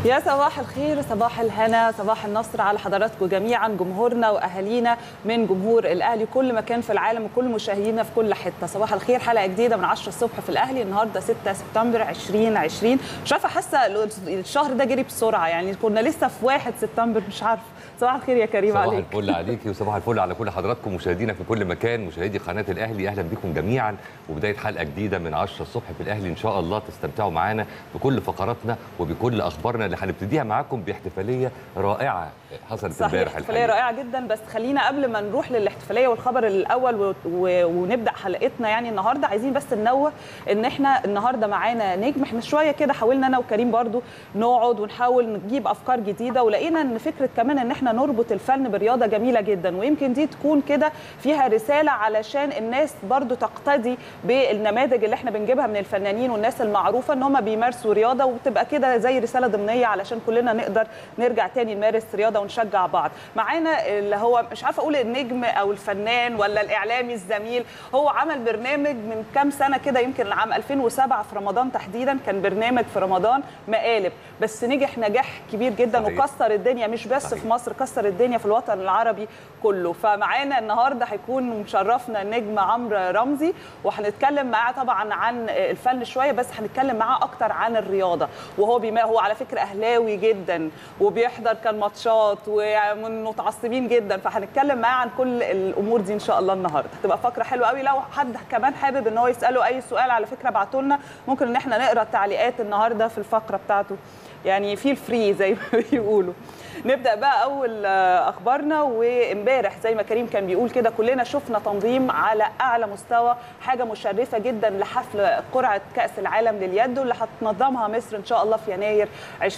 يا صباح الخير صباح الهنا صباح النصر على حضراتكم جميعا جمهورنا واهالينا من جمهور الاهلي كل مكان في العالم وكل مشاهدينا في كل حته صباح الخير حلقه جديده من 10 الصبح في الاهلي النهارده 6 سبتمبر 2020 مش عارفه حاسه الشهر ده جري بسرعه يعني كنا لسه في 1 سبتمبر مش عارفه صباح الخير يا كريم صباح عليك الفل عليكي وصباح الفل على كل حضراتكم مشاهدينا في كل مكان مشاهدي قناه الاهلي اهلا بكم جميعا وبدايه حلقه جديده من 10 الصبح في الاهلي ان شاء الله تستمتعوا معانا بكل فقراتنا وبكل اخبارنا اللي هنبتديها معاكم باحتفاليه رائعه حصلت صحيح امبارح احتفاليه الحقيقة. رائعه جدا بس خلينا قبل ما نروح للاحتفاليه والخبر الاول و... و... ونبدا حلقتنا يعني النهارده عايزين بس ننوه ان احنا النهارده معانا نجم احنا شويه كده حاولنا انا وكريم برضو نقعد ونحاول نجيب افكار جديده ولقينا ان فكره كمان ان احنا نربط الفن برياضه جميله جدا ويمكن دي تكون كده فيها رساله علشان الناس برضو تقتدي بالنماذج اللي احنا بنجيبها من الفنانين والناس المعروفه ان هم بيمارسوا رياضه وتبقى كده زي رساله ضمنيه علشان كلنا نقدر نرجع تاني نمارس رياضه ونشجع بعض معانا اللي هو مش عارفه اقول النجم او الفنان ولا الاعلامي الزميل هو عمل برنامج من كام سنه كده يمكن عام 2007 في رمضان تحديدا كان برنامج في رمضان مقالب بس نجح نجاح كبير جدا صحيح. وكسر الدنيا مش بس صحيح. في مصر كسر الدنيا في الوطن العربي كله فمعانا النهارده هيكون مشرفنا النجم عمرو رمزي وهنتكلم معاه طبعا عن الفن شويه بس هنتكلم معاه اكتر عن الرياضه وهو بما هو على فكره اهلاوي جدا وبيحضر كان ماتشات ومن متعصبين جدا فهنتكلم معاه عن كل الامور دي ان شاء الله النهارده هتبقى فقره حلوه قوي لو حد كمان حابب ان هو يساله اي سؤال على فكره ابعتوا لنا ممكن ان احنا نقرا التعليقات النهارده في الفقره بتاعته يعني فيل فري زي ما بيقولوا نبدا بقى اول آه، اخبارنا وامبارح زي ما كريم كان بيقول كده كلنا شفنا تنظيم على اعلى مستوى حاجه مشرفه جدا لحفل قرعه كاس العالم لليد واللي هتنظمها مصر ان شاء الله في يناير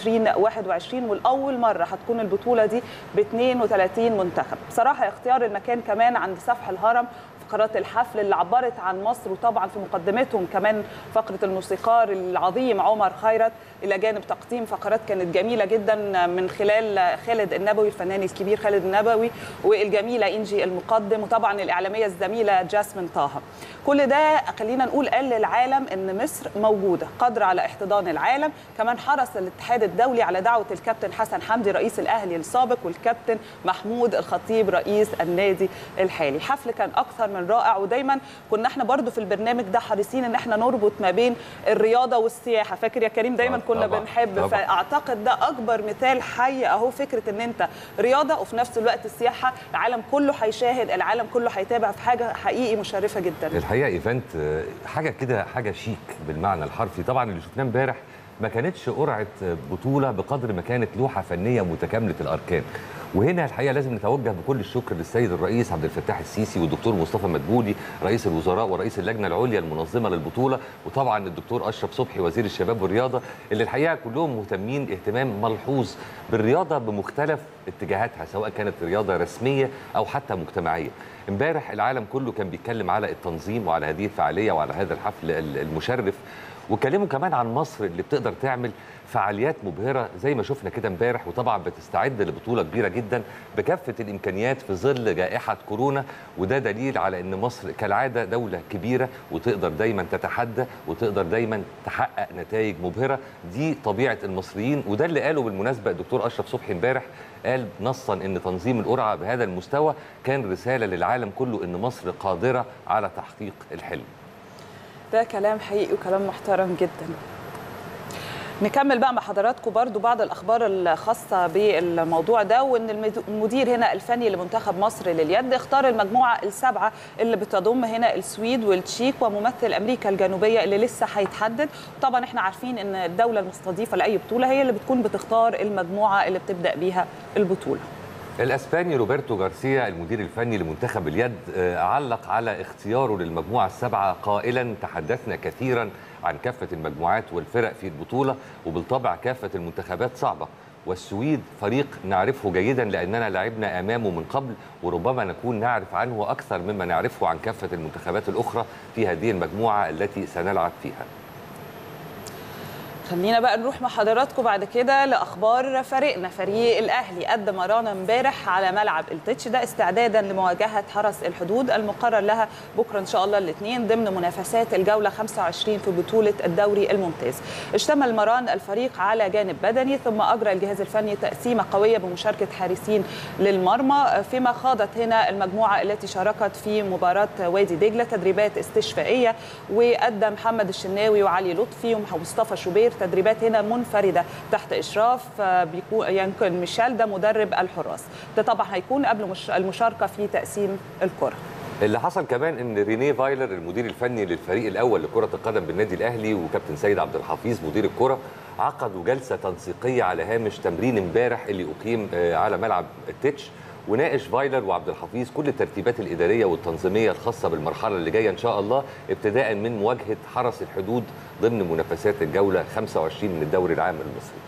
2021 والاول مره هتكون البطوله دي ب 32 منتخب بصراحه اختيار المكان كمان عند سفح الهرم فقرات الحفل اللي عبرت عن مصر وطبعا في مقدمتهم كمان فقره الموسيقار العظيم عمر خيرت الى جانب تقديم فقرات كانت جميله جدا من خلال خالد النبوي الفنان الكبير خالد النبوي والجميله انجي المقدم وطبعا الاعلاميه الزميله جاسمين طه كل ده خلينا نقول قال للعالم ان مصر موجوده قادره على احتضان العالم كمان حرص الاتحاد الدولي على دعوه الكابتن حسن حمدي رئيس الاهلي السابق والكابتن محمود الخطيب رئيس النادي الحالي حفل كان اكثر من رائع ودايما كنا احنا برضو في البرنامج ده حريصين ان احنا نربط ما بين الرياضه والسياحه فاكر يا كريم دايما آه، كنا طبعاً، بنحب طبعاً. فاعتقد ده اكبر مثال حي اهو فكره ان انت رياضه وفي نفس الوقت السياحه العالم كله هيشاهد العالم كله هيتابع في حاجه حقيقي مشرفه جدا الحقيقه ايفنت آه، حاجه كده حاجه شيك بالمعنى الحرفي طبعا اللي شفناه امبارح ما كانتش قرعه آه، بطوله بقدر ما كانت لوحه فنيه متكامله الاركان وهنا الحقيقه لازم نتوجه بكل الشكر للسيد الرئيس عبد الفتاح السيسي والدكتور مصطفى مدبولي رئيس الوزراء ورئيس اللجنه العليا المنظمه للبطوله وطبعا الدكتور اشرف صبحي وزير الشباب والرياضه اللي الحقيقه كلهم مهتمين اهتمام ملحوظ بالرياضه بمختلف اتجاهاتها سواء كانت رياضه رسميه او حتى مجتمعيه امبارح العالم كله كان بيتكلم على التنظيم وعلى هذه الفعاليه وعلى هذا الحفل ال- المشرف وكلموا كمان عن مصر اللي بتقدر تعمل فعاليات مبهره زي ما شفنا كده امبارح وطبعا بتستعد لبطوله كبيره جدا بكافه الامكانيات في ظل جائحه كورونا وده دليل على ان مصر كالعاده دوله كبيره وتقدر دايما تتحدى وتقدر دايما تحقق نتائج مبهره دي طبيعه المصريين وده اللي قاله بالمناسبه الدكتور اشرف صبحي امبارح قال نصا ان تنظيم القرعه بهذا المستوى كان رساله للعالم كله ان مصر قادره على تحقيق الحلم ده كلام حقيقي وكلام محترم جدا نكمل بقى مع حضراتكم برضو بعض الاخبار الخاصه بالموضوع ده وان المد- المدير هنا الفني لمنتخب مصر لليد اختار المجموعه السبعه اللي بتضم هنا السويد والتشيك وممثل امريكا الجنوبيه اللي لسه هيتحدد طبعا احنا عارفين ان الدوله المستضيفه لاي بطوله هي اللي بتكون بتختار المجموعه اللي بتبدا بيها البطوله الاسباني روبرتو غارسيا المدير الفني لمنتخب اليد آه، علق على اختياره للمجموعه السبعه قائلا تحدثنا كثيرا عن كافه المجموعات والفرق في البطوله وبالطبع كافه المنتخبات صعبه والسويد فريق نعرفه جيدا لاننا لعبنا امامه من قبل وربما نكون نعرف عنه اكثر مما نعرفه عن كافه المنتخبات الاخرى في هذه المجموعه التي سنلعب فيها خلينا بقى نروح مع حضراتكم بعد كده لاخبار فريقنا فريق الاهلي قدم مرانا امبارح على ملعب التتش ده استعدادا لمواجهه حرس الحدود المقرر لها بكره ان شاء الله الاثنين ضمن منافسات الجوله 25 في بطوله الدوري الممتاز اشتمل مران الفريق على جانب بدني ثم اجرى الجهاز الفني تقسيمه قويه بمشاركه حارسين للمرمى فيما خاضت هنا المجموعه التي شاركت في مباراه وادي دجله تدريبات استشفائيه وادى محمد الشناوي وعلي لطفي ومصطفى شوبير تدريبات هنا منفرده تحت اشراف بيكون يمكن ميشيل ده مدرب الحراس ده طبعا هيكون قبل مش المشاركه في تقسيم الكره اللي حصل كمان ان رينيه فايلر المدير الفني للفريق الاول لكره القدم بالنادي الاهلي وكابتن سيد عبد الحفيظ مدير الكره عقدوا جلسه تنسيقيه على هامش تمرين امبارح اللي اقيم على ملعب التتش وناقش فايلر وعبد الحفيظ كل الترتيبات الاداريه والتنظيميه الخاصه بالمرحله اللي جايه ان شاء الله ابتداء من مواجهه حرس الحدود ضمن منافسات الجوله 25 من الدوري العام المصري.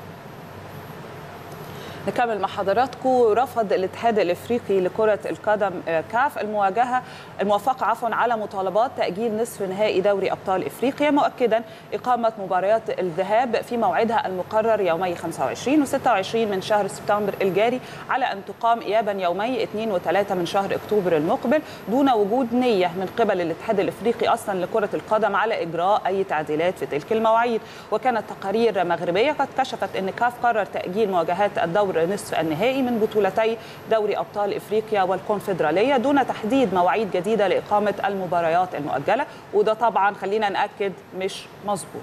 نكمل مع حضراتكم رفض الاتحاد الافريقي لكره القدم كاف المواجهه الموافقه عفوا على مطالبات تاجيل نصف نهائي دوري ابطال افريقيا مؤكدا اقامه مباريات الذهاب في موعدها المقرر يومي 25 و26 من شهر سبتمبر الجاري على ان تقام ايابا يومي 2 و3 من شهر اكتوبر المقبل دون وجود نيه من قبل الاتحاد الافريقي اصلا لكره القدم على اجراء اي تعديلات في تلك المواعيد وكانت تقارير مغربيه قد كشفت ان كاف قرر تاجيل مواجهات الدور نصف النهائي من بطولتي دوري ابطال افريقيا والكونفدراليه دون تحديد مواعيد جديده لاقامه المباريات المؤجله وده طبعا خلينا ناكد مش مظبوط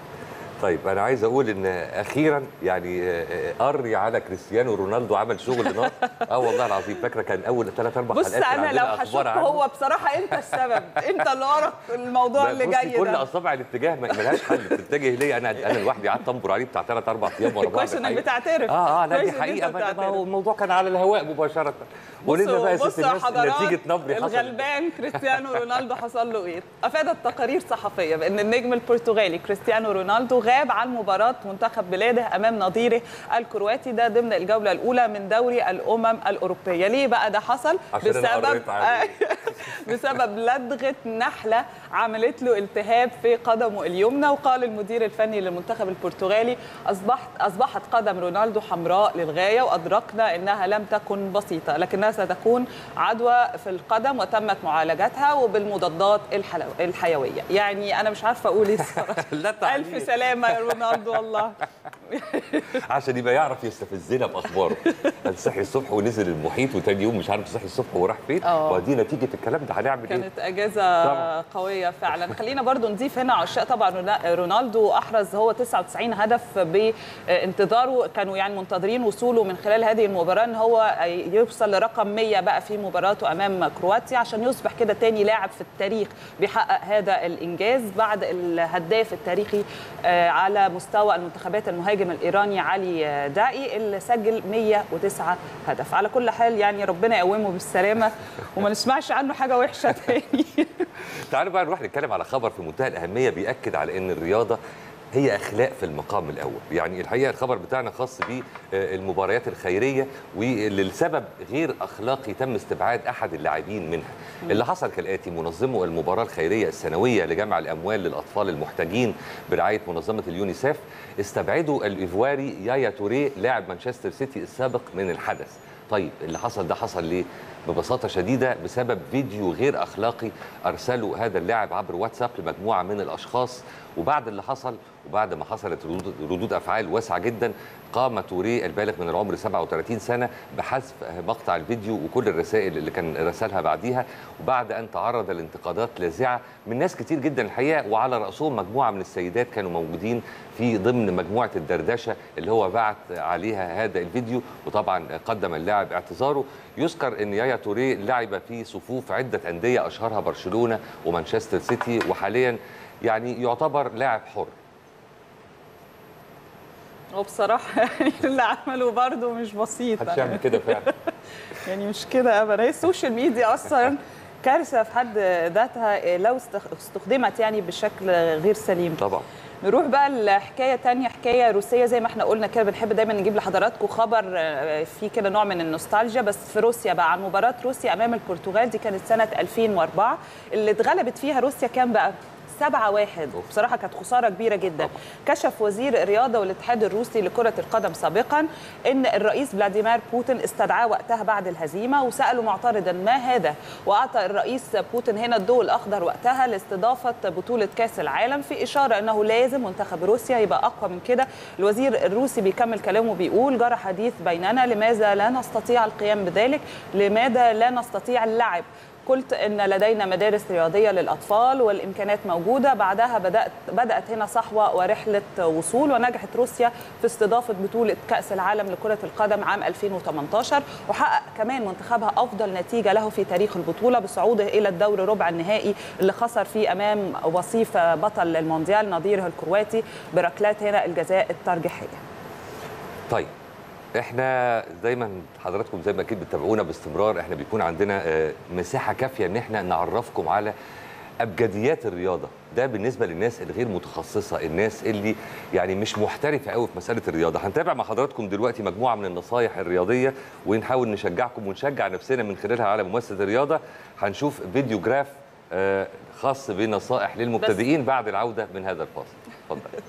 طيب انا عايز اقول ان اخيرا يعني قري على كريستيانو رونالدو عمل شغل نار اه والله العظيم فاكره كان اول ثلاث اربع بص حلقات انا لو هشوف هو بصراحه انت السبب انت اللي ورا الموضوع اللي جاي كل ده اصابع الاتجاه ما ملهاش حل بتتجه ليا انا انا لوحدي قعدت انبر عليه بتاع ثلاث اربع ايام ورا بعض كويس انك الحقيقة. بتعترف اه اه لا كويس دي إن حقيقه أنت ما ما بتعترف. هو الموضوع كان على الهواء مباشره قولي لنا بقى يا ست بصوا يا الناس حضرات نتيجه نبري حصل الغلبان كريستيانو رونالدو حصل له ايه؟ افادت تقارير صحفيه بان النجم البرتغالي كريستيانو رونالدو غاب عن مباراه منتخب بلاده امام نظيره الكرواتي ده ضمن الجوله الاولى من دوري الامم الاوروبيه، ليه بقى ده حصل؟ عشان أنا قريت عليه. بسبب لدغه نحله عملت له التهاب في قدمه اليمنى وقال المدير الفني للمنتخب البرتغالي اصبحت اصبحت قدم رونالدو حمراء للغايه وادركنا انها لم تكن بسيطه لكنها ستكون عدوى في القدم وتمت معالجتها وبالمضادات الحلو... الحيويه يعني انا مش عارفه اقول ايه الصراحه لا تعليق. الف سلامه يا رونالدو والله عشان يبقى يعرف يستفزنا باخباره صحي الصبح ونزل المحيط وتاني يوم مش عارف صحي الصبح وراح فين آه. ودي نتيجه الكلام ده هنعمل ايه كانت اجازه طبعاً. قويه فعلا خلينا برضو نضيف هنا عشاق طبعا رونا- رونالدو احرز هو 99 هدف بانتظاره كانوا يعني منتظرين وصوله من خلال هذه المباراه ان هو يوصل لرقم 100 بقى في مباراته امام كرواتيا عشان يصبح كده تاني لاعب في التاريخ بيحقق هذا الانجاز بعد الهداف التاريخي آه، على مستوى المنتخبات المهاجم الايراني علي داعي اللي سجل 109 هدف على كل حال يعني ربنا يقومه بالسلامه وما نسمعش عنه حاجه وحشه تاني تعالوا بقى نروح نتكلم على خبر في منتهى الاهميه بياكد على ان الرياضه هي اخلاق في المقام الاول يعني الحقيقه الخبر بتاعنا خاص بالمباريات الخيريه وللسبب غير اخلاقي تم استبعاد احد اللاعبين منها اللي حصل كالاتي منظمو المباراه الخيريه السنويه لجمع الاموال للاطفال المحتاجين برعايه منظمه اليونيسف استبعدوا الايفواري يايا توريه لاعب مانشستر سيتي السابق من الحدث طيب اللي حصل ده حصل ليه ببساطه شديده بسبب فيديو غير اخلاقي ارسله هذا اللاعب عبر واتساب لمجموعه من الاشخاص وبعد اللي حصل وبعد ما حصلت ردود, ردود افعال واسعه جدا قام توريه البالغ من العمر 37 سنه بحذف مقطع الفيديو وكل الرسائل اللي كان رسلها بعديها وبعد ان تعرض لانتقادات لاذعه من ناس كتير جدا الحقيقه وعلى راسهم مجموعه من السيدات كانوا موجودين في ضمن مجموعه الدردشه اللي هو بعت عليها هذا الفيديو وطبعا قدم اللاعب اعتذاره يذكر ان يايا توريه لعب في صفوف عده انديه اشهرها برشلونه ومانشستر سيتي وحاليا يعني يعتبر لاعب حر وبصراحه يعني اللي عمله برده مش بسيط محدش يعمل كده فعلا يعني مش كده ابدا هي السوشيال ميديا اصلا كارثه في حد ذاتها لو استخ- استخدمت يعني بشكل غير سليم طبعا نروح بقى لحكايه تانية حكايه روسيه زي ما احنا قلنا كده بنحب دايما نجيب لحضراتكم خبر آه، فيه كده نوع من النوستالجيا بس في روسيا بقى عن مباراه روسيا امام البرتغال دي كانت سنه 2004 اللي اتغلبت فيها روسيا كام بقى 7 واحد بصراحه كانت خساره كبيره جدا كشف وزير الرياضه والاتحاد الروسي لكره القدم سابقا ان الرئيس فلاديمير بوتين استدعاه وقتها بعد الهزيمه وساله معترضا ما هذا واعطى الرئيس بوتين هنا الضوء الاخضر وقتها لاستضافه بطوله كاس العالم في اشاره انه لازم منتخب روسيا يبقى اقوى من كده الوزير الروسي بيكمل كلامه بيقول جرى حديث بيننا لماذا لا نستطيع القيام بذلك لماذا لا نستطيع اللعب قلت ان لدينا مدارس رياضيه للاطفال والامكانات موجوده بعدها بدات بدات هنا صحوه ورحله وصول ونجحت روسيا في استضافه بطوله كاس العالم لكره القدم عام 2018 وحقق كمان منتخبها افضل نتيجه له في تاريخ البطوله بصعوده الى الدور ربع النهائي اللي خسر فيه امام وصيف بطل المونديال نظيره الكرواتي بركلات هنا الجزاء الترجيحيه طيب احنا دايما حضراتكم زي ما اكيد بتتابعونا باستمرار احنا بيكون عندنا آه، مساحه كافيه ان احنا نعرفكم على ابجديات الرياضه ده بالنسبه للناس الغير متخصصه الناس اللي يعني مش محترفه قوي في مساله الرياضه هنتابع مع حضراتكم دلوقتي مجموعه من النصايح الرياضيه ونحاول نشجعكم ونشجع نفسنا من خلالها على ممارسه الرياضه هنشوف فيديو جراف آه، خاص بنصائح للمبتدئين بعد العوده من هذا الفاصل اتفضل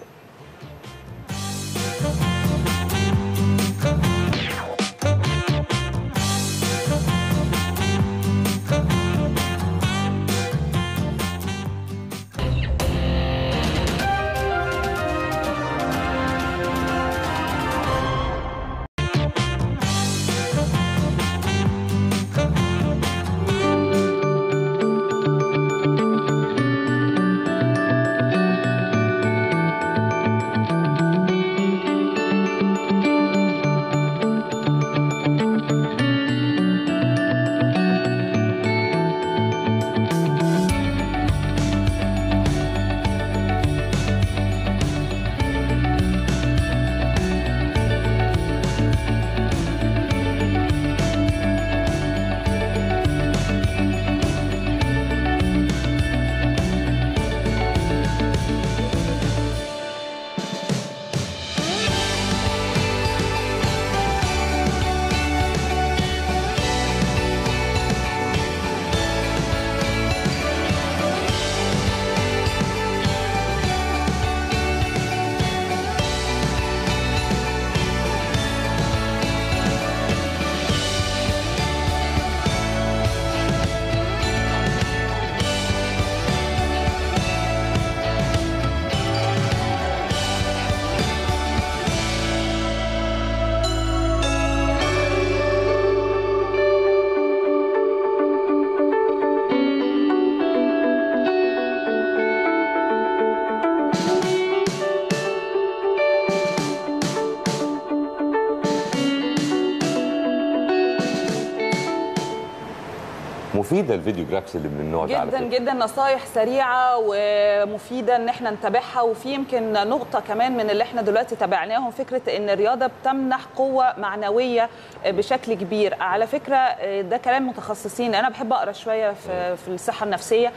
مفيده الفيديو جرافس اللي من النوع ده على جدا فكره جدا نصايح سريعه ومفيده ان احنا نتابعها وفي يمكن نقطه كمان من اللي احنا دلوقتي تابعناهم فكره ان الرياضه بتمنح قوه معنويه بشكل كبير على فكره ده كلام متخصصين انا بحب اقرا شويه في, في الصحه النفسيه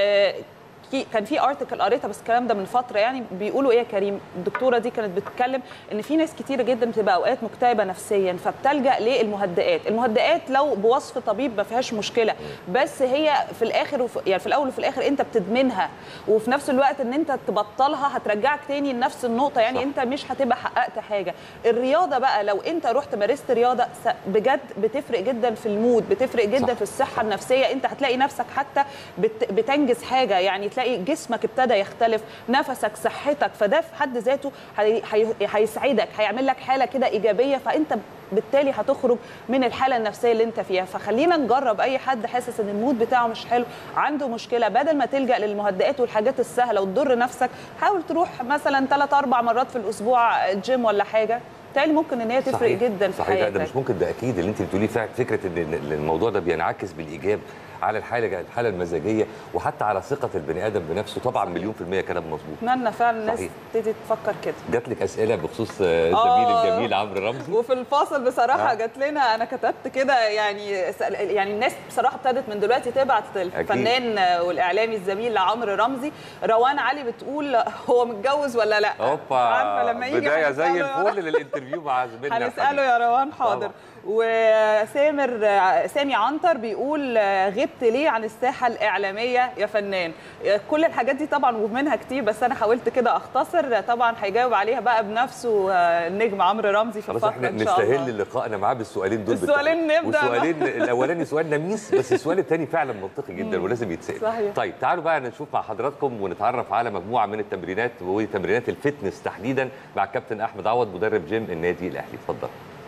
في كان في ارتكل قريتها بس الكلام ده من فتره يعني بيقولوا ايه يا كريم الدكتوره دي كانت بتتكلم ان في ناس كتيره جدا بتبقى اوقات مكتئبه نفسيا فبتلجا للمهدئات المهدئات لو بوصف طبيب ما فيهاش مشكله بس هي في الاخر وف... يعني في الاول وفي الاخر انت بتدمنها وفي نفس الوقت ان انت تبطلها هترجعك تاني لنفس النقطه يعني صح. انت مش هتبقى حققت حاجه الرياضه بقى لو انت رحت مارست رياضه س- بجد بتفرق جدا في المود بتفرق جدا صح. في الصحه النفسيه انت هتلاقي نفسك حتى بت... بتنجز حاجه يعني تلاقي جسمك ابتدى يختلف نفسك صحتك فده في حد ذاته هي... هي... هيسعدك هيعمل لك حاله كده ايجابيه فانت بالتالي هتخرج من الحاله النفسيه اللي انت فيها فخلينا نجرب اي حد حاسس ان المود بتاعه مش حلو عنده مشكله بدل ما تلجا للمهدئات والحاجات السهله وتضر نفسك حاول تروح مثلا ثلاث اربع مرات في الاسبوع جيم ولا حاجه بالتالي ممكن ان هي تفرق صحيح. جدا في صحيح لا حياتك ده مش ممكن ده اكيد اللي انت بتقوليه فعلا فكره ان إن الموضوع ده بينعكس بالايجاب على الحاله الحاله المزاجيه وحتى على ثقه البني ادم بنفسه طبعا مليون في الميه كلام مظبوط اتمنى فعلا الناس صحيح. تبتدي تفكر كده جات لك اسئله بخصوص آه، الزميل آه. الجميل عمرو رمزي وفي الفاصل بصراحه آه. جات لنا انا كتبت كده يعني سأل- يعني الناس بصراحه ابتدت من دلوقتي تبعت الفنان والاعلامي الزميل عمرو رمزي روان علي بتقول هو متجوز ولا لا اوبا عارفه لما يجي بدايه زي هنسأله يا- الفل للانترفيو مع زميلنا هنساله الحبيب. يا روان حاضر طبعا. وسامر سامي عنتر بيقول غبت ليه عن الساحه الاعلاميه يا فنان كل الحاجات دي طبعا ومنها كتير بس انا حاولت كده اختصر طبعا هيجاوب عليها بقى بنفسه النجم عمرو رمزي في خلاص الفقره احنا ان شاء الله نستهل لقائنا معاه بالسؤالين دول السؤالين بالتحديد. نبدأ بقى. والسؤالين الاولاني سؤال نميس بس السؤال الثاني فعلا منطقي جدا ولازم يتسال صحيح. طيب تعالوا بقى نشوف مع حضراتكم ونتعرف على مجموعه من التمرينات وتمرينات الفتنس تحديدا مع الكابتن احمد عوض مدرب جيم النادي الاهلي اتفضل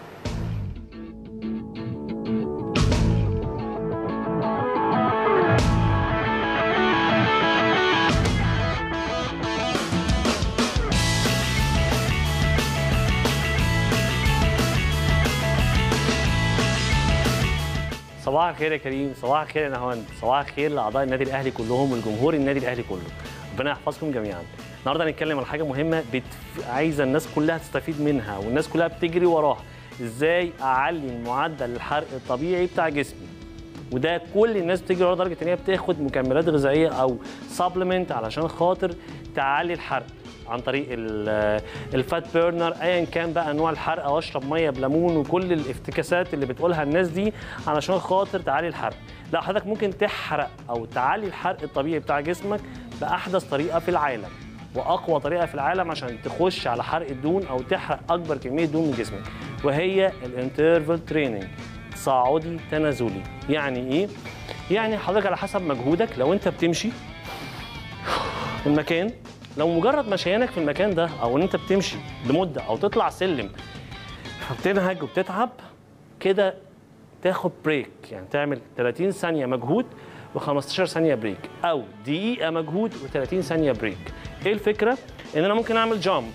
صباح الخير يا كريم صباح الخير يا نهاوند صباح الخير لاعضاء النادي الاهلي كلهم والجمهور النادي الاهلي كله ربنا يحفظكم جميعا النهارده هنتكلم عن حاجه مهمه بت... عايزه الناس كلها تستفيد منها والناس كلها بتجري وراها ازاي اعلي معدل الحرق الطبيعي بتاع جسمي وده كل الناس بتجري وراه لدرجه ان هي بتاخد مكملات غذائيه او سبلمنت علشان خاطر تعلي الحرق عن طريق ال- الفات بيرنر ايا كان بقى انواع الحرق او اشرب ميه بليمون وكل الافتكاسات اللي بتقولها الناس دي علشان خاطر تعلي الحرق لا حضرتك ممكن تحرق او تعلي الحرق الطبيعي بتاع جسمك باحدث طريقه في العالم واقوى طريقه في العالم عشان تخش على حرق الدهون او تحرق اكبر كميه دهون من جسمك وهي الانترفال تريننج تصاعدي تنازلي يعني ايه يعني حضرتك على حسب مجهودك لو انت بتمشي المكان لو مجرد مشيانك في المكان ده او ان انت بتمشي لمده او تطلع سلم فبتنهج وبتتعب كده تاخد بريك يعني تعمل 30 ثانيه مجهود و15 ثانيه بريك او دقيقه مجهود و30 ثانيه بريك ايه الفكره ان انا ممكن اعمل جامب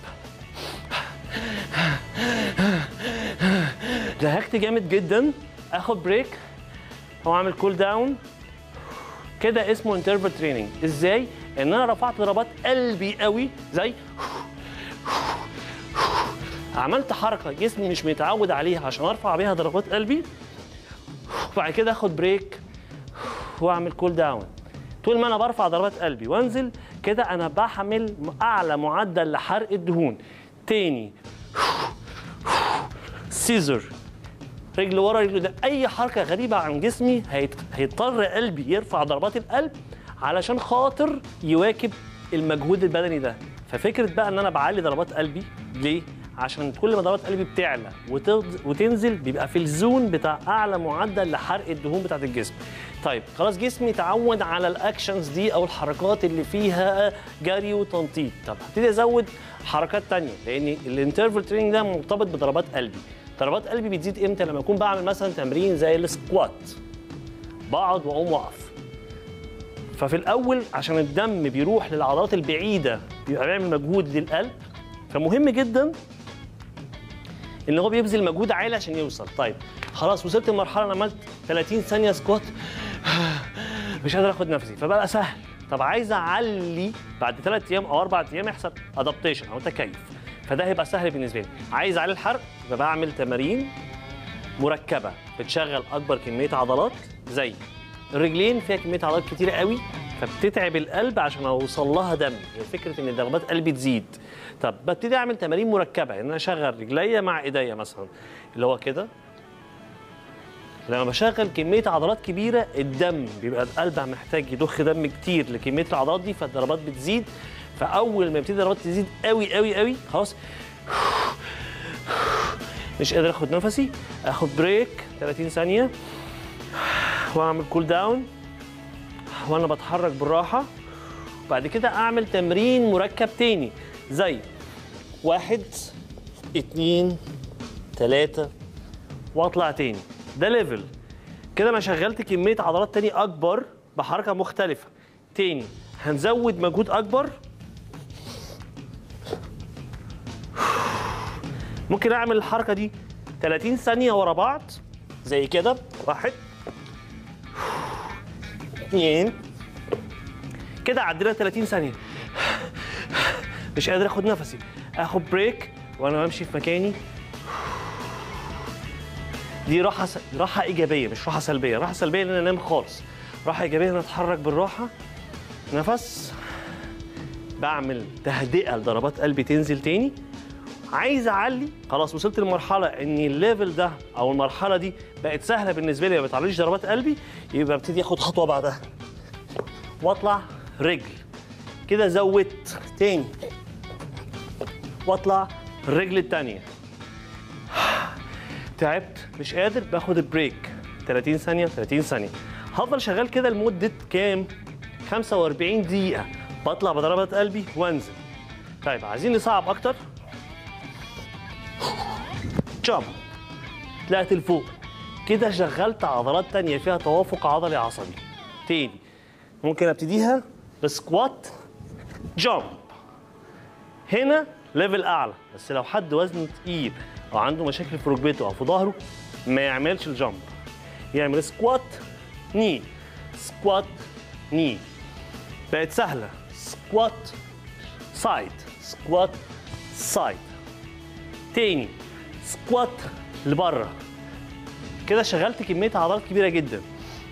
لهجت جامد جدا اخد بريك او اعمل كول داون كده اسمه انترفال تريننج ازاي ان انا رفعت ضربات قلبي قوي زي عملت حركه جسمي مش متعود عليها عشان ارفع بيها ضربات قلبي وبعد كده اخد بريك واعمل كول داون طول ما انا برفع ضربات قلبي وانزل كده انا بحمل اعلى معدل لحرق الدهون تاني سيزر رجل ورا رجل ده اي حركه غريبه عن جسمي هيت- هيضطر قلبي يرفع ضربات القلب علشان خاطر يواكب المجهود البدني ده ففكره بقى ان انا بعلي ضربات قلبي ليه عشان كل ما ضربات قلبي بتعلى وتغ- وتنزل بيبقى في الزون بتاع اعلى معدل لحرق الدهون بتاعت الجسم طيب خلاص جسمي اتعود على الاكشنز دي او الحركات اللي فيها جري وتنطيط طب هبتدي ازود حركات تانية لان الانترفال تريننج ده مرتبط بضربات قلبي ضربات قلبي بتزيد امتى لما اكون بعمل مثلا تمرين زي السكوات بقعد واقوم واقف ففي الاول عشان الدم بيروح للعضلات البعيده بيبقى بيعمل مجهود للقلب فمهم جدا ان هو بيبذل مجهود عالي عشان يوصل طيب خلاص وصلت لمرحله انا عملت 30 ثانيه سكوات مش قادر اخد نفسي فبقى سهل طب عايز اعلي بعد ثلاث ايام او اربع ايام يحصل ادابتيشن او تكيف فده هيبقى سهل بالنسبه لي عايز اعلي الحرق يبقى بعمل تمارين مركبه بتشغل اكبر كميه عضلات زي الرجلين فيها كميه عضلات كتيره قوي فبتتعب القلب عشان اوصل لها دم هي فكره ان ضربات قلبي تزيد طب ببتدي اعمل تمارين مركبه ان انا اشغل رجليا مع ايديا مثلا اللي هو كده لما بشغل كميه عضلات كبيره الدم بيبقى القلب محتاج يضخ دم كتير لكميه العضلات دي فالضربات بتزيد فاول ما يبتدي الضربات تزيد قوي قوي قوي خلاص مش قادر اخد نفسي اخد بريك 30 ثانيه واعمل كول داون وانا بتحرك بالراحه بعد كده اعمل تمرين مركب تاني زي واحد اتنين تلاتة واطلع تاني ده ليفل كده انا شغلت كميه عضلات تاني اكبر بحركه مختلفه تاني هنزود مجهود اكبر ممكن اعمل الحركه دي 30 ثانيه ورا بعض زي كده واحد اثنين كده عدينا 30 ثانيه مش قادر اخد نفسي اخد بريك وانا بمشي في مكاني دي راحه س... راحه ايجابيه مش راحه سلبيه راحه سلبيه ان انا انام خالص راحه ايجابيه ان انا اتحرك بالراحه نفس بعمل تهدئه لضربات قلبي تنزل تاني عايز اعلي خلاص وصلت لمرحله ان الليفل ده او المرحله دي بقت سهله بالنسبه لي ما بتعليش ضربات قلبي يبقى ابتدي اخد خطوه بعدها واطلع رجل كده زودت تاني واطلع الرجل التانية تعبت مش قادر باخد بريك 30 ثانية 30 ثانية هفضل شغال كده لمدة كام؟ 45 دقيقة بطلع بضربات قلبي وانزل طيب عايزين نصعب أكتر جامب طلعت لفوق كده شغلت عضلات تانية فيها توافق عضلي عصبي تاني ممكن ابتديها بسكوات جامب هنا ليفل اعلى بس لو حد وزنه تقيل او عنده مشاكل في ركبته او في ظهره ما يعملش الجامب يعمل سكوات ني سكوات ني بقت سهله سكوات سايد سكوات سايد تاني سكوات لبره كده شغلت كميه عضلات كبيره جدا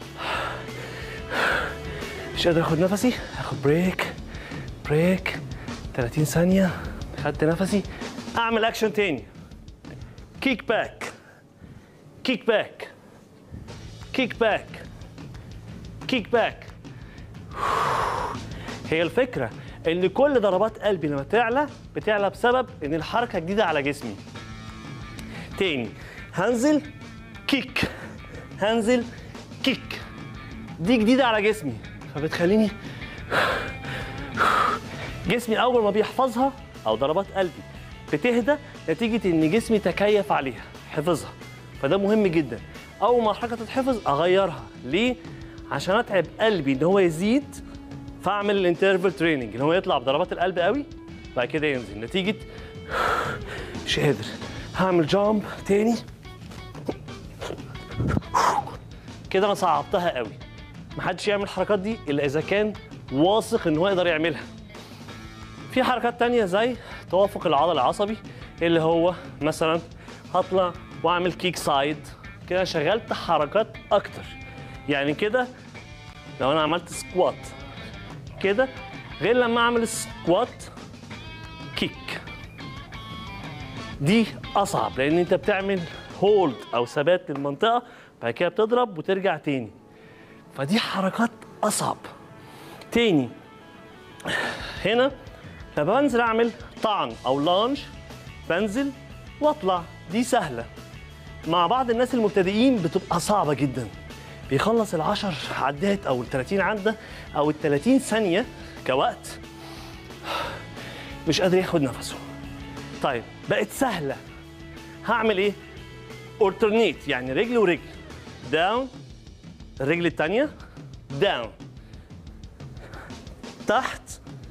مش قادر اخد نفسي اخد بريك بريك 30 ثانيه خدت نفسي اعمل اكشن تاني كيك باك كيك باك كيك باك كيك باك هي الفكره ان كل ضربات قلبي لما تعلى بتعلى بسبب ان الحركه جديده على جسمي تاني هنزل كيك هنزل كيك دي جديده على جسمي فبتخليني جسمي اول ما بيحفظها او ضربات قلبي بتهدى نتيجه ان جسمي تكيف عليها حفظها فده مهم جدا اول ما الحركه تتحفظ اغيرها ليه عشان اتعب قلبي ان هو يزيد فاعمل الانترفال تريننج ان هو يطلع بضربات القلب قوي بعد كده ينزل نتيجه مش قادر هعمل جامب تاني كده انا صعبتها قوي محدش يعمل الحركات دي الا اذا كان واثق ان هو يقدر يعملها في حركات تانية زي توافق العضل العصبي اللي هو مثلا هطلع واعمل كيك سايد كده شغلت حركات اكتر يعني كده لو انا عملت سكوات كده غير لما اعمل سكوات كيك دي اصعب لان انت بتعمل هولد او ثبات للمنطقه بعد كده بتضرب وترجع تاني فدي حركات اصعب تاني هنا لما بنزل اعمل طعن او لانش بنزل واطلع دي سهله مع بعض الناس المبتدئين بتبقى صعبه جدا بيخلص العشر عدات او ال 30 عده او ال 30 ثانيه كوقت مش قادر ياخد نفسه طيب بقت سهله هعمل ايه اورترنيت يعني رجل ورجل داون الرجل الثانيه داون تحت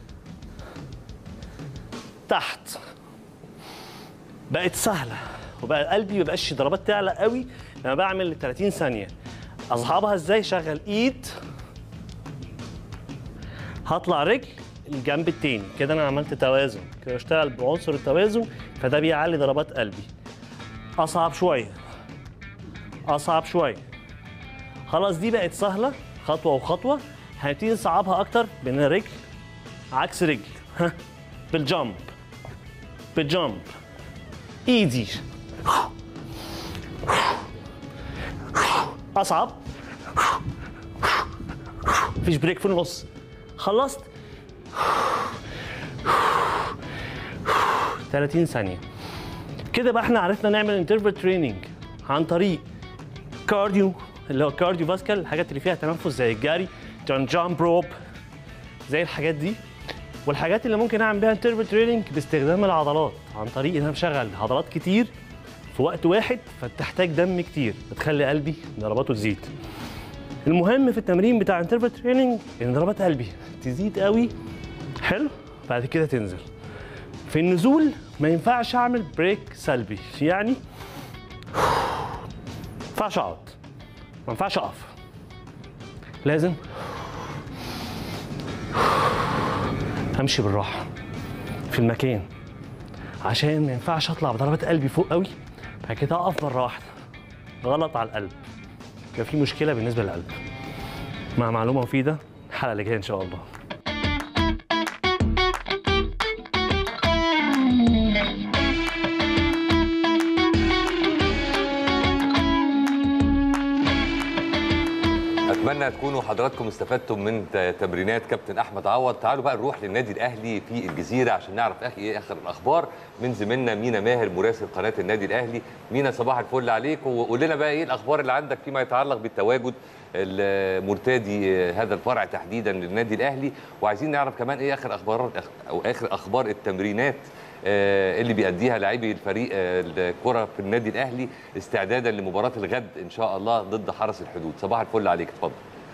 تحت بقت سهله وبقى قلبي ما بقاش ضربات تعلى قوي لما بعمل 30 ثانيه اصحابها ازاي شغل ايد هطلع رجل الجنب التاني كده انا عملت توازن كده اشتغل بعنصر التوازن فده بيعلي ضربات قلبي اصعب شويه اصعب شويه خلاص دي بقت سهله خطوه وخطوه هنبتدي نصعبها اكتر بين رجل عكس رجل ها بالجامب بالجامب ايدي اصعب مفيش بريك في النص خلصت 30 ثانية كده بقى احنا عرفنا نعمل انترفال تريننج عن طريق كارديو اللي هو كارديو فاسكال الحاجات اللي فيها تنفس زي الجري جان جامب روب زي الحاجات دي والحاجات اللي ممكن اعمل بيها انترفال تريننج باستخدام العضلات عن طريق ان انا بشغل عضلات كتير في وقت واحد فتحتاج دم كتير بتخلي قلبي ضرباته تزيد المهم في التمرين بتاع انترفال تريننج ان ضربات قلبي تزيد قوي حلو بعد كده تنزل في النزول ما ينفعش اعمل بريك سلبي يعني ما ينفعش اقعد ما ينفعش اقف لازم امشي بالراحه في المكان عشان ما ينفعش اطلع بضربات قلبي فوق قوي بعد كده اقف مره واحده غلط على القلب يبقى في مشكله بالنسبه للقلب مع معلومه مفيده الحلقه اللي جايه ان شاء الله اتمنى تكونوا حضراتكم استفدتم من ت- تمرينات كابتن احمد عوض تعالوا بقى نروح للنادي الاهلي في الجزيره عشان نعرف اخي ايه اخر الاخبار من زميلنا مينا ماهر مراسل قناه النادي الاهلي مينا صباح الفل عليك وقول لنا بقى ايه الاخبار اللي عندك فيما يتعلق بالتواجد المرتدي هذا الفرع تحديدا للنادي الاهلي وعايزين نعرف كمان ايه اخر اخبار او اخر اخبار التمرينات آه، اللي بيأديها لاعبي الفريق آه، الكرة في النادي الأهلي استعدادا لمباراة الغد إن شاء الله ضد حرس الحدود صباح الفل عليك اتفضل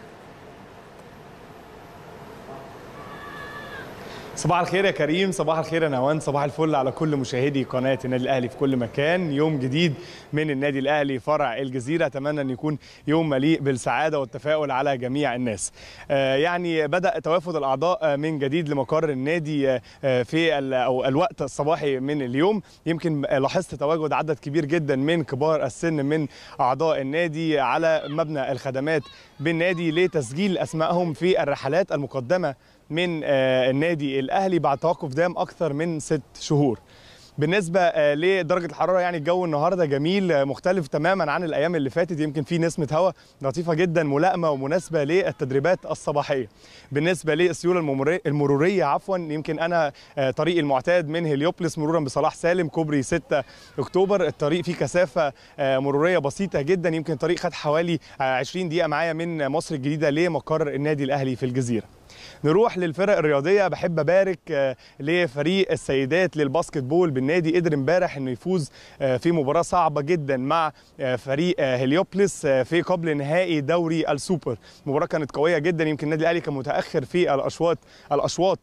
صباح الخير يا كريم صباح الخير يا نوان صباح الفل على كل مشاهدي قناة النادي الأهلي في كل مكان يوم جديد من النادي الأهلي فرع الجزيرة أتمنى أن يكون يوم مليء بالسعادة والتفاؤل على جميع الناس آه، يعني بدأ توافد الأعضاء آه، من جديد لمقر النادي آه، آه، في ال- أو الوقت الصباحي من اليوم يمكن آه، لاحظت تواجد عدد كبير جدا من كبار السن من أعضاء النادي على مبنى الخدمات بالنادي لتسجيل أسمائهم في الرحلات المقدمة من آه، النادي الاهلي بعد توقف دام اكثر من ست شهور بالنسبه آه، لدرجه الحراره يعني الجو النهارده جميل آه، مختلف تماما عن الايام اللي فاتت يمكن في نسمه هواء لطيفه جدا ملائمه ومناسبه للتدريبات الصباحيه بالنسبه للسيوله الممر- المروريه عفوا يمكن انا آه، طريقي المعتاد من هليوبلس مرورا بصلاح سالم كوبري 6 اكتوبر الطريق فيه كثافه آه، مروريه بسيطه جدا يمكن الطريق خد حوالي آه، 20 دقيقه معايا من مصر الجديده لمقر النادي الاهلي في الجزيره نروح للفرق الرياضيه بحب ابارك آه، لفريق السيدات للباسكت بول بالنادي قدر امبارح انه يفوز آه، في مباراه صعبه جدا مع آه، فريق آه، هليوبلس آه، في قبل نهائي دوري السوبر المباراه كانت قويه جدا يمكن النادي الاهلي كان متاخر في الاشواط الاشواط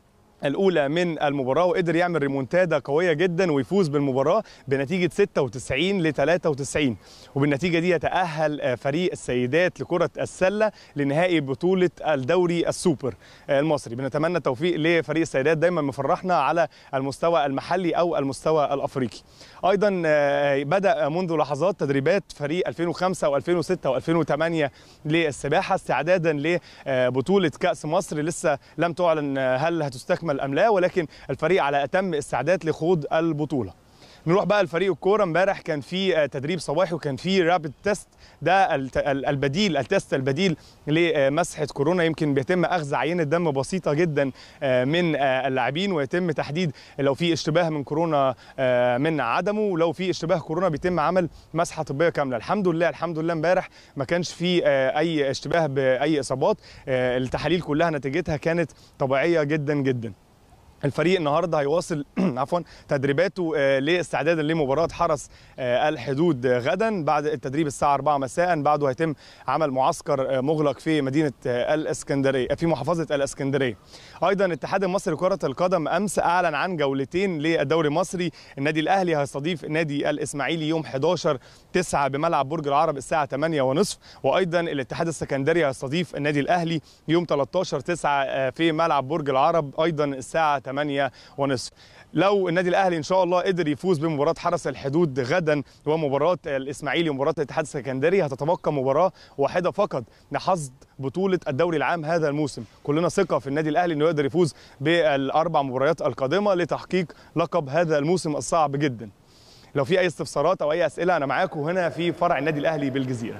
الاولى من المباراه وقدر يعمل ريمونتادا قويه جدا ويفوز بالمباراه بنتيجه 96 ل 93 وبالنتيجه دي يتاهل آه، فريق السيدات لكره السله لنهائي بطوله الدوري السوبر آه، المصري بنتمنى التوفيق لفريق السيدات دايما مفرحنا على المستوى المحلي او المستوى الافريقي ايضا آه، بدا منذ لحظات تدريبات فريق 2005 و2006 و2008 للسباحه استعدادا لبطوله كاس مصر لسه لم تعلن آه، هل هتستكمل ام لا ولكن الفريق على اتم استعداد لخوض البطوله نروح بقى لفريق الكوره امبارح كان في آه، تدريب صباحي وكان في رابid تيست ده الت- ال- البديل التيست البديل لمسحه كورونا يمكن بيتم اخذ عينه دم بسيطه جدا آه، من آه، اللاعبين ويتم تحديد لو في اشتباه من كورونا آه، من عدمه ولو في اشتباه كورونا بيتم عمل مسحه طبيه كامله الحمد لله الحمد لله امبارح ما كانش في آه، اي اشتباه باي اصابات آه، التحاليل كلها نتيجتها كانت طبيعيه جدا جدا الفريق النهارده هيواصل عفوا تدريباته آه، لاستعدادا لمباراه حرس آه، الحدود آه، غدا بعد التدريب الساعه 4 مساء بعده هيتم عمل معسكر آه، مغلق في مدينه آه، الاسكندريه في محافظه الاسكندريه ايضا الاتحاد المصري لكره القدم امس اعلن عن جولتين للدوري المصري النادي الاهلي هيستضيف نادي الاسماعيلي يوم 11 9 بملعب برج العرب الساعه 8 ونصف وايضا الاتحاد السكندري هيستضيف النادي الاهلي يوم 13 9 في ملعب برج العرب ايضا الساعه 8 ونصف لو النادي الاهلي ان شاء الله قدر يفوز بمباراه حرس الحدود غدا ومباراه الاسماعيلي ومباراه الاتحاد السكندري هتتبقى مباراه واحده فقط لحصد بطوله الدوري العام هذا الموسم كلنا ثقه في النادي الاهلي انه يقدر يفوز بالاربع مباريات القادمه لتحقيق لقب هذا الموسم الصعب جدا لو في اي استفسارات او اي اسئله انا معاكم هنا في فرع النادي الاهلي بالجزيره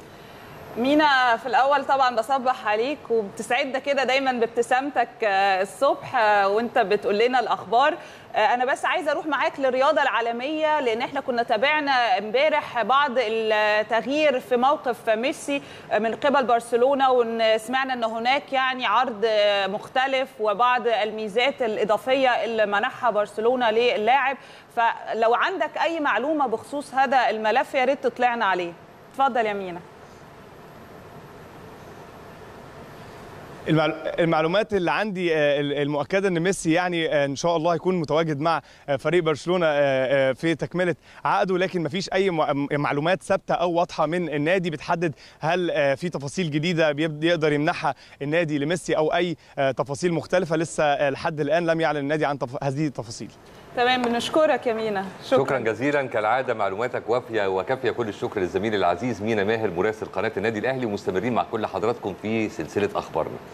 مينا في الاول طبعا بصبح عليك وبتسعدنا كده دايما بابتسامتك آه، الصبح آه، وانت بتقول لنا الاخبار آه، انا بس عايزه اروح معاك للرياضه العالميه لان احنا كنا تابعنا امبارح بعض التغيير في موقف ميسي آه، من قبل برشلونه وسمعنا ان هناك يعني عرض آه، مختلف وبعض الميزات الاضافيه اللي منحها برشلونه للاعب فلو عندك اي معلومه بخصوص هذا الملف يا ريت تطلعنا عليه اتفضل يا مينا المعلو- المعلومات اللي عندي آه، المؤكده ان ميسي يعني آه، ان شاء الله هيكون متواجد مع آه، فريق برشلونه آه، آه، في تكمله عقده لكن مفيش اي مع- معلومات ثابته او واضحه من النادي بتحدد هل آه، في تفاصيل جديده بيب- يقدر يمنحها النادي لميسي او اي آه، تفاصيل مختلفه لسه آه، لحد الان لم يعلن النادي عن تف- هذه التفاصيل تمام بنشكرك يا مينا شكرا, شكرا جزيلا كالعاده معلوماتك وافيه وكافيه كل الشكر للزميل العزيز مينا ماهر مراسل قناه النادي الاهلي ومستمرين مع كل حضراتكم في سلسله اخبارنا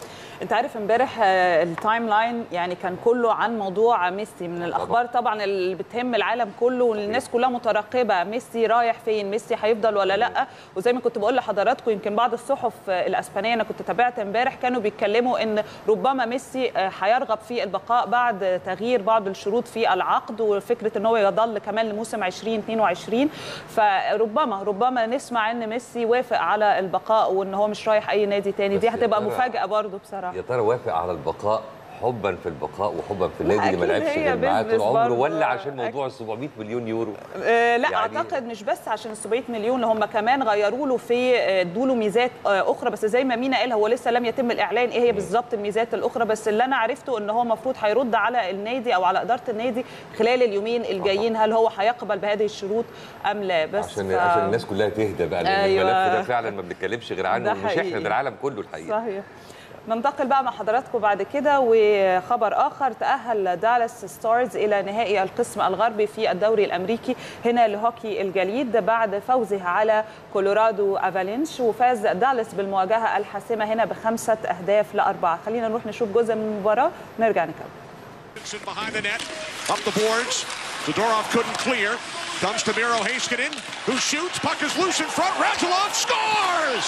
انت عارف امبارح آه، التايم لاين يعني كان كله عن موضوع ميسي من الاخبار طبعا اللي بتهم العالم كله والناس كلها مترقبه ميسي رايح فين ميسي هيفضل ولا لا وزي ما كنت بقول لحضراتكم يمكن بعض الصحف آه، الاسبانيه انا كنت تابعت امبارح كانوا بيتكلموا ان ربما ميسي آه، هيرغب في البقاء بعد تغيير بعض الشروط في العقد وفكره ان هو يظل كمان لموسم 2022 فربما ربما نسمع ان ميسي وافق على البقاء وان هو مش رايح اي نادي تاني بس دي يا هتبقى ترى- مفاجاه برضه بصراحه يا ترى وافق على البقاء حبا في البقاء وحبا في النادي اللي ما أكيد لعبش هي غير معاه طول business عمره برضه. ولا عشان موضوع ال 700 مليون يورو آه لا يعني- يعني اعتقد مش بس عشان ال 700 مليون هم كمان غيروا له في آه، ادوا له ميزات آه، اخرى بس زي ما مينا قال هو لسه لم يتم الاعلان ايه هي بالظبط الميزات الاخرى بس اللي انا عرفته ان هو المفروض هيرد على النادي او على اداره النادي خلال اليومين الجايين هل هو هيقبل بهذه الشروط ام لا بس عشان ف- عشان الناس كلها تهدى بقى لان أيوة. الملف ده فعلا ما بنتكلمش غير عنه ده مش احنا حقيقي. ده العالم كله الحقيقه صحيح ننتقل بقى مع حضراتكم بعد كده وخبر اخر تاهل دالاس ستارز الى نهائي القسم الغربي في الدوري الامريكي هنا لهوكي الجليد بعد فوزها على كولورادو افالينش وفاز دالاس بالمواجهه الحاسمه هنا بخمسه اهداف لاربعه خلينا نروح نشوف جزء من المباراه نرجع نكمل Robinson behind the net, up the boards. Zadorov couldn't clear. Comes to Miro Heiskanen, who shoots. Puck is loose in front. Radulov scores!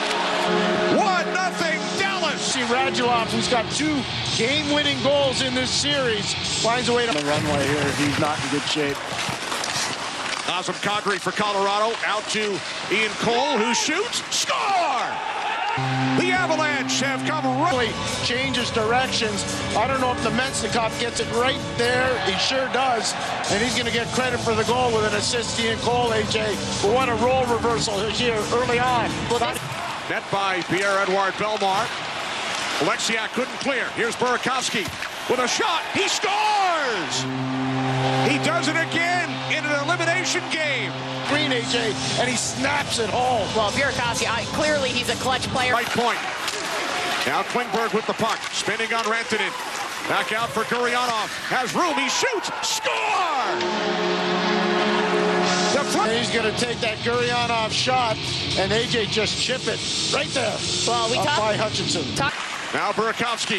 One nothing Dallas. See Radulov, who's got two game-winning goals in this series, finds a way to the runway here. He's not in good shape. Nazem Kadri for Colorado. Out to Ian Cole, who shoots. Score! The Avalanche have come right. Really changes directions. I don't know if the Mensnikov gets it right there. He sure does. And he's going to get credit for the goal with an assist to Ian Cole, AJ. But what a role reversal here early on. Net by Pierre-Edouard Belmar. Alexiak couldn't clear. Here's Burakovsky with a shot. He scores! He does it again in an elimination game. Green, AJ, and he snaps it home. Well, Burakovsky, I, clearly he's a clutch player. Right point. Now Klingberg with the puck. Spinning on Rantanen. Back out for Gurionov. Has room. He shoots. Score! The And front. he's going to take that Gurionov shot, and AJ just chip it right there. Well, we up talked- by Hutchinson. Talk- Now Burakovsky.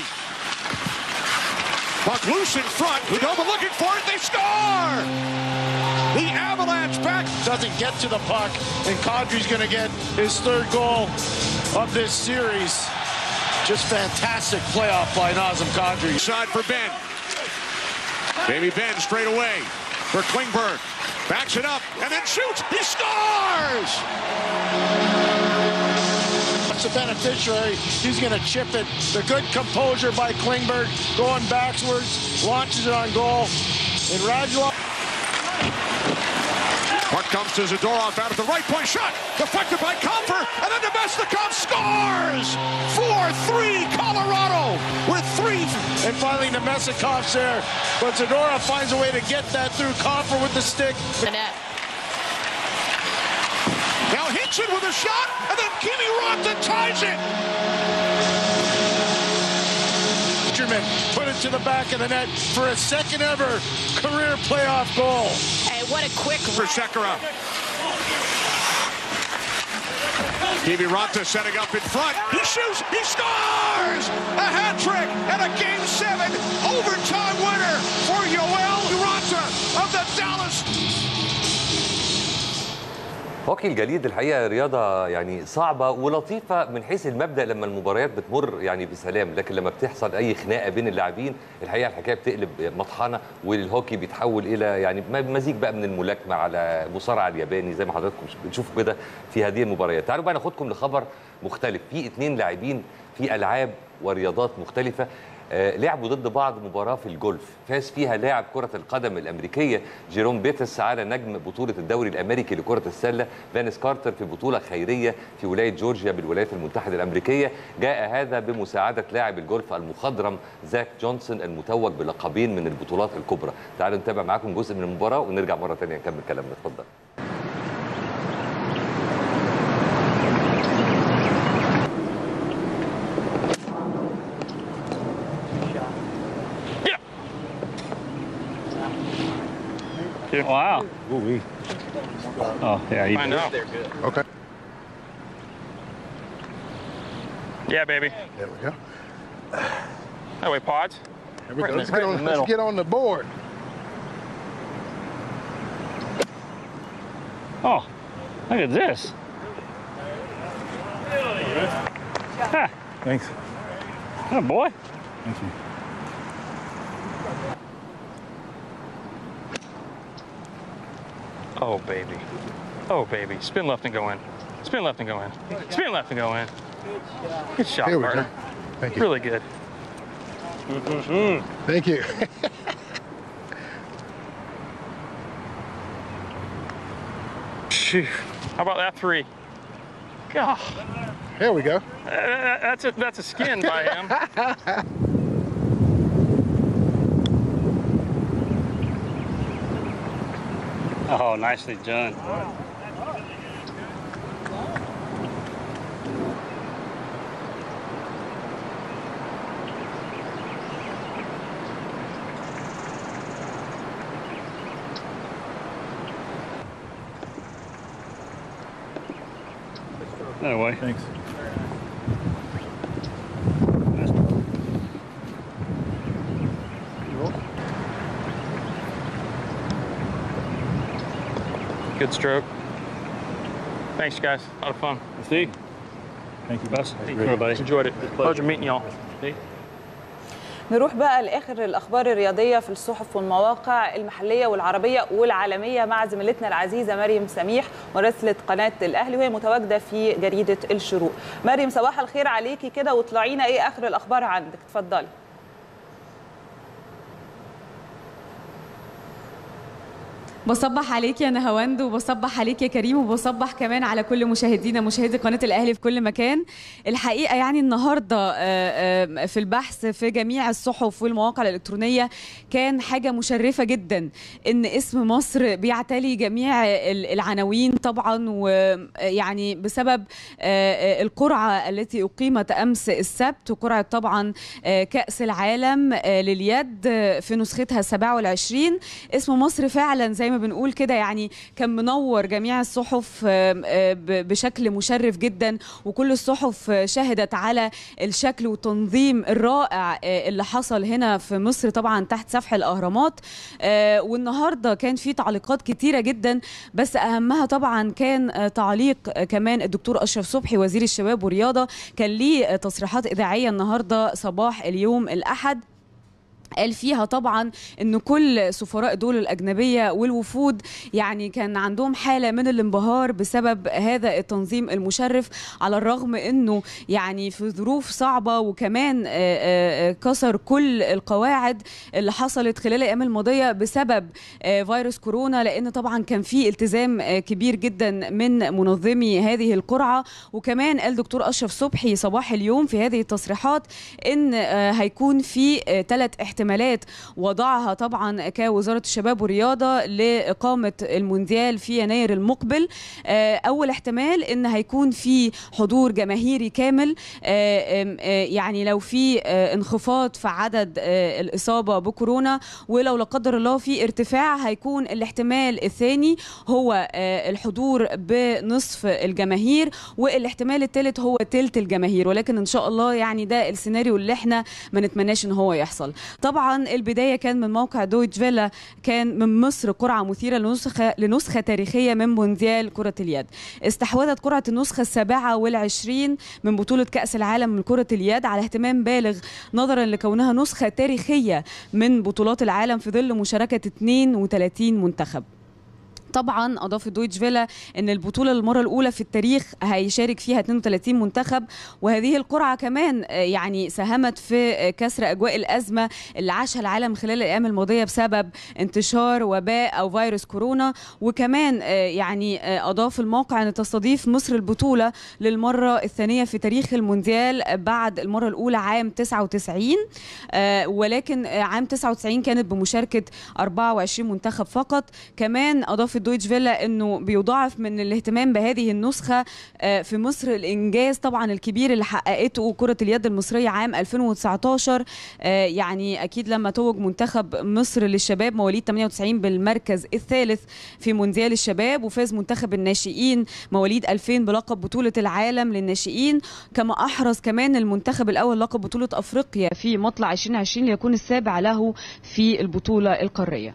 Puck loose in front. Hudobin looking for it. They score! The Avalanche back. doesn't get to the puck, and Kadri's going to get his third goal of this series. Just fantastic playoff by Nazem Kadri. Side for Ben. Jamie Ben straight away for Klingberg. Backs it up and then shoots. He scores! That's the beneficiary. He's going to chip it. The good composure by Klingberg going backwards, launches it on goal. And Radulov. Puck comes to Zadorov out at the right point shot. Deflected by Comfer. And then Nemesnikov scores! 4-3 Colorado with three. And finally, Nemesikov's there. But Zadorov finds a way to get that through Confer with the stick. the net. Now Hinson with a shot. And then Kimi Rotten ties it. Benjamin put it to the back of the net for a second ever career playoff goal. And what a quick for Sekera. Kimi Ranta setting up in front. He shoots. He scores! A hat trick and a game seven overtime winner for Yoel Ranta of the Dallas هوكي الجليد الحقيقه رياضه يعني صعبه ولطيفه من حيث المبدا لما المباريات بتمر يعني بسلام لكن لما بتحصل اي خناقه بين اللاعبين الحقيقه الحكايه بتقلب مطحنه والهوكي بيتحول الى يعني مزيج بقى من الملاكمه على مصارعه الياباني زي ما حضراتكم بتشوفوا كده في هذه المباريات تعالوا بقى ناخدكم لخبر مختلف في اثنين لاعبين في العاب ورياضات مختلفه آه، لعبوا ضد بعض مباراة في الجولف فاز فيها لاعب كرة القدم الأمريكية جيروم بيتس على نجم بطولة الدوري الأمريكي لكرة السلة فانيس كارتر في بطولة خيرية في ولاية جورجيا بالولايات المتحدة الأمريكية جاء هذا بمساعدة لاعب الجولف المخضرم زاك جونسون المتوج بلقبين من البطولات الكبرى تعالوا نتابع معاكم جزء من المباراة ونرجع مرة ثانية نكمل كلامنا اتفضل Wow. Oh, yeah. You Find out. Okay. Yeah, baby. There we go. That way, Pods. Here we Right go. in Let's the- get, right in on, the let's middle. get on the board. Oh, look at this. Ha. Thanks. Oh, boy. Thank you. Oh, baby. Oh, baby. Spin left and go in. Spin left and go in. Spin left and go in. Good shot, Here we go. partner. Thank you. Really good. Thank you. Phew. How about that three? God, There we go. uh, that's a that's a skin by him. Oh, nicely done. That way. Thanks. Good stroke. Thanks, guys. A lot of fun. See? Thank you. Best. That's great. Everybody. Enjoyed it. Pleasure meeting y'all. نروح بقى لاخر الاخبار الرياضيه في الصحف والمواقع المحليه والعربيه والعالميه مع زميلتنا العزيزه مريم سميح مراسله قناه الاهلي وهي متواجده في جريده الشروق. مريم صباح الخير عليكي كده وطلعينا ايه اخر الاخبار عندك اتفضلي. بصبح عليك يا نهاوند وبصبح عليك يا كريم وبصبح كمان على كل مشاهدينا مشاهدي قناه الاهلي في كل مكان الحقيقه يعني النهارده آه، آه، في البحث في جميع الصحف والمواقع الالكترونيه كان حاجه مشرفه جدا ان اسم مصر بيعتلي جميع ال- العناوين طبعا ويعني بسبب آه، آه، القرعه التي اقيمت امس السبت وقرعه طبعا آه، كاس العالم آه، لليد آه، في نسختها 27 اسم مصر فعلا زي ما بنقول كده يعني كان منور جميع الصحف آه، آه، ب- بشكل مشرف جدا وكل الصحف آه، شهدت على الشكل والتنظيم الرائع آه، اللي حصل هنا في مصر طبعا تحت سفح الاهرامات آه، والنهارده كان في تعليقات كتيره جدا بس اهمها طبعا كان آه، تعليق آه، كمان الدكتور اشرف صبحي وزير الشباب والرياضه كان ليه آه، تصريحات اذاعيه النهارده صباح اليوم الاحد قال فيها طبعا ان كل سفراء الدول الاجنبيه والوفود يعني كان عندهم حاله من الانبهار بسبب هذا التنظيم المشرف على الرغم انه يعني في ظروف صعبه وكمان آه، آه، آه، كسر كل القواعد اللي حصلت خلال الايام الماضيه بسبب آه، فيروس كورونا لان طبعا كان في التزام آه، كبير جدا من منظمي هذه القرعه وكمان قال دكتور اشرف صبحي صباح اليوم في هذه التصريحات ان آه، هيكون في ثلاث احتمالات وضعها طبعا كوزاره الشباب والرياضه لاقامه المونديال في يناير المقبل آه، اول احتمال ان هيكون في حضور جماهيري كامل آه، آم، آه، يعني لو في آه، انخفاض في عدد آه، الاصابه بكورونا ولو لا قدر الله في ارتفاع هيكون الاحتمال الثاني هو آه، الحضور بنصف الجماهير والاحتمال الثالث هو تلت الجماهير ولكن ان شاء الله يعني ده السيناريو اللي احنا ما نتمناش ان هو يحصل طبعا البدايه كان من موقع دويتش فيلا كان من مصر قرعه مثيره لنسخه لنسخه تاريخيه من مونديال كره اليد استحوذت قرعه النسخه السابعه والعشرين من بطوله كاس العالم لكره اليد على اهتمام بالغ نظرا لكونها نسخه تاريخيه من بطولات العالم في ظل مشاركه 32 منتخب طبعا اضاف دويتش فيلا ان البطوله للمره الاولى في التاريخ هيشارك فيها 32 منتخب وهذه القرعه كمان آه، يعني ساهمت في آه، كسر اجواء الازمه اللي عاشها العالم خلال الايام الماضيه بسبب انتشار وباء او فيروس كورونا وكمان آه، يعني آه، اضاف الموقع ان تستضيف مصر البطوله للمره الثانيه في تاريخ المونديال بعد المره الاولى عام 99 آه، ولكن آه، عام 99 كانت بمشاركه 24 منتخب فقط كمان اضاف دويتش فيلا انه بيضاعف من الاهتمام بهذه النسخه آه، في مصر الانجاز طبعا الكبير اللي حققته كره اليد المصريه عام 2019 آه، يعني اكيد لما توج منتخب مصر للشباب مواليد 98 بالمركز الثالث في مونديال الشباب وفاز منتخب الناشئين مواليد 2000 بلقب بطوله العالم للناشئين كما احرز كمان المنتخب الاول لقب بطوله افريقيا في مطلع 2020 ليكون السابع له في البطوله القاريه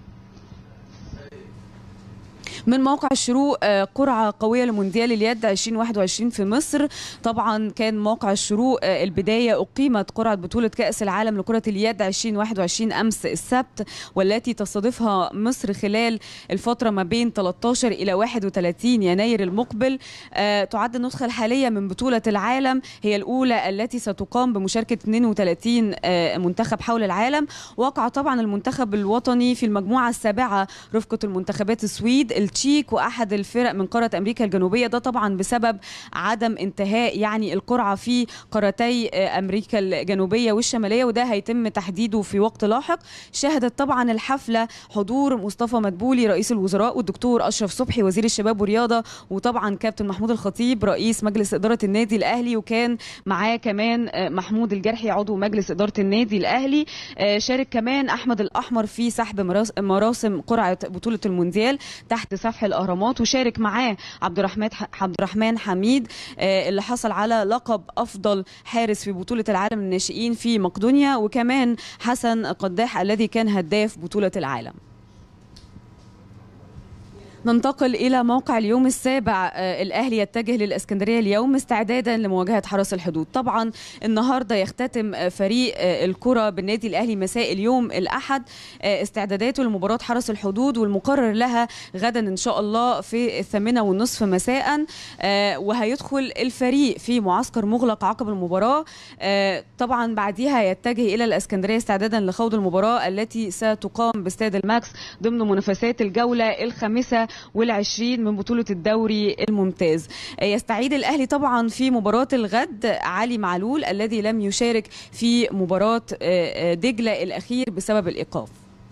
من موقع الشروق آه، قرعة قوية لمونديال اليد 2021 في مصر طبعا كان موقع الشروق آه، البداية أقيمت قرعة بطولة كأس العالم لكرة اليد 2021 أمس السبت والتي تستضيفها مصر خلال الفترة ما بين 13 إلى 31 يناير المقبل آه، تعد النسخة الحالية من بطولة العالم هي الأولى التي ستقام بمشاركة 32 آه، منتخب حول العالم وقع طبعا المنتخب الوطني في المجموعة السابعة رفقة المنتخبات السويد التشيك وأحد الفرق من قارة أمريكا الجنوبية ده طبعا بسبب عدم انتهاء يعني القرعة في قارتي آه، أمريكا الجنوبية والشمالية وده هيتم تحديده في وقت لاحق شهدت طبعا الحفلة حضور مصطفى مدبولي رئيس الوزراء والدكتور أشرف صبحي وزير الشباب والرياضة وطبعا كابتن محمود الخطيب رئيس مجلس إدارة النادي الأهلي وكان معاه كمان آه، محمود الجرحي عضو مجلس إدارة النادي الأهلي آه، شارك كمان أحمد الأحمر في سحب مراس- مراسم قرعة بطولة المونديال تحت سفح الأهرامات وشارك معاه عبد الرحمن عبد الرحمن حميد آه، اللي حصل على لقب أفضل حارس في بطولة العالم للناشئين في مقدونيا وكمان حسن قداح الذي كان هداف بطولة العالم ننتقل إلى موقع اليوم السابع آه، الأهلي يتجه للإسكندرية اليوم استعدادا لمواجهة حرس الحدود طبعا النهاردة يختتم آه، فريق آه، الكرة بالنادي الأهلي مساء اليوم الأحد آه، استعداداته لمباراة حرس الحدود والمقرر لها غدا إن شاء الله في الثامنة والنصف مساء آه، وهيدخل الفريق في معسكر مغلق عقب المباراة آه، طبعا بعديها يتجه إلى الإسكندرية استعدادا لخوض المباراة التي ستقام باستاد الماكس ضمن منافسات الجولة الخامسة والعشرين من بطولة الدوري الممتاز آه، يستعيد الأهلي طبعا في مباراة الغد علي معلول الذي لم يشارك في مباراة آه، آه، دجلة الأخير بسبب الإيقاف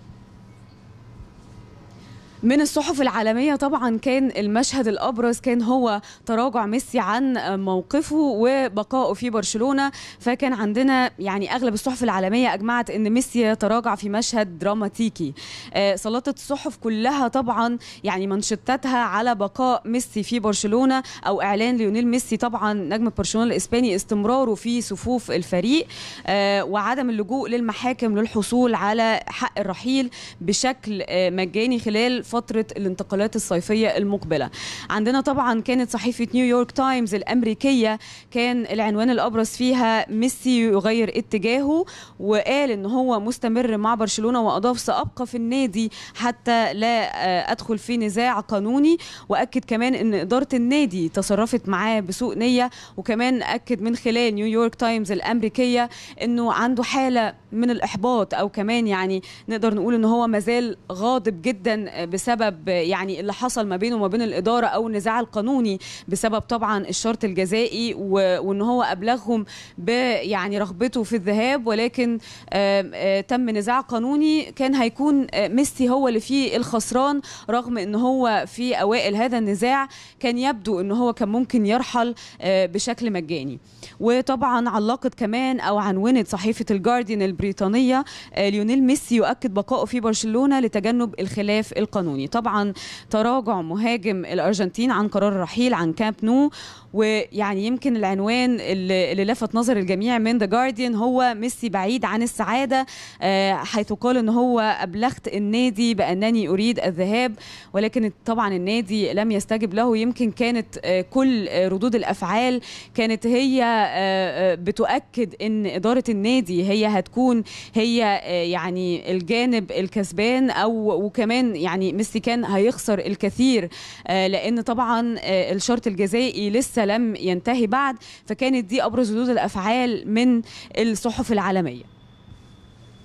من الصحف العالمية طبعا كان المشهد الأبرز كان هو تراجع ميسي عن موقفه وبقائه في برشلونة فكان عندنا يعني أغلب الصحف العالمية أجمعت أن ميسي يتراجع في مشهد دراماتيكي آه، سلطت الصحف كلها طبعا يعني منشطتها على بقاء ميسي في برشلونة أو إعلان ليونيل ميسي طبعا نجم برشلونة الإسباني استمراره في صفوف الفريق آه، وعدم اللجوء للمحاكم للحصول على حق الرحيل بشكل آه، مجاني خلال فترة الانتقالات الصيفية المقبلة عندنا طبعا كانت صحيفة نيويورك تايمز الأمريكية كان العنوان الأبرز فيها ميسي يغير اتجاهه وقال إن هو مستمر مع برشلونة وأضاف سأبقى في النادي حتى لا آه، أدخل في نزاع قانوني وأكد كمان إن إدارة النادي تصرفت معاه بسوء نية وكمان أكد من خلال نيويورك تايمز الأمريكية إنه عنده حالة من الإحباط أو كمان يعني نقدر نقول إن هو مازال غاضب جدا بسبب يعني اللي حصل ما بينه وما بين الإدارة أو النزاع القانوني بسبب طبعا الشرط الجزائي و- وإن هو أبلغهم ب يعني رغبته في الذهاب ولكن آم، آه، تم نزاع قانوني كان هيكون آه، ميسي هو اللي فيه الخسران رغم ان هو في اوائل هذا النزاع كان يبدو ان هو كان ممكن يرحل آه، بشكل مجاني وطبعا علقت كمان او عنونت صحيفه الجارديان البريطانيه آه، ليونيل ميسي يؤكد بقائه في برشلونه لتجنب الخلاف القانوني طبعا تراجع مهاجم الارجنتين عن قرار الرحيل عن كامب نو ويعني يمكن العنوان اللي, اللي لفت نظر الجميع من ذا جارديان هو ميسي بعيد عن السعاده آه، حيث قال ان هو ابلغت النادي بانني اريد الذهاب ولكن طبعا النادي لم يستجب له يمكن كانت آه، كل آه، ردود الافعال كانت هي آه، آه، بتؤكد ان اداره النادي هي هتكون هي آه، يعني الجانب الكسبان او وكمان يعني ميسي كان هيخسر الكثير آه، لان طبعا آه، الشرط الجزائي لسه لم ينتهي بعد فكانت دي ابرز ردود الافعال من الصحف العالميه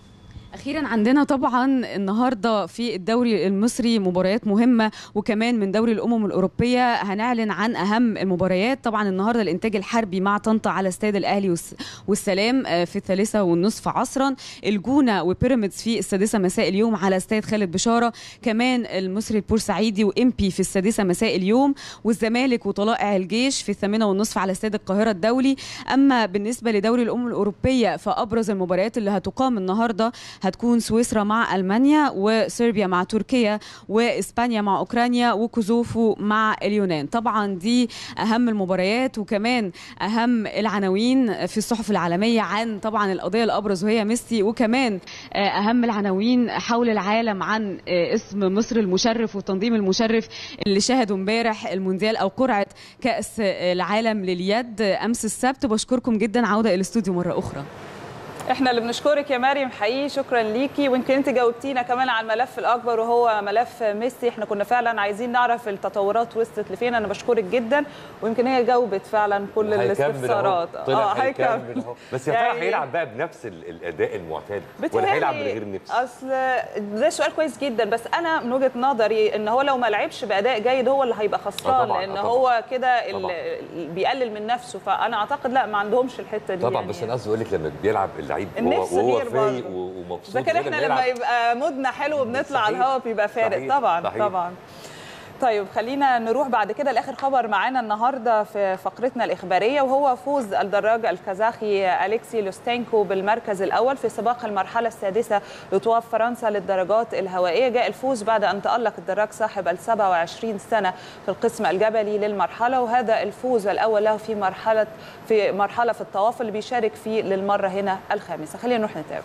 اخيرا عندنا طبعا النهارده في الدوري المصري مباريات مهمه وكمان من دوري الامم الاوروبيه هنعلن عن اهم المباريات طبعا النهارده الانتاج الحربي مع طنطا على استاد الاهلي والس- والسلام آه، في الثالثه والنصف عصرا الجونه وبيراميدز في السادسه مساء اليوم على استاد خالد بشاره كمان المصري البورسعيدي وامبي في السادسه مساء اليوم والزمالك وطلائع الجيش في الثامنه والنصف على استاد القاهره الدولي اما بالنسبه لدوري الامم الاوروبيه فابرز المباريات اللي هتقام النهارده هتكون سويسرا مع المانيا وصربيا مع تركيا واسبانيا مع اوكرانيا وكوزوفو مع اليونان طبعا دي اهم المباريات وكمان اهم العناوين في الصحف العالميه عن طبعا القضيه الابرز وهي ميسي وكمان آه، اهم العناوين حول العالم عن آه، اسم مصر المشرف والتنظيم المشرف اللي شهدوا امبارح المونديال او قرعه كاس العالم لليد امس السبت بشكركم جدا عوده الى الاستوديو مره اخرى احنا اللي بنشكرك يا مريم حقيقي شكرا ليكي ويمكن انت جاوبتينا كمان على الملف الاكبر وهو ملف ميسي احنا كنا فعلا عايزين نعرف التطورات وصلت لفين انا بشكرك جدا ويمكن هي جاوبت فعلا كل هيكمل أهو. الاستفسارات طلع هيكمل هيكمل أهو. بس يا ترى يعني- هيلعب بقى بنفس ال- الاداء المعتاد ولا بتهيألي هيلعب من غير نفس اصل ده سؤال كويس جدا بس انا من وجهه نظري ان هو لو ما لعبش باداء جيد هو اللي هيبقى خسران آه طبعاً، لان آه طبعاً. هو كده ال- طبعاً. ال- بيقلل من نفسه فانا اعتقد لا ما عندهمش الحته دي طبعا يعني. بس انا قصدي اقول لك لما بيلعب اللعيب وهو النفس وهو غير فايق برضه. و- ومبسوط اذا كان غير احنا لما لما يلعب. يبقى مودنا حلو وبنطلع على صحيح. الهواء بيبقى فارق صحيح. طبعا صحيح. طبعا طيب خلينا نروح بعد كده لاخر خبر معانا النهارده في فقرتنا الاخباريه وهو فوز الدراج الكازاخي اليكسي لوستينكو بالمركز الاول في سباق المرحله السادسه لطواف فرنسا للدراجات الهوائيه جاء الفوز بعد ان تالق الدراج صاحب ال 27 سنه في القسم الجبلي للمرحله وهذا الفوز الاول له في مرحله في مرحله في الطواف اللي بيشارك فيه للمره هنا الخامسه خلينا نروح نتابع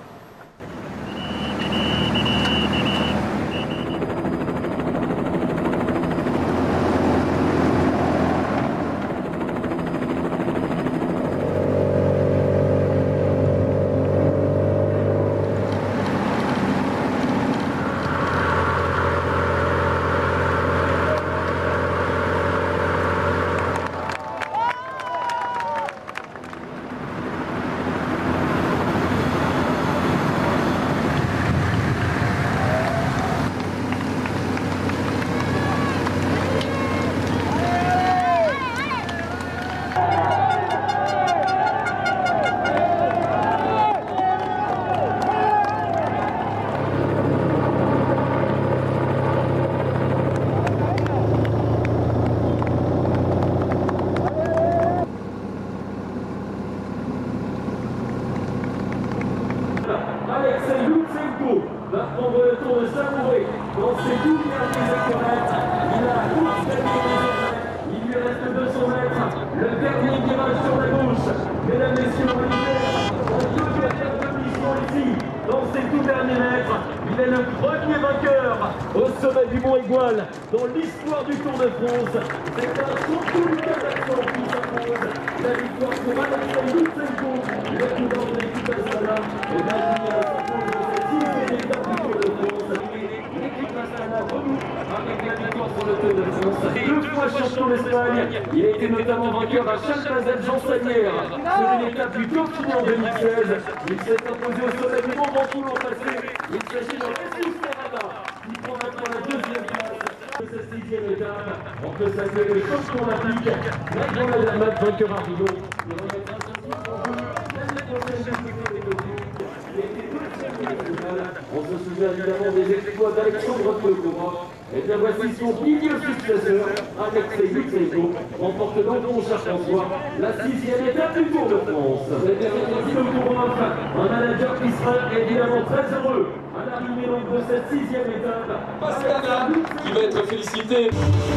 Alexei Lutsenko va prendre le tour de savourer dans ses tout derniers hectomètres. Il a course gagné désormais. Il lui reste 200 mètres. Le dernier virage sur la gauche. Mesdames, Messieurs, Olivier, en deux dernières demi-sont ici, dans ses tout derniers mètres. Il est le premier vainqueur au sommet du Mont Égual dans l'histoire du Tour de France. C'est un champion du Kazakhstan qui s'impose. La victoire pour Alexei Lutsenko, le coureur de l'équipe nationale. Et Magie s'impose dans cette sixième étape du Tour de France. L'équipe nationale renoue avec la victoire sur le Tour de France. Deux fois champion d'Espagne, il a été notamment vainqueur à Chalmazel Jean Sanière sur une étape du Dauphiné en 2016. Il s'est imposé au sommet du Mont Ventoux l'an passé. Il s'agit de Jesus Ferrada qui prend maintenant la deuxième place de cette sixième étape. On peut saluer le champion olympique, Michael Lederman, vainqueur à Rio. Il remettra son titre en jeu l'année prochaine de Cyclo des Tokyo. Il a été deuxième de la finale. On se souvient évidemment des exploits d'Alexandre Teokova. Et bien voici son milieu successeur, Alexei Lutsenko, remporte donc, mon cher François, la sixième étape du Tour de France. C'est bien entendu le Tour un manager qui sera évidemment très heureux à l'arrivée donc de cette sixième étape. Pastana qui va être félicité.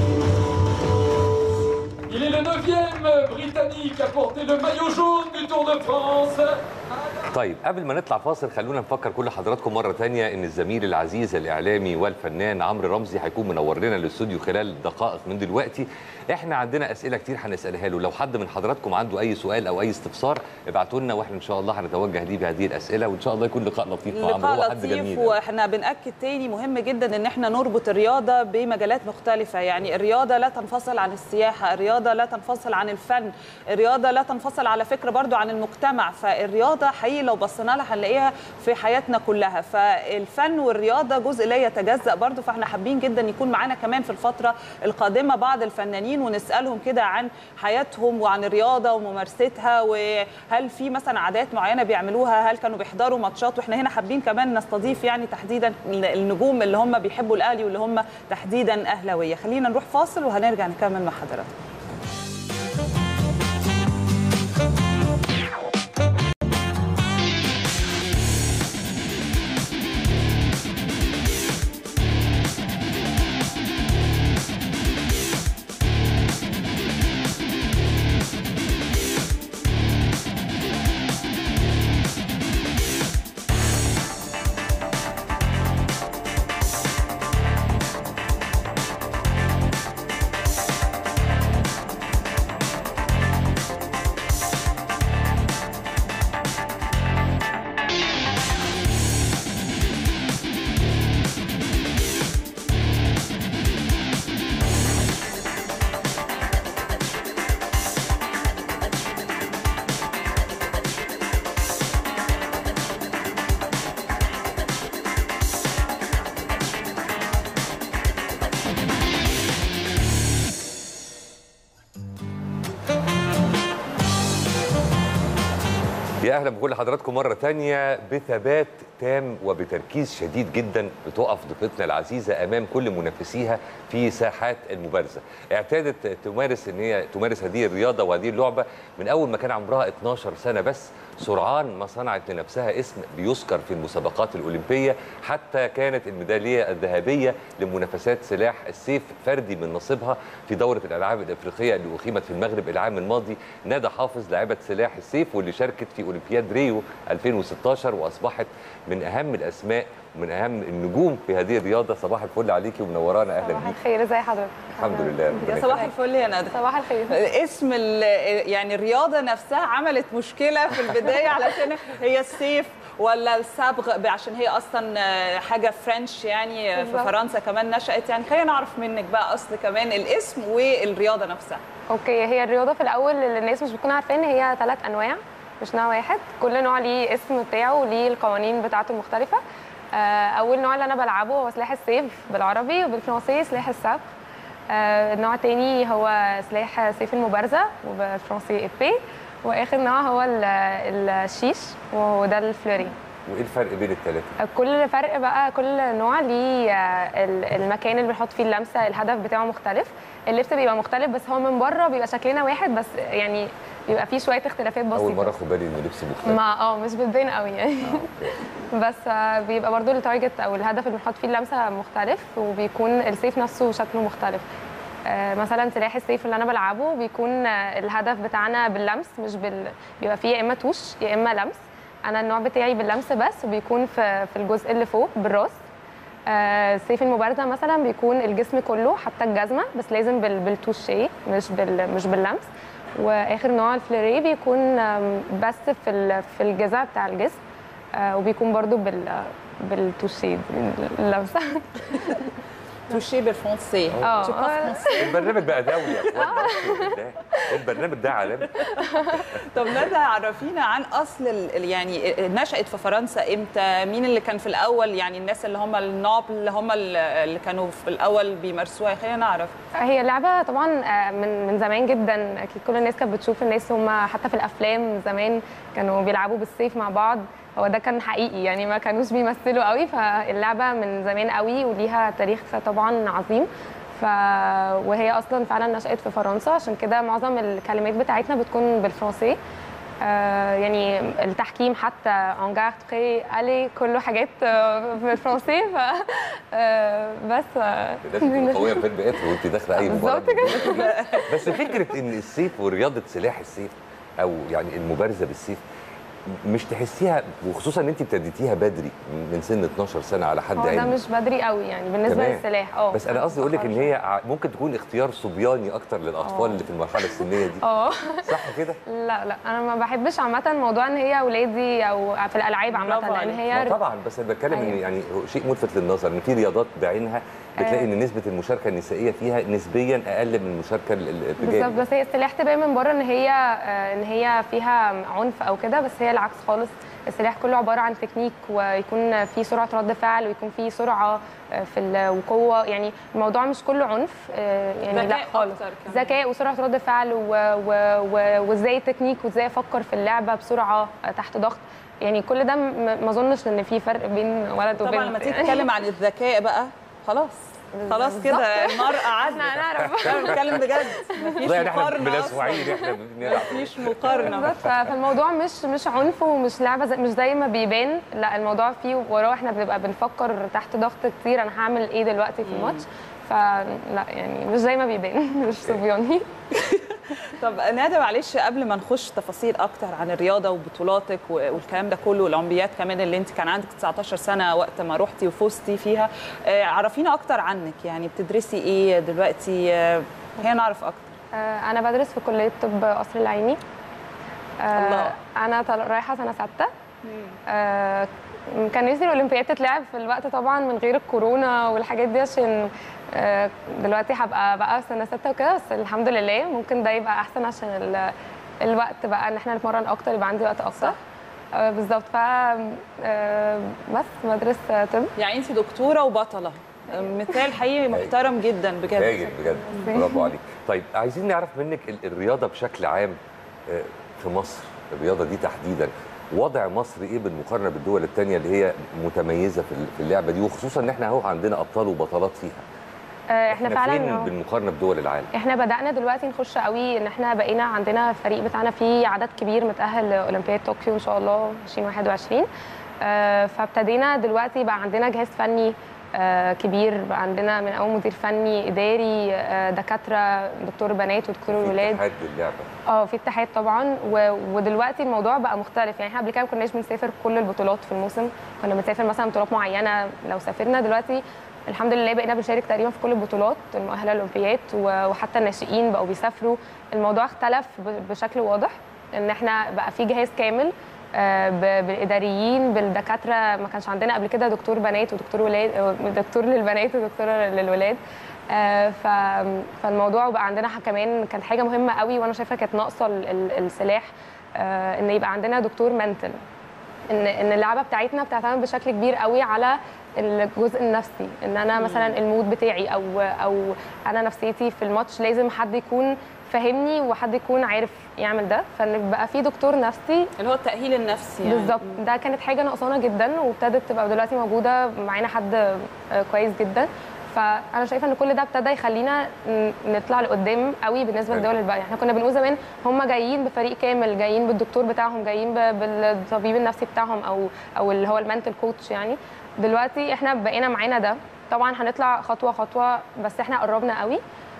Il est le neuvième Britannique à porter le maillot jaune du Tour de France. طيب قبل ما نطلع فاصل خلونا نفكر كل حضراتكم مره تانية ان الزميل العزيز الاعلامي والفنان عمرو رمزي هيكون منور لنا الاستوديو خلال دقائق من دلوقتي احنا عندنا اسئله كتير هنسالها له لو حد من حضراتكم عنده اي سؤال او اي استفسار ابعتوا لنا واحنا ان شاء الله هنتوجه ليه بهذه الاسئله وان شاء الله يكون لقاء لطيف مع عمرو هو لقاء حد لطيف جميل واحنا بناكد تاني مهم جدا ان احنا نربط الرياضه بمجالات مختلفه يعني الرياضه لا تنفصل عن السياحه الرياضه لا تنفصل عن الفن الرياضه لا تنفصل على فكره برضو عن المجتمع فالرياضه الرياضه حقيقي لو بصينا لها هنلاقيها في حياتنا كلها فالفن والرياضه جزء لا يتجزا برضو فاحنا حابين جدا يكون معانا كمان في الفتره القادمه بعض الفنانين ونسالهم كده عن حياتهم وعن الرياضه وممارستها وهل في مثلا عادات معينه بيعملوها هل كانوا بيحضروا ماتشات واحنا هنا حابين كمان نستضيف يعني تحديدا النجوم اللي هم بيحبوا الاهلي واللي هم تحديدا اهلاويه خلينا نروح فاصل وهنرجع نكمل مع حضراتكم يا اهلا بكل حضراتكم مره تانية بثبات تام وبتركيز شديد جدا بتقف ضيفتنا العزيزه امام كل منافسيها في ساحات المبارزه اعتادت تمارس ان هي تمارس هذه الرياضه وهذه اللعبه من اول ما كان عمرها 12 سنه بس سرعان ما صنعت لنفسها اسم بيذكر في المسابقات الاولمبيه حتى كانت الميداليه الذهبيه لمنافسات سلاح السيف فردي من نصيبها في دوره الالعاب الافريقيه اللي اقيمت في المغرب العام الماضي ندى حافظ لاعبه سلاح السيف واللي شاركت في اولمبياد ريو 2016 واصبحت من اهم الاسماء ومن اهم النجوم في هذه الرياضه صباح الفل عليكي ومنورانا اهلا صباح بيك الخير ازي حضرتك الحمد لله ربنا يا صباح الفل يا ندى صباح الخير اسم ال- يعني الرياضه نفسها عملت مشكله في البدايه علشان هي السيف ولا الصبغ عشان هي اصلا حاجه فرنش يعني في بالظبط. فرنسا كمان نشات يعني خلينا نعرف منك بقى اصل كمان الاسم والرياضه نفسها اوكي هي الرياضه في الاول اللي الناس مش بتكون عارفين هي ثلاث انواع مش نوع واحد كل نوع ليه اسم بتاعه وليه القوانين بتاعته المختلفه آه، اول نوع اللي انا بلعبه هو سلاح السيف بالعربي وبالفرنسي سلاح الصبغ آه، النوع التاني هو سلاح سيف المبارزه وبالفرنسي ايبي واخر نوع هو ال- الشيش وده الفلوري وايه الفرق بين الثلاثه كل فرق بقى كل نوع ليه آه، ال- المكان اللي بنحط فيه اللمسه الهدف بتاعه مختلف اللبس بيبقى مختلف بس هو من بره بيبقى شكلنا واحد بس يعني بيبقى فيه شويه اختلافات بسيطه اول مره اخد بالي ان لبس مختلف ما اه مش بتبين قوي يعني بس آه، بيبقى برضو التارجت او الهدف اللي بنحط فيه اللمسه مختلف وبيكون السيف نفسه شكله مختلف آه، مثلا سلاح السيف اللي انا بلعبه بيكون آه، الهدف بتاعنا باللمس مش بال بيبقى فيه يا اما توش يا اما لمس انا النوع بتاعي باللمس بس وبيكون في في الجزء اللي فوق بالراس آه، سيف المبارزه مثلا بيكون الجسم كله حتى الجزمه بس لازم بال- بالتوشيه مش بال مش باللمس واخر نوع الفلوري بيكون آم، بس في ال- في الجذع بتاع الجسم آه، وبيكون برضو بال بالتوشيه اللمسه توشي بالفرنسي اه Tu parles français. البرنامج بقى دولي يا اخوان أقسم بالله. البرنامج ده عالمي طب ندى عرفينا عن اصل ال- ال- يعني نشأت في فرنسا امتى مين اللي كان في الاول يعني الناس اللي هم النوبل اللي هم ال- اللي كانوا في الاول بيمارسوها خلينا نعرف هي لعبة طبعا آه، من من زمان جدا اكيد كل الناس كانت بتشوف الناس هم حتى في الافلام زمان كانوا بيلعبوا بالسيف مع بعض هو ده كان حقيقي يعني ما كانوش بيمثلوا قوي فاللعبة من زمان قوي وليها تاريخ طبعا عظيم ف وهي اصلا فعلا نشأت في فرنسا عشان كده معظم الكلمات بتاعتنا بتكون بالفرنسي آه، يعني التحكيم حتى انجار تري الي كله حاجات آه، بالفرنسي ف آه، بس آه، لازم تكون قويه في فيلم قطر وانت داخله اي مباراه بالظبط كده بس فكره ان السيف ورياضه سلاح السيف او يعني المبارزه بالسيف مش تحسيها وخصوصا ان انت ابتديتيها بدري من سن 12 سنه على حد هو ده علمي مش بدري قوي يعني بالنسبه تمام. للسلاح اه بس انا قصدي اقول لك ان هي ع- ممكن تكون اختيار صبياني اكتر للاطفال آه. اللي في المرحله السنيه دي اه صح كده لا لا انا ما بحبش عامه موضوع ان هي اولادي او في الالعاب عامه برافو لان عليك. هي ما طبعا بس انا بتكلم ان أيوة. يعني شيء ملفت للنظر ان في رياضات بعينها بتلاقي ان نسبه المشاركه النسائيه فيها نسبيا اقل من المشاركه ال- ال- بالظبط الرجاليه بس هي السلاح تبان من بره ان هي آه، ان هي فيها عنف او كده بس هي العكس خالص السلاح كله عباره عن تكنيك ويكون في سرعه رد فعل ويكون في سرعه آه، في ال- وقوه يعني الموضوع مش كله عنف آه، يعني لا ذكاء خالص أكتر كمان. ذكاء وسرعه رد فعل و- و- و- وازاي التكنيك وازاي افكر في اللعبه بسرعه آه، تحت ضغط يعني كل ده م- ما اظنش ان في فرق بين ولد وبنت طبعا لما تيجي يعني. تتكلم عن الذكاء بقى خلاص خلاص كده بالظبط. النار قعدت احنا هنعرف انا بتكلم بجد مفيش لا، احنا مقارنه بنسوعين أصلاً. احنا بنلعب مفيش مقارنه بالظبط ف- فالموضوع مش مش عنف ومش لعبه زي مش زي ما بيبان لا الموضوع فيه وراه احنا بنبقى بنفكر تحت ضغط كتير انا هعمل ايه دلوقتي في الماتش فلا يعني مش زي ما بيبان مش صبياني طب ندى معلش قبل ما نخش تفاصيل اكتر عن الرياضه وبطولاتك و- والكلام ده كله والاولمبياد كمان اللي انت كان عندك 19 سنه وقت ما رحتي وفزتي فيها آه، عرفينا اكتر عنك يعني بتدرسي ايه دلوقتي آه، هنا نعرف اكتر آه، انا بدرس في كليه طب قصر العيني آه، الله. انا طل- رايحه سنه سته آه، كان نفسي الاولمبياد تتلعب في الوقت طبعا من غير الكورونا والحاجات دي عشان آه، دلوقتي هبقى بقى في سنه سته وكده بس الحمد لله ممكن ده يبقى احسن عشان ال- الوقت بقى ان احنا نتمرن اكتر يبقى عندي وقت اكتر آه، بالظبط ف آه، بس بدرس طب يعني انت دكتوره وبطله مثال حقيقي محترم جدا بجد هايل بجد برافو عليك طيب عايزين نعرف منك ال- الرياضه بشكل عام آه، في مصر الرياضه دي تحديدا وضع مصر ايه بالمقارنه بالدول الثانيه اللي هي متميزه في ال- في اللعبه دي وخصوصا ان احنا اهو عندنا ابطال وبطلات فيها آه، احنا فعلا فين آه. بالمقارنه بدول العالم احنا بدأنا دلوقتي نخش قوي ان احنا بقينا عندنا الفريق بتاعنا فيه عدد كبير متأهل لأولمبياد طوكيو ان شاء الله 2021 آه، فابتدينا دلوقتي بقى عندنا جهاز فني آه، كبير بقى عندنا من اول مدير فني اداري آه، دكاتره دكتور بنات ودكتور ولاد اتحاد اللعبه اه في اتحاد طبعا و... ودلوقتي الموضوع بقى مختلف يعني احنا قبل كده ما كناش بنسافر كل البطولات في الموسم كنا بنسافر مثلا بطولات معينه لو سافرنا دلوقتي الحمد لله بقينا بنشارك تقريبا في كل البطولات المؤهله للاولمبياد و- وحتى الناشئين بقوا بيسافروا الموضوع اختلف ب- بشكل واضح ان احنا بقى في جهاز كامل آه، ب- بالاداريين بالدكاتره ما كانش عندنا قبل كده دكتور بنات ودكتور ولاد آه، دكتور للبنات ودكتور للولاد آه، ف- فالموضوع بقى عندنا ح- كمان كانت حاجه مهمه قوي وانا شايفه كانت ناقصه ال- ال- السلاح آه، ان يبقى عندنا دكتور منتل ان ان اللعبه بتاعتنا بتعتمد بشكل كبير قوي على الجزء النفسي ان انا مثلا المود بتاعي او او انا نفسيتي في الماتش لازم حد يكون فاهمني وحد يكون عارف يعمل ده فان بقى في دكتور نفسي اللي هو التاهيل النفسي يعني. بالظبط ده كانت حاجه ناقصانا جدا وابتدت تبقى دلوقتي موجوده معانا حد آه، كويس جدا فانا شايفه ان كل ده ابتدى يخلينا ن- نطلع لقدام قوي بالنسبه للدول الباقيه احنا كنا بنقول زمان هم جايين بفريق كامل جايين بالدكتور بتاعهم جايين ب- بالطبيب النفسي بتاعهم او او اللي هو المنتل كوتش يعني دلوقتي احنا بقينا معانا ده طبعا هنطلع خطوه خطوه بس احنا قربنا قوي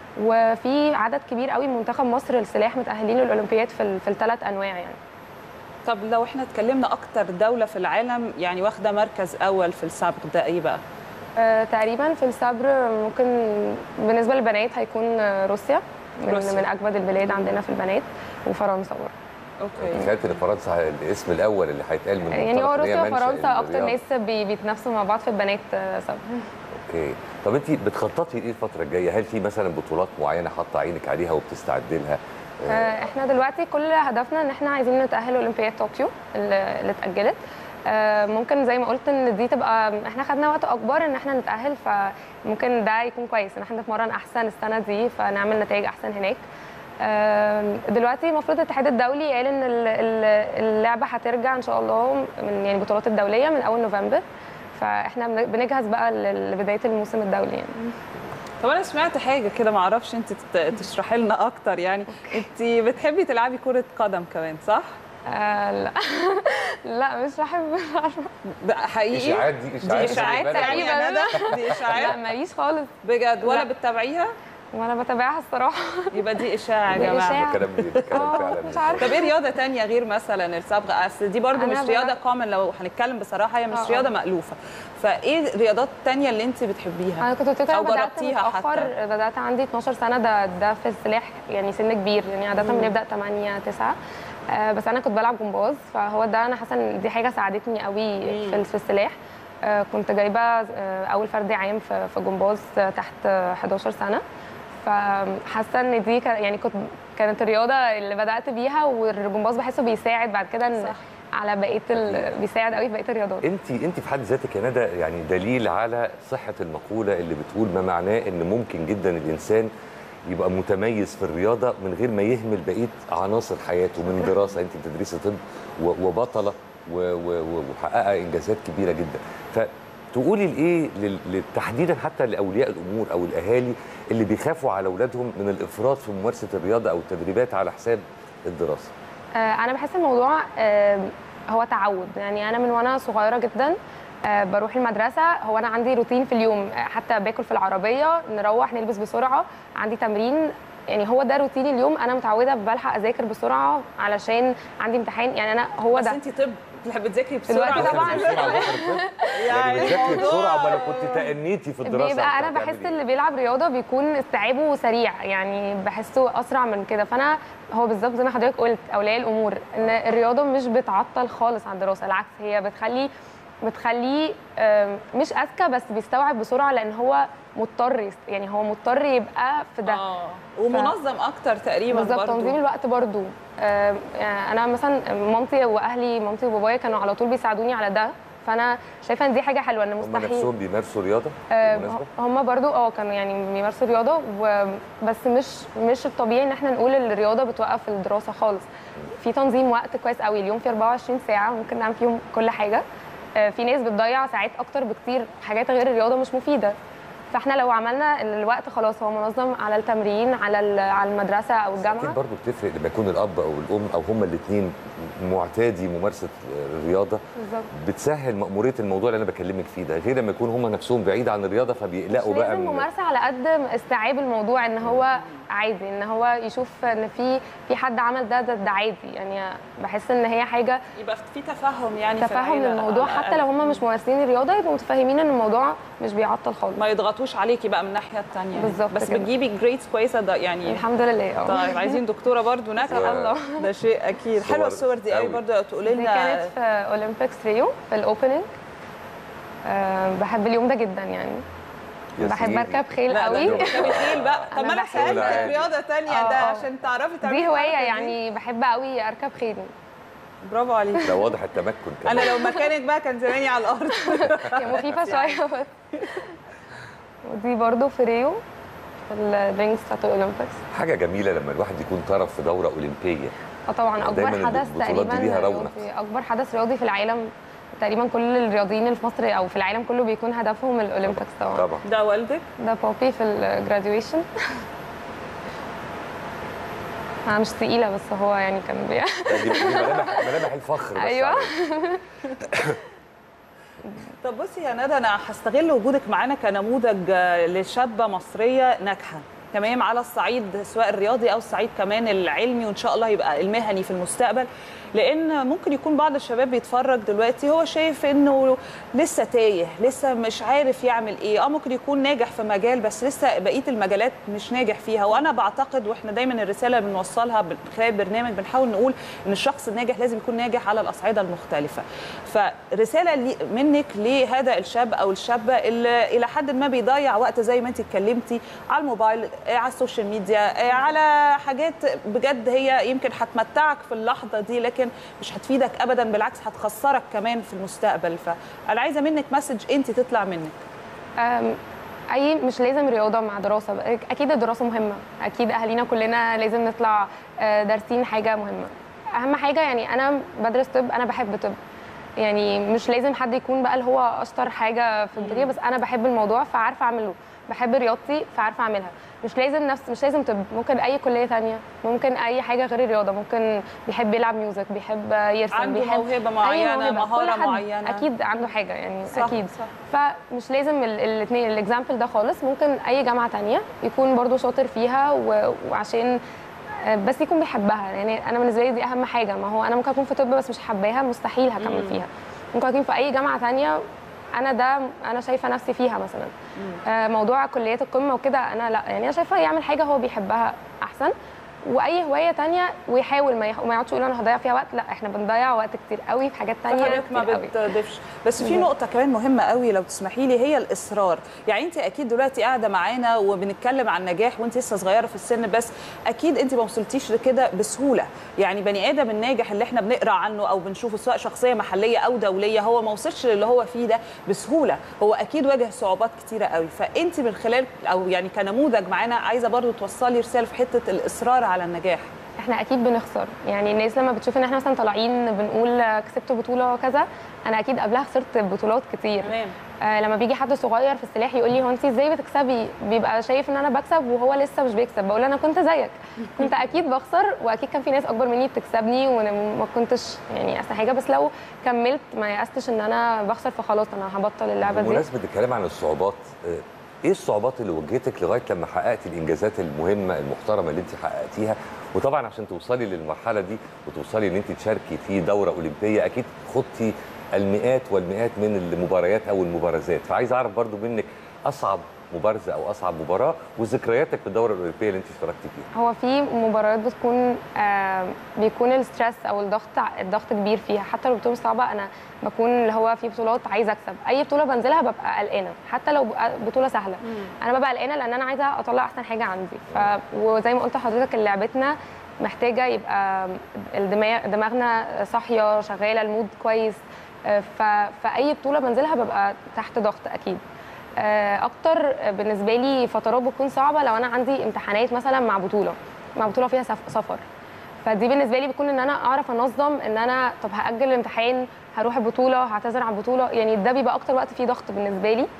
وفي عدد كبير قوي من منتخب مصر السلاح متاهلين للاولمبياد في ال- في الثلاث انواع يعني طب لو احنا اتكلمنا اكتر دوله في العالم يعني واخده مركز اول في السابق ده ايه بقى آه، تقريبا في الصبر ممكن بالنسبه للبنات هيكون آه، روسيا من, روسيا. من اجمد البلاد عندنا في البنات وفرنسا برضه اوكي كانت ان فرنسا الاسم الاول اللي هيتقال من يعني هو منطلق إن هي روسيا منشأ وفرنسا اكتر الرياضة. ناس بي- بيتنافسوا مع بعض في البنات آه، صبر اوكي طب انت بتخططي ايه الفتره الجايه هل في مثلا بطولات معينه حاطه عينك عليها وبتستعد لها آه، احنا دلوقتي كل هدفنا ان احنا عايزين نتاهل اولمبياد طوكيو اللي اللي اتاجلت آه، ممكن زي ما قلت ان دي تبقى احنا خدنا وقت اكبر ان احنا نتاهل فممكن ده يكون كويس ان احنا نتمرن احسن السنه دي فنعمل نتائج احسن هناك آه، دلوقتي المفروض الاتحاد الدولي قال ان ال- ال- اللعبه هترجع ان شاء الله من يعني البطولات الدوليه من اول نوفمبر فاحنا بن- بنجهز بقى ل- لبدايه الموسم الدولي يعني طب انا سمعت حاجه كده ما اعرفش انت تت- تشرحي لنا اكتر يعني انت بتحبي تلعبي كره قدم كمان صح آه لا لا مش بحب ده حقيقي إشاعات دي- إشاعات. دي اشاعات خلي بالك. تقريبا يا ندى دي لا اشاعات ماليش خالص بجد ولا لا. بتتابعيها وانا بتابعها الصراحه يبقى دي اشاعه يا دي جماعه إشاعة. الكلام دي الكلام آه، فعلا مش عارفة. طب ايه رياضه تانية غير مثلا السابقه اصل دي برضو أنا مش بلعب- رياضه كومن لو هنتكلم بصراحه هي مش آه، آه. رياضه مالوفه فايه الرياضات التانية اللي انت بتحبيها انا كنت قلت لك او أنا بدات جربتيها متاخر حتى بدات عندي 12 سنه ده ده في السلاح يعني سن كبير يعني عاده مم. بنبدا 8 9 آه بس انا كنت بلعب جمباز فهو ده انا حاسه ان دي حاجه ساعدتني قوي في في السلاح آه، كنت جايبه آه، اول فرد عام في في جمباز آه، تحت آه، 11 سنه فحاسه ان دي كان- يعني كنت كانت الرياضه اللي بدات بيها والجمباز بحسه بيساعد بعد كده إن على بقيه ال... بيساعد قوي في بقيه الرياضات انت انت في حد ذاتك يا ندى يعني دليل على صحه المقوله اللي بتقول ما معناه ان ممكن جدا الانسان يبقى متميز في الرياضه من غير ما يهمل بقيه عناصر حياته من دراسه انت بتدرسي طب و- وبطله و- و- و- ومحققه انجازات كبيره جدا فتقولي لايه لل- لل- تحديدا حتى لاولياء الامور او الاهالي اللي بيخافوا على اولادهم من الافراط في ممارسه الرياضه او التدريبات على حساب الدراسه آه، انا بحس الموضوع آه، هو تعود يعني انا من وانا صغيره جدا آه، بروح المدرسه هو انا عندي روتين في اليوم آه، حتى باكل في العربيه نروح نلبس بسرعه عندي تمرين يعني هو ده روتين اليوم انا متعوده بلحق اذاكر بسرعه علشان عندي امتحان يعني انا هو بس ده انت طب بتحبي تذاكري بسرعه دلوقتي طبعا يعني بتذاكري بسرعه ما لو كنت تأنيتي في الدراسه بيبقى انا هتعملي بحس اللي بيلعب رياضه بيكون استيعابه سريع يعني بحسه اسرع من كده فانا هو بالظبط زي ما حضرتك قلت اولياء الامور ان الرياضه مش بتعطل خالص عن الدراسه العكس هي بتخلي بتخليه آم، مش اذكى بس بيستوعب بسرعه لان هو مضطر يست- يعني هو مضطر يبقى في ده اه ومنظم اكتر تقريبا بالظبط برضو. تنظيم الوقت برضو آم، يعني انا مثلا مامتي واهلي مامتي وبابايا كانوا على طول بيساعدوني على ده فانا شايفه ان دي حاجه حلوه ان هم مستحيل نفسهم بيمارسوا رياضه آه، بالمناسبة؟ هم برضو اه كانوا يعني بيمارسوا رياضه و- بس مش مش الطبيعي ان احنا نقول ان الرياضه بتوقف الدراسه خالص في تنظيم وقت كويس قوي اليوم فيه 24 ساعه ممكن نعمل فيهم كل حاجه آه، في ناس بتضيع ساعات اكتر بكتير حاجات غير الرياضه مش مفيده فاحنا لو عملنا الوقت خلاص هو منظم على التمرين على ال- على المدرسه او الجامعه اكيد برضه بتفرق لما يكون الاب او الام او هما الاثنين معتادي ممارسه الرياضه بالظبط بتسهل مأمورية الموضوع اللي انا بكلمك فيه ده غير لما يكون هما نفسهم بعيد عن الرياضه فبيقلقوا مش بقى لازم من ممارسه على قد استيعاب الموضوع ان هو عادي ان هو يشوف ان في في حد عمل ده ده, ده عادي يعني بحس ان هي حاجه يبقى في تفهم يعني في تفهم العيلة للموضوع على حتى لو هم مش ممارسين الرياضه يبقوا متفاهمين ان الموضوع مش بيعطل خالص ما يضغطوش عليكي بقى من الناحيه الثانيه بالظبط بس كده. بتجيبي جريدز كويسه ده يعني الحمد لله اه طيب عايزين دكتوره برضو ناجحه شاء الله. ده شيء اكيد صور حلوه الصور دي قوي قوي. برضو تقولي دي كانت لنا في اولمبيكس ريو في الاوبننج أه بحب اليوم ده جدا يعني يا بحب سيدي. اركب خيل لا ده قوي تركبي خيل بقى طب أنا ما انا بحب- سالتك عادي. رياضه ثانيه آه، ده آه. عشان تعرفي تعملي دي هوايه الحركة دي. يعني بحب قوي اركب خيل برافو عليكي ده واضح التمكن كمان انا لو مكانك بقى كان زماني على الارض هي مخيفه شويه بس ودي برضو في ريو في الرينجز بتاعت الاولمبيكس حاجه جميله لما الواحد يكون طرف في دوره اولمبيه اه طبعا اكبر دايماً حدث البطولات دي تقريبا ليها رونق. رياضي اكبر حدث رياضي في العالم تقريبا كل الرياضيين اللي في مصر او في العالم كله بيكون هدفهم الاولمبيكس طبعا طبعا ده والدك ده بابي في الجراديويشن انا مش تقيله بس هو يعني كان بي... دي دي ملامح ملامح الفخر بس ايوه عليك. طب بصي يا ندى انا هستغل وجودك معانا كنموذج آه، لشابه مصريه ناجحه تمام على الصعيد سواء الرياضي او الصعيد كمان العلمي وان شاء الله يبقى المهني في المستقبل لان ممكن يكون بعض الشباب بيتفرج دلوقتي هو شايف انه لسه تايه لسه مش عارف يعمل ايه اه ممكن يكون ناجح في مجال بس لسه بقيه المجالات مش ناجح فيها وانا بعتقد واحنا دايما الرساله اللي بنوصلها من خلال البرنامج بنحاول نقول ان الشخص الناجح لازم يكون ناجح على الاصعده المختلفه فرساله لي منك لهذا الشاب او الشابه اللي الى حد ما بيضيع وقت زي ما انت اتكلمتي على الموبايل آه، على السوشيال ميديا آه، على حاجات بجد هي يمكن هتمتعك في اللحظه دي لكن مش هتفيدك ابدا بالعكس هتخسرك كمان في المستقبل فانا عايزه منك مسج انت تطلع منك أم، اي مش لازم رياضه مع دراسه اكيد الدراسه مهمه اكيد اهالينا كلنا لازم نطلع آه، دارسين حاجه مهمه اهم حاجه يعني انا بدرس طب انا بحب طب يعني مش لازم حد يكون بقى اللي هو اشطر حاجه في الدنيا بس انا بحب الموضوع فعارفه اعمله بحب رياضتي فعارفه اعملها مش لازم نفس مش لازم طب ممكن اي كليه تانية ممكن اي حاجه غير الرياضه ممكن بيحب يلعب ميوزك بيحب يرسم عنده بيحب موهبة أي معينة، موهبة. كل مهارة حد معينة. اكيد عنده حاجه يعني صح، اكيد صح. فمش لازم الاثنين الاكزامبل ده خالص ممكن اي جامعه تانية يكون برضو شاطر فيها و- وعشان آه، بس يكون بيحبها يعني انا بالنسبه لي دي اهم حاجه ما هو انا ممكن اكون في طب بس مش حباها مستحيل هكمل مم. فيها ممكن اكون في اي جامعه تانية انا ده انا شايفه نفسي فيها مثلا آه، موضوع كليات القمه وكده انا لا يعني انا شايفه يعمل حاجه هو بيحبها احسن واي هوايه تانية ويحاول ما يح- ما يقعدش يقول انا هضيع فيها وقت لا احنا بنضيع وقت كتير قوي في حاجات تانية حضرتك ما كتير قوي. بتضيفش بس في مهم. نقطه كمان مهمه قوي لو تسمحي لي هي الاصرار يعني انت اكيد دلوقتي قاعده معانا وبنتكلم عن نجاح وانت لسه صغيره في السن بس اكيد انت ما وصلتيش لكده بسهوله يعني بني ادم الناجح اللي احنا بنقرا عنه او بنشوفه سواء شخصيه محليه او دوليه هو ما وصلش للي هو فيه ده بسهوله هو اكيد واجه صعوبات كتيره قوي فانت من خلال او يعني كنموذج معانا عايزه برضو توصلي رساله في حته الاصرار على النجاح احنا اكيد بنخسر يعني الناس لما بتشوف ان احنا مثلا طالعين بنقول كسبت بطوله كذا انا اكيد قبلها خسرت بطولات كتير تمام آه لما بيجي حد صغير في السلاح يقول لي هو انت ازاي بتكسبي بيبقى شايف ان انا بكسب وهو لسه مش بيكسب بقول له انا كنت زيك كنت اكيد بخسر واكيد كان في ناس اكبر مني بتكسبني وانا ما كنتش يعني احسن حاجه بس لو كملت ما يأستش ان انا بخسر فخلاص انا هبطل اللعبه دي بمناسبه الكلام عن الصعوبات آه، ايه الصعوبات اللي واجهتك لغايه لما حققتي الانجازات المهمه المحترمه اللي انت حققتيها وطبعا عشان توصلي للمرحله دي وتوصلي ان انت تشاركي في دوره اولمبيه اكيد خضتي المئات والمئات من المباريات او المبارزات فعايز اعرف برضو منك اصعب مبارزه او اصعب مباراه وذكرياتك في الدوره الاولمبيه اللي انت اشتركتي فيها هو في مباريات بتكون آه بيكون الستريس او الضغط الضغط كبير فيها حتى لو بطوله صعبه انا بكون اللي هو في بطولات عايزه اكسب اي بطوله بنزلها ببقى قلقانه حتى لو بقى- بطوله سهله انا ببقى قلقانه لان انا عايزه اطلع احسن حاجه عندي ف... وزي ما قلت لحضرتك لعبتنا محتاجه يبقى الدماغ دماغنا صاحيه شغاله المود كويس آه، ف... فاي بطوله بنزلها ببقى تحت ضغط اكيد آه، اكتر بالنسبه لي فترات بتكون صعبه لو انا عندي امتحانات مثلا مع بطوله مع بطوله فيها سف- سفر فدي بالنسبه لي بتكون ان انا اعرف انظم ان انا طب هاجل الامتحان هروح البطوله هعتذر عن البطوله يعني ده بيبقى اكتر وقت فيه ضغط بالنسبه لي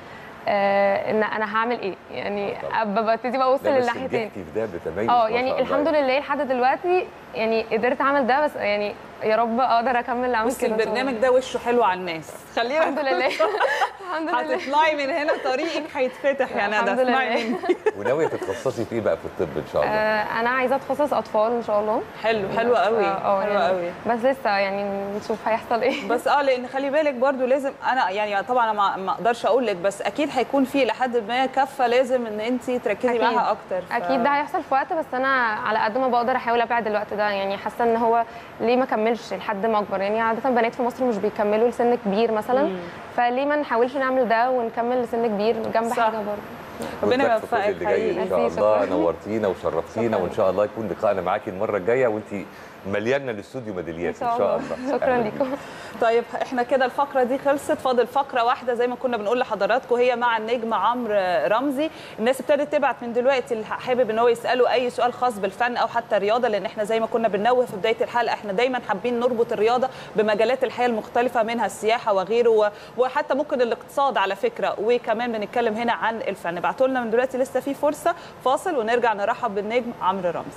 آه ان انا هعمل ايه يعني أبقى ببتدي بقى اوصل لا بس للناحيتين نجحتي في ده بتميز اه ما يعني شاء الله الحمد لله لحد دلوقتي يعني قدرت اعمل ده بس يعني يا رب اقدر اكمل اعمل بصي كده إن شاء الله. البرنامج ده وشه حلو على الناس خلينا الحمد لله الحمد لله هتطلعي من هنا طريقك هيتفتح يا ندى الحمد اسمعي لله. مني وناويه تتخصصي في ايه بقى في الطب ان شاء الله آه، انا عايزه اتخصص اطفال ان شاء الله حلو حلو قوي اه حلو يعني قوي بس لسه يعني نشوف هيحصل ايه بس اه لان خلي بالك برضو لازم انا يعني طبعا أنا ما ما اقدرش اقول لك بس اكيد هيكون في لحد ما كفه لازم ان انت تركزي أكيد. معاها اكتر ف... اكيد ده هيحصل في وقت بس انا على قد ما بقدر احاول ابعد الوقت ده يعني حاسه ان هو ليه ما كملش لحد ما اكبر يعني عاده بنات في مصر مش بيكملوا لسن كبير مثلا مم. فليه ما نحاولش نعمل ده ونكمل لسن كبير جنب صح. حاجه برضه ربنا والبث كل يوفقك اللي جاي ان شاء ميرسي، الله شكراً. نورتينا وشرفتينا وان شاء الله يكون لقائنا معاكي المره الجايه وانت مليانه الاستوديو ميداليات ان شاء الله شكرا أهلاً لكم طيب احنا كده الفقره دي خلصت فاضل فقره واحده زي ما كنا بنقول لحضراتكم هي مع النجم عمرو رمزي الناس ابتدت تبعت من دلوقتي اللي حابب ان هو يساله اي سؤال خاص بالفن او حتى الرياضه لان احنا زي ما كنا بننوه في بدايه الحلقه احنا دايما حابين نربط الرياضه بمجالات الحياه المختلفه منها السياحه وغيره و- وحتى ممكن الاقتصاد على فكره وكمان بنتكلم هنا عن الفن ابعتوا لنا من دلوقتي لسه في فرصه فاصل ونرجع نرحب بالنجم عمرو رمزي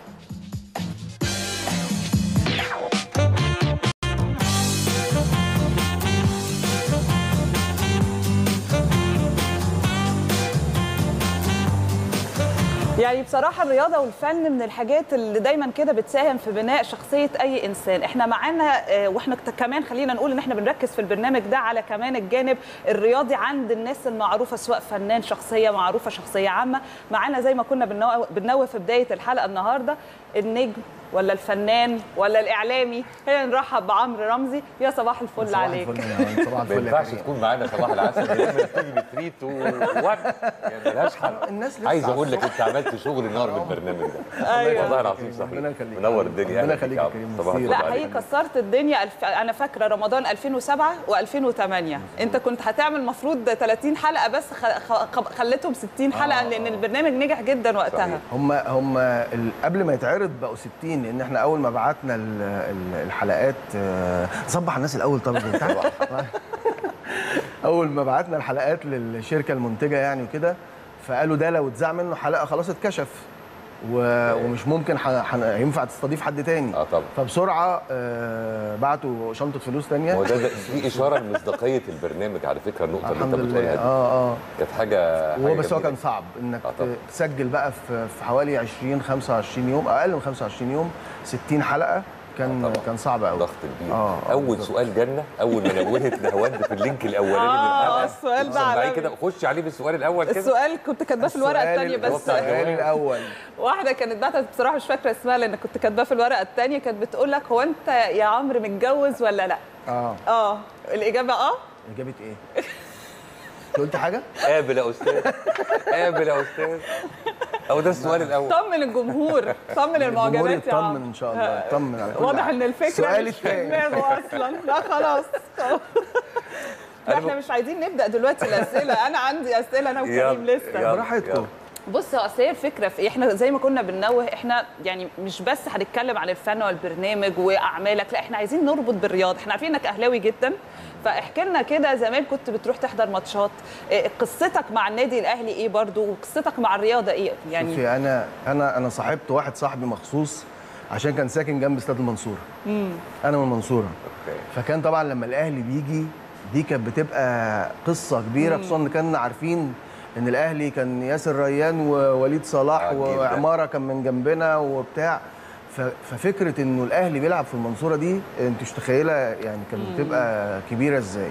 يعني بصراحة الرياضة والفن من الحاجات اللي دايما كده بتساهم في بناء شخصية أي إنسان احنا معانا آه، واحنا كت- كمان خلينا نقول إن احنا بنركز في البرنامج ده على كمان الجانب الرياضي عند الناس المعروفة سواء فنان شخصية معروفة شخصية عامة معانا زي ما كنا بننوه بننوه في بداية الحلقة النهاردة النجم ولا الفن ولا الإعلامي خلينا نرحب بعمرو رمزي يا صباح الفل صباح عليك الفل يا مان، صباح ما الفل يا ينفعش كريم. تكون معانا صباح العسل دايما تيجي بتريت وورد يعني ملهاش حل الناس لسه عايز على اقول لك الصبح. انت عملت شغل نار بالبرنامج ده أيوة. والله العظيم صحيح ربنا يخليك. منور الدنيا ربنا أهلا بيك يخليك يا يا عم. كريم. صباح ميرسي. الفل لا عليك. حقيقي كسرت الدنيا الف... انا فاكره رمضان 2007 و2008 انت كنت هتعمل المفروض 30 حلقه بس خ... خ... خليتهم 60 حلقه آه. لان البرنامج نجح جدا وقتها هم هم ال- قبل ما يتعرض بقوا 60 لان احنا اول ما بعتنا ال- ال- الحلقات آه، نصبح الناس الاول طب انت اول ما بعتنا الحلقات للشركه المنتجه يعني وكده فقالوا ده لو اتذاع منه حلقه خلاص اتكشف و- ومش ممكن ح- ح- ينفع تستضيف حد تاني اه طبعا فبسرعه آه، بعتوا شنطه فلوس تانية هو ده, ده دي اشاره لمصداقيه البرنامج على فكره النقطه اللي انت الحمد بتقولها لله دي اه اه كانت حاجه هو حاجة بس هو جميلة. كان صعب انك آه طبعاً. تسجل بقى في في حوالي 20 25 يوم اقل من 25 يوم 60 حلقه كان كان صعب قوي ضغط كبير اه آه، اول بالظبط. سؤال جالنا اول ما نوهت نهاوند في اللينك الاولاني من آه، الحلقه السؤال ده سمعيه عالمي. كده خش عليه بالسؤال الاول كده السؤال كنت كاتباه في الورقه الثانيه بس السؤال الاول واحده كانت بعتت بصراحه مش فاكره اسمها لان كنت كاتباه في الورقه الثانيه كانت بتقول لك هو انت يا عمرو متجوز ولا لا؟ اه اه الاجابه اه اجابه ايه؟ أنت قلت حاجه؟ قابل يا استاذ قابل يا استاذ هو ده السؤال الاول طمن الجمهور طمن الجمهور المعجبات يا يطمن عمرو ان شاء الله يطمن على كل واضح حاجة. ان الفكره السؤال مش في الثاني دماغه اصلا لا خلاص لا احنا مش عايزين نبدا دلوقتي الاسئله انا عندي اسئله انا وكريم يلا، لسه يلا، براحتكم بص اصل هي الفكره في إيه؟ احنا زي ما كنا بننوه احنا يعني مش بس هنتكلم عن الفن والبرنامج واعمالك لا احنا عايزين نربط بالرياضه احنا عارفين انك اهلاوي جدا فاحكي لنا كده زمان كنت بتروح تحضر ماتشات إيه قصتك مع النادي الاهلي ايه برضو وقصتك مع الرياضه ايه يعني شوفي انا انا انا صاحبت واحد صاحبي مخصوص عشان كان ساكن جنب استاد المنصوره مم. انا من المنصوره فكان طبعا لما الاهلي بيجي دي كانت بتبقى قصه كبيره مم. خصوصا ان كنا عارفين ان الاهلي كان ياسر ريان ووليد صلاح آه، جداً. وعماره كان من جنبنا وبتاع ف- ففكره انه الاهلي بيلعب في المنصوره دي انت مش متخيله يعني كانت بتبقى كبيره ازاي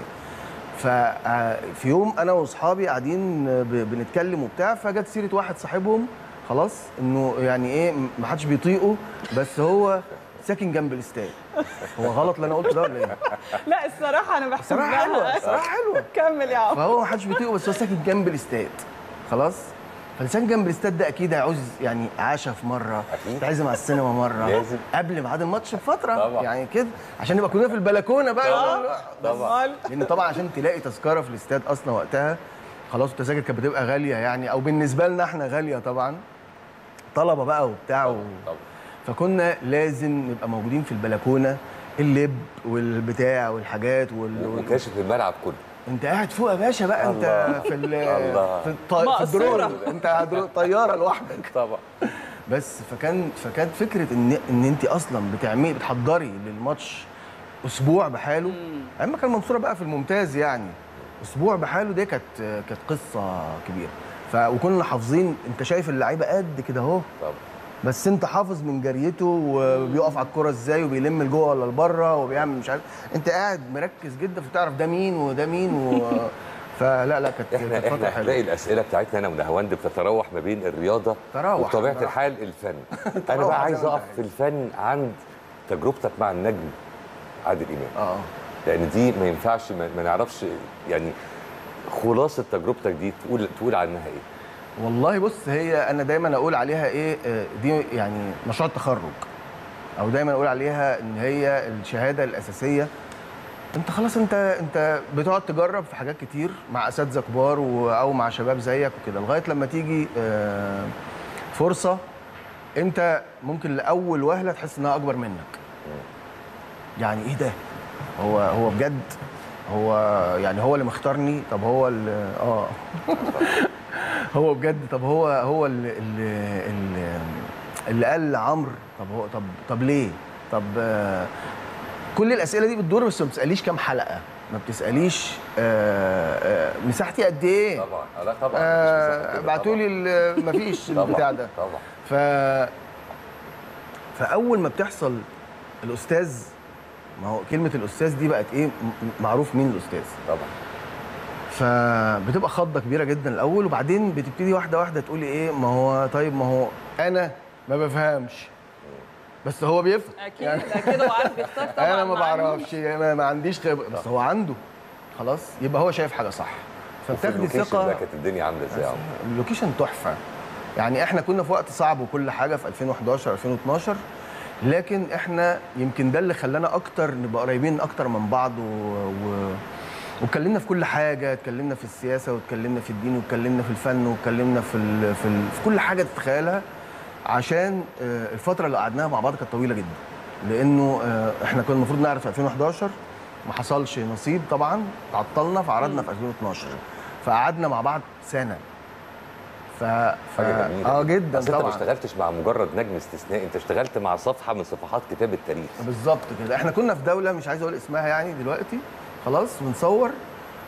ففي يوم انا واصحابي قاعدين ب- بنتكلم وبتاع فجت سيره واحد صاحبهم خلاص انه يعني ايه ما حدش بيطيقه بس هو ساكن جنب الاستاد هو غلط اللي انا قلته ده ولا ايه؟ لا الصراحه انا بحسبها صراحة حلوة، صراحة حلوه كمل يا عمرو فهو ما حدش بيطيقه بس هو ساكن جنب الاستاد خلاص فالساكن جنب الاستاد ده اكيد هيعوز يعني عشاء في مره تعزم على السينما مره لازم. قبل ميعاد الماتش بفتره طبعا. يعني كده عشان نبقى كلنا في البلكونه بقى طبعا. طبعا لان طبعا عشان تلاقي تذكره في الاستاد اصلا وقتها خلاص التذاكر كانت بتبقى غاليه يعني او بالنسبه لنا احنا غاليه طبعا طلبه بقى وبتاع و... طبعا. فكنا لازم نبقى موجودين في البلكونه اللب والبتاع والحاجات وال... وال... وكاشف الملعب كله انت قاعد فوق يا باشا بقى انت الله. في ال... الله. في, الط... في مقصورة. الدرون انت على درون- طياره لوحدك طبعا بس فكان فكانت فكره ان ان انت اصلا بتعملي بتحضري للماتش اسبوع بحاله اما كان منصوره بقى في الممتاز يعني اسبوع بحاله دي كانت كانت قصه كبيره ف وكنا حافظين انت شايف اللعيبه قد كده اهو طبعا بس انت حافظ من جريته وبيقف على الكرة ازاي وبيلم لجوه ولا لبره وبيعمل مش عارف انت قاعد مركز جدا فتعرف ده مين وده مين و... فلا لا كانت احنا كانت فتره احنا حلوه هنلاقي الاسئله بتاعتنا انا ونهاوند بتتراوح ما بين الرياضه تراوح. وبطبيعه تراوح. الحال الفن انا تراوح بقى عايز زي ما اقف انت في الفن عند تجربتك مع النجم عادل امام اه لان دي ما ينفعش ما, ما نعرفش يعني خلاصه تجربتك دي تقول تقول عنها ايه والله بص هي انا دايما اقول عليها ايه آه، دي يعني مشروع التخرج او دايما اقول عليها ان هي الشهاده الاساسيه انت خلاص انت انت بتقعد تجرب في حاجات كتير مع اساتذه كبار و- او مع شباب زيك وكده لغايه لما تيجي آه، فرصه انت ممكن لاول وهله تحس انها اكبر منك يعني ايه ده هو هو بجد هو يعني هو اللي مختارني طب هو اللي اه هو بجد طب هو هو اللي اللي, اللي, اللي قال لعمرو طب هو طب طب ليه طب آه كل الاسئله دي بتدور بس ما بتساليش كام حلقه ما بتساليش آه آه مساحتي قد ايه طبعا لا طبعا آه ابعتوا لي ال- مفيش البتاع ده طبعا ف فاول ما بتحصل الاستاذ ما هو كلمه الاستاذ دي بقت ايه م- معروف مين الاستاذ طبعا فبتبقى خضه كبيره جدا الاول وبعدين بتبتدي واحده واحده تقولي ايه ما هو طيب ما هو انا ما بفهمش بس هو بيفهم اكيد اكيد هو عارف يختار طبعا انا ما مع إنه بعرفش ما, ما عنديش خبره بس هو عنده خلاص يبقى هو شايف حاجه صح وفي فبتاخدي اللوكيشن ثقه ده كانت الدنيا عامله ازاي يا عمرو اللوكيشن تحفه يعني احنا كنا في وقت صعب وكل حاجه في 2011 2012 لكن احنا يمكن ده اللي خلانا اكتر نبقى قريبين اكتر من بعض و... و... واتكلمنا في كل حاجه اتكلمنا في السياسه واتكلمنا في الدين واتكلمنا في الفن واتكلمنا في ال... في, ال... في كل حاجه تتخيلها عشان آه، الفتره اللي قعدناها مع بعض كانت طويله جدا لانه آه، احنا كنا المفروض نعرف في 2011 ما حصلش نصيب طبعا تعطلنا فعرضنا في 2012 فقعدنا مع بعض سنه ف... ف... حاجه جميله اه جدا أصل انت ما طبعا اشتغلتش مع مجرد نجم استثنائي انت اشتغلت مع صفحه من صفحات كتاب التاريخ بالظبط كده احنا كنا في دوله مش عايز اقول اسمها يعني دلوقتي خلاص بنصور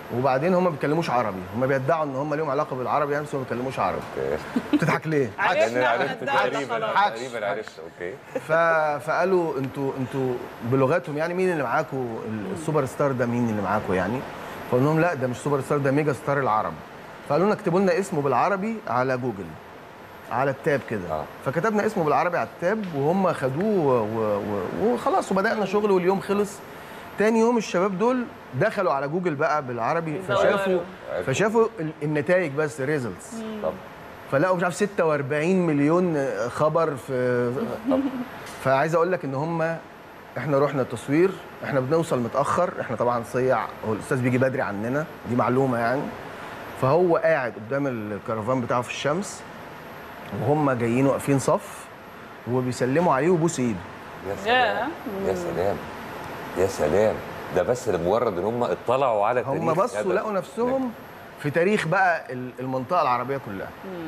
وبعدين هم ما بيتكلموش عربي هم بيدعوا ان هم ليهم علاقه بالعربي يعني بس هم ما بيتكلموش عربي بتضحك ليه انا عرفت ده تقريبا خلاص. تقريبا عرفت اوكي ف... فقالوا انتوا انتوا بلغتهم يعني مين اللي معاكم السوبر ستار ده مين اللي معاكم يعني فقلنا لهم لا ده مش سوبر ستار ده ميجا ستار العرب فقالوا لنا اكتبوا لنا اسمه بالعربي على جوجل على التاب كده آه. فكتبنا اسمه بالعربي على التاب وهم خدوه و... و... وخلاص وبدانا شغل واليوم خلص تاني يوم الشباب دول دخلوا على جوجل بقى بالعربي فشافوا فشافوا ال- النتائج بس ريزلتس طب فلقوا مش عارف 46 مليون خبر في فعايز اقول لك ان هم احنا رحنا التصوير احنا بنوصل متاخر احنا طبعا صيع هو الاستاذ بيجي بدري عننا دي معلومه يعني فهو قاعد قدام الكرفان بتاعه في الشمس وهم جايين واقفين صف وبيسلموا عليه وبوس ايده يا سلام يا سلام يا سلام ده بس لمجرد ان هم اطلعوا على هم تاريخ بصوا هذا. لقوا نفسهم في تاريخ بقى ال- المنطقه العربيه كلها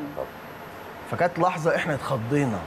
فكانت لحظه احنا اتخضينا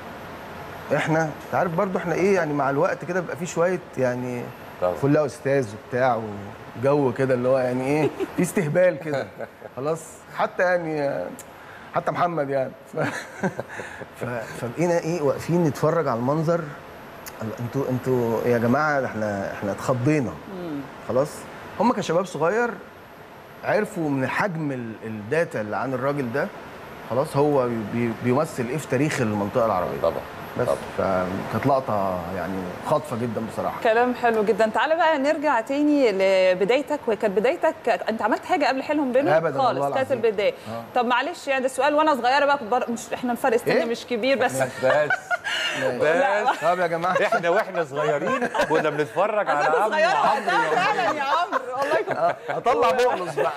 احنا انت عارف برضو احنا ايه يعني مع الوقت كده بيبقى في شويه يعني طبعا. كلها استاذ وبتاع وجو كده اللي هو يعني ايه في استهبال كده خلاص حتى يعني حتى محمد يعني ف... ف... فبقينا ايه واقفين نتفرج على المنظر الله، انتوا انتوا يا جماعه ده احنا احنا اتخضينا خلاص هم كشباب صغير عرفوا من حجم ال- الداتا اللي عن الراجل ده خلاص هو بي بيمثل ايه في تاريخ المنطقه العربيه طبعا بس فكانت لقطه يعني خاطفه جدا بصراحه كلام حلو جدا تعالى بقى نرجع تاني لبدايتك وكانت بدايتك انت عملت حاجه قبل حلم بينهم أبداً والله خالص كانت العظيم. البدايه آه. طب معلش يعني ده سؤال وانا صغيره بقى كنت بر... مش احنا الفرق سن إيه؟ مش كبير بس بس بس طب يا جماعه احنا واحنا صغيرين كنا بنتفرج على انا عم صغيره وعمرو وقتها فعلا يا عمرو والله كنت هطلع بولس بقى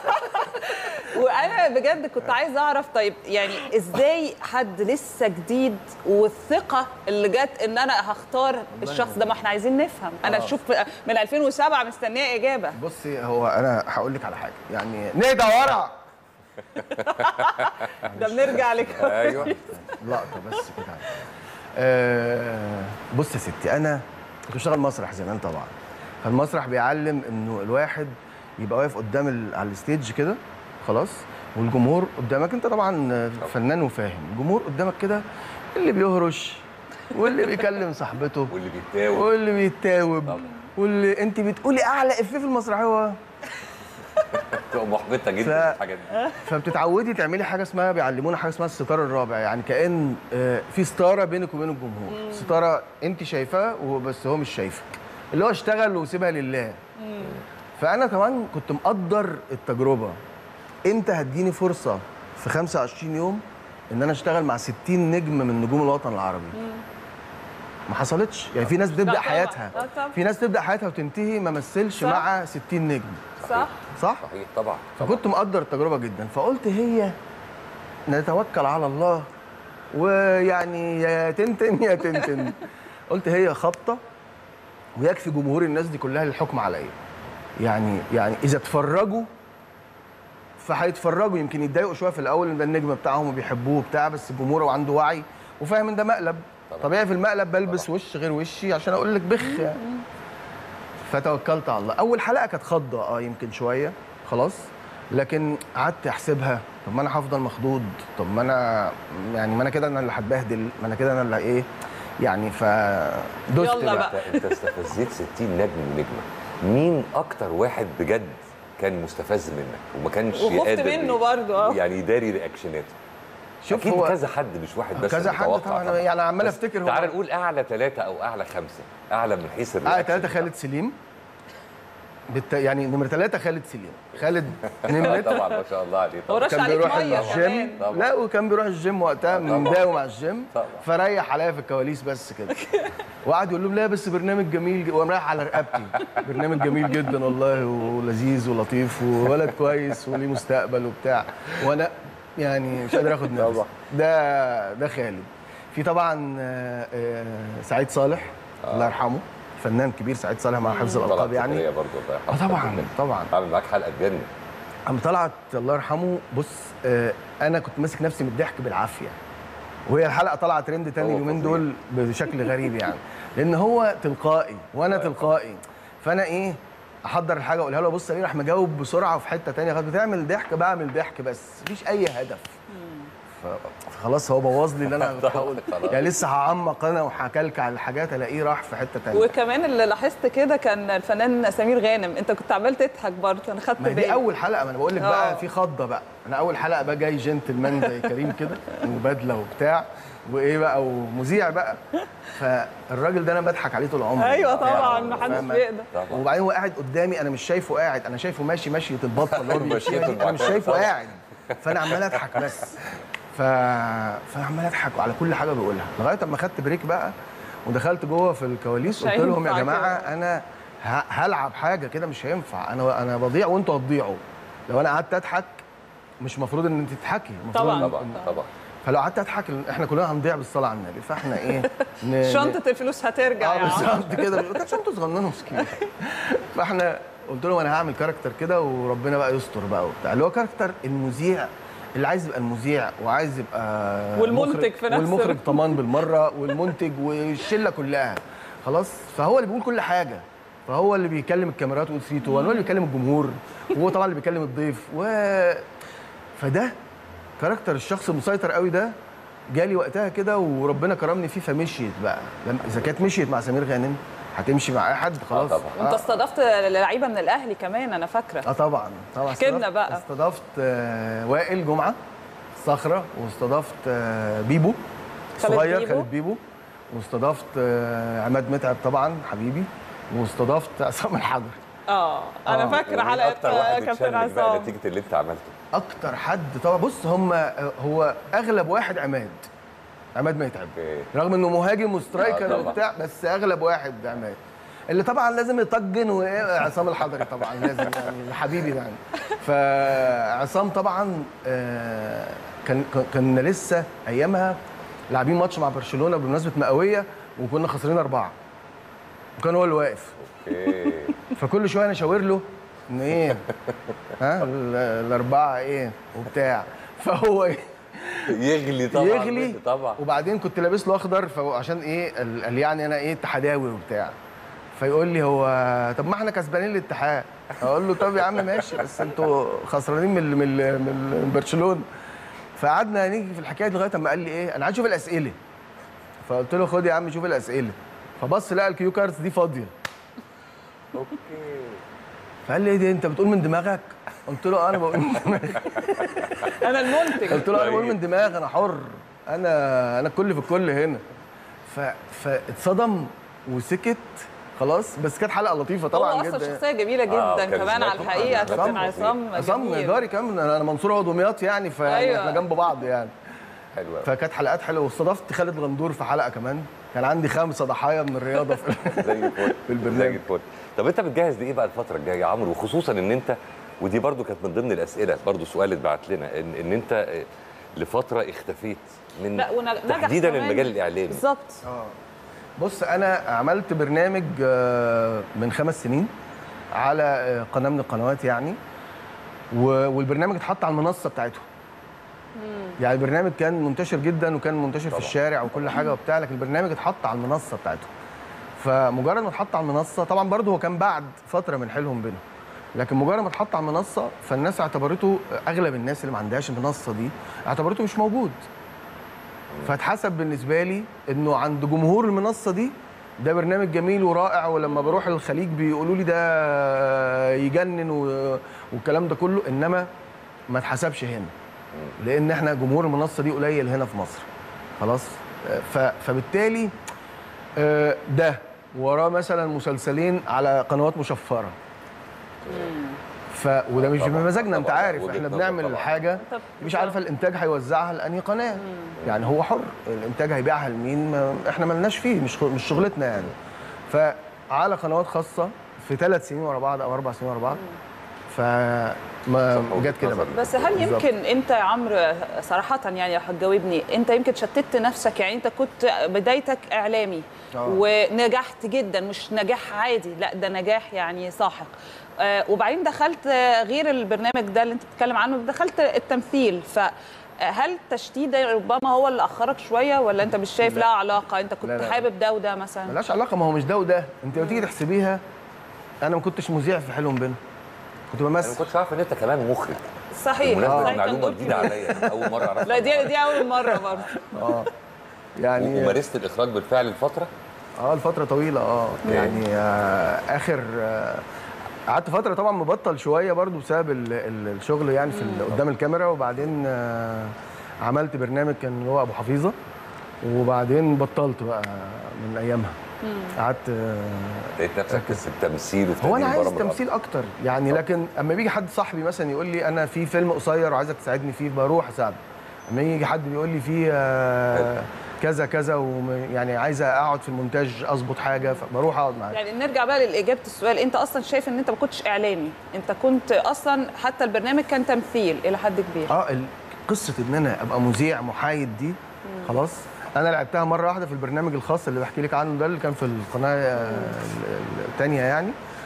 وانا بجد كنت عايزه اعرف طيب يعني ازاي حد لسه جديد والثقه اللي جت ان انا هختار الشخص ده ما احنا عايزين نفهم انا آه. اشوف من 2007 مستنيه اجابه بصي هو انا هقول لك على حاجه يعني نهدى ورا ده بنرجع لك ايوه لقطه بس كده آه بص يا ستي انا كنت بشتغل مسرح زمان طبعا فالمسرح بيعلم انه الواحد يبقى واقف قدام ال- على الستيج كده خلاص والجمهور قدامك انت طبعا فنان وفاهم الجمهور قدامك كده اللي بيهرش واللي بيكلم صاحبته واللي بيتاوب واللي بيتاوب واللي انت بتقولي اعلى افيه في المسرحيه تبقى محبطه جدا ف- الحاجات دي فبتتعودي تعملي حاجه اسمها بيعلمونا حاجه اسمها الستار الرابع يعني كان آه، في ستاره بينك وبين الجمهور ستاره انت شايفاها وبس هو مش شايفك اللي هو اشتغل وسيبها لله فانا كمان كنت مقدر التجربه امتى هتجيني فرصه في 25 يوم ان انا اشتغل مع 60 نجم من نجوم الوطن العربي ما حصلتش يعني في ناس لا بتبدا طبعاً، حياتها لا طبعاً. في ناس تبدا حياتها وتنتهي ما مثلش صح. مع 60 نجم صح صح صحيح طبعا فكنت مقدر التجربه جدا فقلت هي نتوكل على الله ويعني يا تنتن يا تنتن قلت هي خبطه ويكفي جمهور الناس دي كلها للحكم عليا يعني يعني اذا اتفرجوا فهيتفرجوا يمكن يتضايقوا شويه في الاول ان ده النجم بتاعهم وبيحبوه بتاع بس الجمهور عنده وعي وفاهم ان ده مقلب طبيعي في المقلب بلبس وش غير وشي عشان اقول لك بخ يعني فتوكلت على الله اول حلقه كانت خضه اه يمكن شويه خلاص لكن قعدت احسبها طب ما انا هفضل مخضوض طب ما انا يعني ما انا كده انا اللي هتبهدل ما انا كده انا اللي ايه يعني فدوست يلا بقى. انت انت استفزيت 60 نجم ونجمه مين اكتر واحد بجد كان مستفز منك وما كانش وخفت قادر منه برضه، اه. يعني يداري رياكشناته شوف اكيد هو- كذا حد مش واحد بس كذا حد متوقع طبعا يعني عمال بس افتكر هو تعال نقول اعلى ثلاثه او اعلى خمسه اعلى من حيث اه الرياكشن ثلاثة خالد سليم بالت... يعني نمرة ثلاثة خالد سليم خالد نمرة طبعا ما شاء الله عليه هو طبعا رش كان عليك بيروح ميه الجيم كمان لا وكان بيروح الجيم وقتها مداوم على الجيم طبعا. فريح عليا في الكواليس بس كده وقعد يقول لهم لا بس برنامج جميل ج- وقام رايح على رقبتي برنامج جميل جدا والله ولذيذ ولطيف وولد كويس وليه مستقبل وبتاع وانا يعني مش قادر اخد نفسي ده ده خالد في طبعا آه، آه، سعيد صالح الله يرحمه فنان كبير سعيد صالح مع حفظ الالقاب يعني يعني برضه الله اه يرحمه طبعا جداً. طبعا عامل معاك حلقه تجنن عم طلعت الله يرحمه بص آه انا كنت ماسك نفسي من الضحك بالعافيه وهي الحلقه طلعت ترند تاني هو اليومين فظيع. دول بشكل غريب يعني لان هو تلقائي وانا تلقائي فانا ايه احضر الحاجه اقولها له بص الاقيه راح مجاوب بسرعه في حته تانية خلاص بتعمل ضحك بعمل ضحك بس مفيش اي هدف ف- فخلاص هو بوظ لي اللي انا كنت هقوله يعني لسه هعمق انا وهكلكع الحاجات الاقيه راح في حته تانية وكمان اللي لاحظت كده كان الفنان سمير غانم انت كنت عمال تضحك برضه انا خدت ما هي بالي دي اول حلقه ما انا بقول لك آه. بقى في خضه بقى انا اول حلقه بقى جاي جنتلمان زي كريم كده وبدله وبتاع وايه بقى ومذيع بقى فالراجل ده انا بضحك عليه طول عمري ايوه يعني طبعا ما حدش فاهمة؟ بيقدر وبعدين هو قاعد قدامي انا مش شايفه قاعد انا شايفه ماشي ماشيه البطه اللي هو بيمشيها دي انا مش شايفه قاعد فانا عمال اضحك بس ف... فانا عمال اضحك على كل حاجه بيقولها لغايه اما خدت بريك بقى ودخلت جوه في الكواليس مش قلت لهم يا هينفع جماعه كده. انا ه- هلعب حاجه كده مش هينفع انا انا بضيع وانتوا هتضيعوا لو انا قعدت اضحك مش المفروض ان انت تضحكي المفروض طبعاً. إن- طبعا طبعا فلو قعدت اضحك احنا كلنا هنضيع بالصلاه على النبي فاحنا ايه ن- شنطه الفلوس هترجع اه يا عم بالظبط كده كانت شنطه صغننه مسكين فاحنا قلت لهم انا هعمل كاركتر كده وربنا بقى يستر بقى وبتاع اللي هو كاركتر المذيع اللي عايز يبقى المذيع وعايز يبقى والمنتج مخرج- في نفس والمخرج الوقت. طمان بالمره والمنتج والشله كلها خلاص فهو اللي بيقول كل حاجه فهو اللي بيكلم الكاميرات ويقول 3 2 1 هو اللي بيكلم الجمهور وهو طبعا اللي بيكلم الضيف و فده كاركتر الشخص المسيطر قوي ده جالي وقتها كده وربنا كرمني فيه فمشيت بقى لما اذا كانت مشيت مع سمير غانم هتمشي مع اي حد خلاص طبعاً. وانت استضفت لعيبه من الاهلي كمان انا فاكره اه طبعا طبعا احكي لنا استضفت- بقى. استضفت آه، وائل جمعه صخره واستضفت آه، بيبو خالد صغير بيبو. خالد بيبو واستضفت آه، عماد متعب طبعا حبيبي واستضفت عصام الحجر اه انا آه. فاكره ومين حلقه اكتر واحد كابتن اتشنج بقى عصام نتيجه اللي انت عملته اكتر حد طبعا بص هم هو اغلب واحد عماد عماد متعب اوكي رغم انه مهاجم آه، وسترايكر طبعاً. وبتاع بس اغلب واحد عماد اللي طبعا لازم يطجن وعصام الحضري طبعا لازم يعني حبيبي يعني فعصام طبعا آه، كان كان- كنا لسه ايامها لاعبين ماتش مع برشلونه بمناسبه مئويه وكنا خسرانين اربعه وكان هو اللي واقف اوكي فكل شويه انا اشاور له ان ايه ها ال- الاربعه ايه وبتاع فهو إيه؟ يغلي طبعا يغلي طبعا وبعدين كنت لابس له اخضر فعشان ايه قال قال يعني انا ايه اتحداوي وبتاع فيقول لي هو طب ما احنا كسبانين الاتحاد اقول له طب يا عم ماشي بس انتوا خسرانين من ال- من ال- من ال- من برشلونه فقعدنا نيجي في الحكايه دي لغايه اما قال لي ايه انا عايز اشوف الاسئله فقلت له خد يا عم شوف الاسئله فبص لقى الكيو كاردز دي فاضيه اوكي فقال لي ايه ده انت بتقول من دماغك قلت له آه، انا بقول من دماغي انا المنتج قلت له انا بقول من دماغي انا حر انا انا الكل في الكل هنا ف... فاتصدم وسكت خلاص بس كانت حلقه لطيفه طبعا هو اصلا جدا شخصيه جميله جدا آه، كمان على كاريزماته الحقيقه طبعاً. كابتن عصام عصام جميل. جاري كمان انا أنا منصور هو دمياط يعني فاحنا أيوة. جنب بعض يعني حلو أوي. فكانت حلقات حلوه واستضفت خالد غندور في حلقه كمان كان عندي خمسه ضحايا من الرياضه في زي الفل في زي البرنامج الفل طب انت بتجهز لايه بقى الفتره الجايه يا عمرو وخصوصا ان انت ودي برضو كانت من ضمن الاسئله برضو سؤال اتبعت لنا ان, ان انت آه، لفتره اختفيت من لا ونجح تحديدا كمان. المجال الاعلامي بالظبط اه بص انا عملت برنامج آه، من خمس سنين على آه، قناه من القنوات يعني و- والبرنامج اتحط على المنصه بتاعتهم يعني البرنامج كان منتشر جدا وكان منتشر في الشارع وكل حاجه وبتاع لكن البرنامج اتحط على المنصه بتاعتهم فمجرد ما اتحط على المنصه طبعا برضه هو كان بعد فتره من حيلهم بينهم لكن مجرد ما اتحط على المنصه فالناس اعتبرته اغلب الناس اللي ما عندهاش المنصه دي اعتبرته مش موجود فاتحسب بالنسبه لي انه عند جمهور المنصه دي ده برنامج جميل ورائع ولما بروح الخليج بيقولوا لي ده يجنن و- والكلام ده كله انما ما اتحسبش هنا لان احنا جمهور المنصه دي قليل هنا في مصر خلاص ف... فبالتالي آه، ده وراه مثلا مسلسلين على قنوات مشفره ف وده مش طبعاً، بمزاجنا انت طبعاً، عارف وجهة احنا نظر بنعمل طبعاً. حاجه مش عارفه الانتاج هيوزعها لانهي قناه يعني هو حر الانتاج هيبيعها لمين ما احنا ملناش فيه مش مش شغلتنا يعني فعلى قنوات خاصه في ثلاث سنين ورا بعض او اربع سنين ورا بعض فما جت كده بقى بس هل بالظبط. يمكن انت يا عمرو صراحه يعني لو هتجاوبني انت يمكن شتت نفسك يعني انت كنت بدايتك اعلامي آه. ونجحت جدا مش نجاح عادي لا ده نجاح يعني ساحق آه، وبعدين دخلت آه، غير البرنامج ده اللي انت بتتكلم عنه دخلت التمثيل ف هل التشتيت ده ربما هو اللي اخرك شويه ولا انت مش شايف لا. لها علاقه انت كنت لا، لا. حابب ده وده مثلا ملهاش علاقه ما هو مش ده وده انت لو تيجي تحسبيها انا ما كنتش مذيع في حلم بينهم كنت انا ما بمثل كنتش عارف ان انت كمان مخرج صحيح بالمناسبة صحيح، دي معلومه كان جديده عليا اول مره اعرفها لا دي دي اول مره برضه اه يعني ومارست الاخراج بالفعل لفتره اه لفتره طويله اه يعني آه اخر آه، قعدت فتره طبعا مبطل شويه برضو بسبب ال- ال- الشغل يعني في ال- قدام الكاميرا وبعدين آه عملت برنامج كان اللي هو ابو حفيظه وبعدين بطلت بقى من ايامها قعدت آه، لقيت نفسك في التمثيل وفي هو انا تقديم عايز برامج تمثيل اكتر يعني لكن اما بيجي حد صاحبي مثلا يقول لي انا في فيلم قصير وعايزك تساعدني فيه بروح اساعده اما يجي حد بيقول لي في آه، كذا كذا ويعني عايز اقعد في المونتاج اظبط حاجه فبروح اقعد معاه يعني نرجع بقى لاجابه السؤال انت اصلا شايف ان انت ما كنتش اعلامي انت كنت اصلا حتى البرنامج كان تمثيل الى حد كبير اه ال- قصه ان انا ابقى مذيع محايد دي خلاص انا لعبتها مره واحده في البرنامج الخاص اللي بحكي لك عنه ده اللي كان في القناه آه، ال- ال- التانية يعني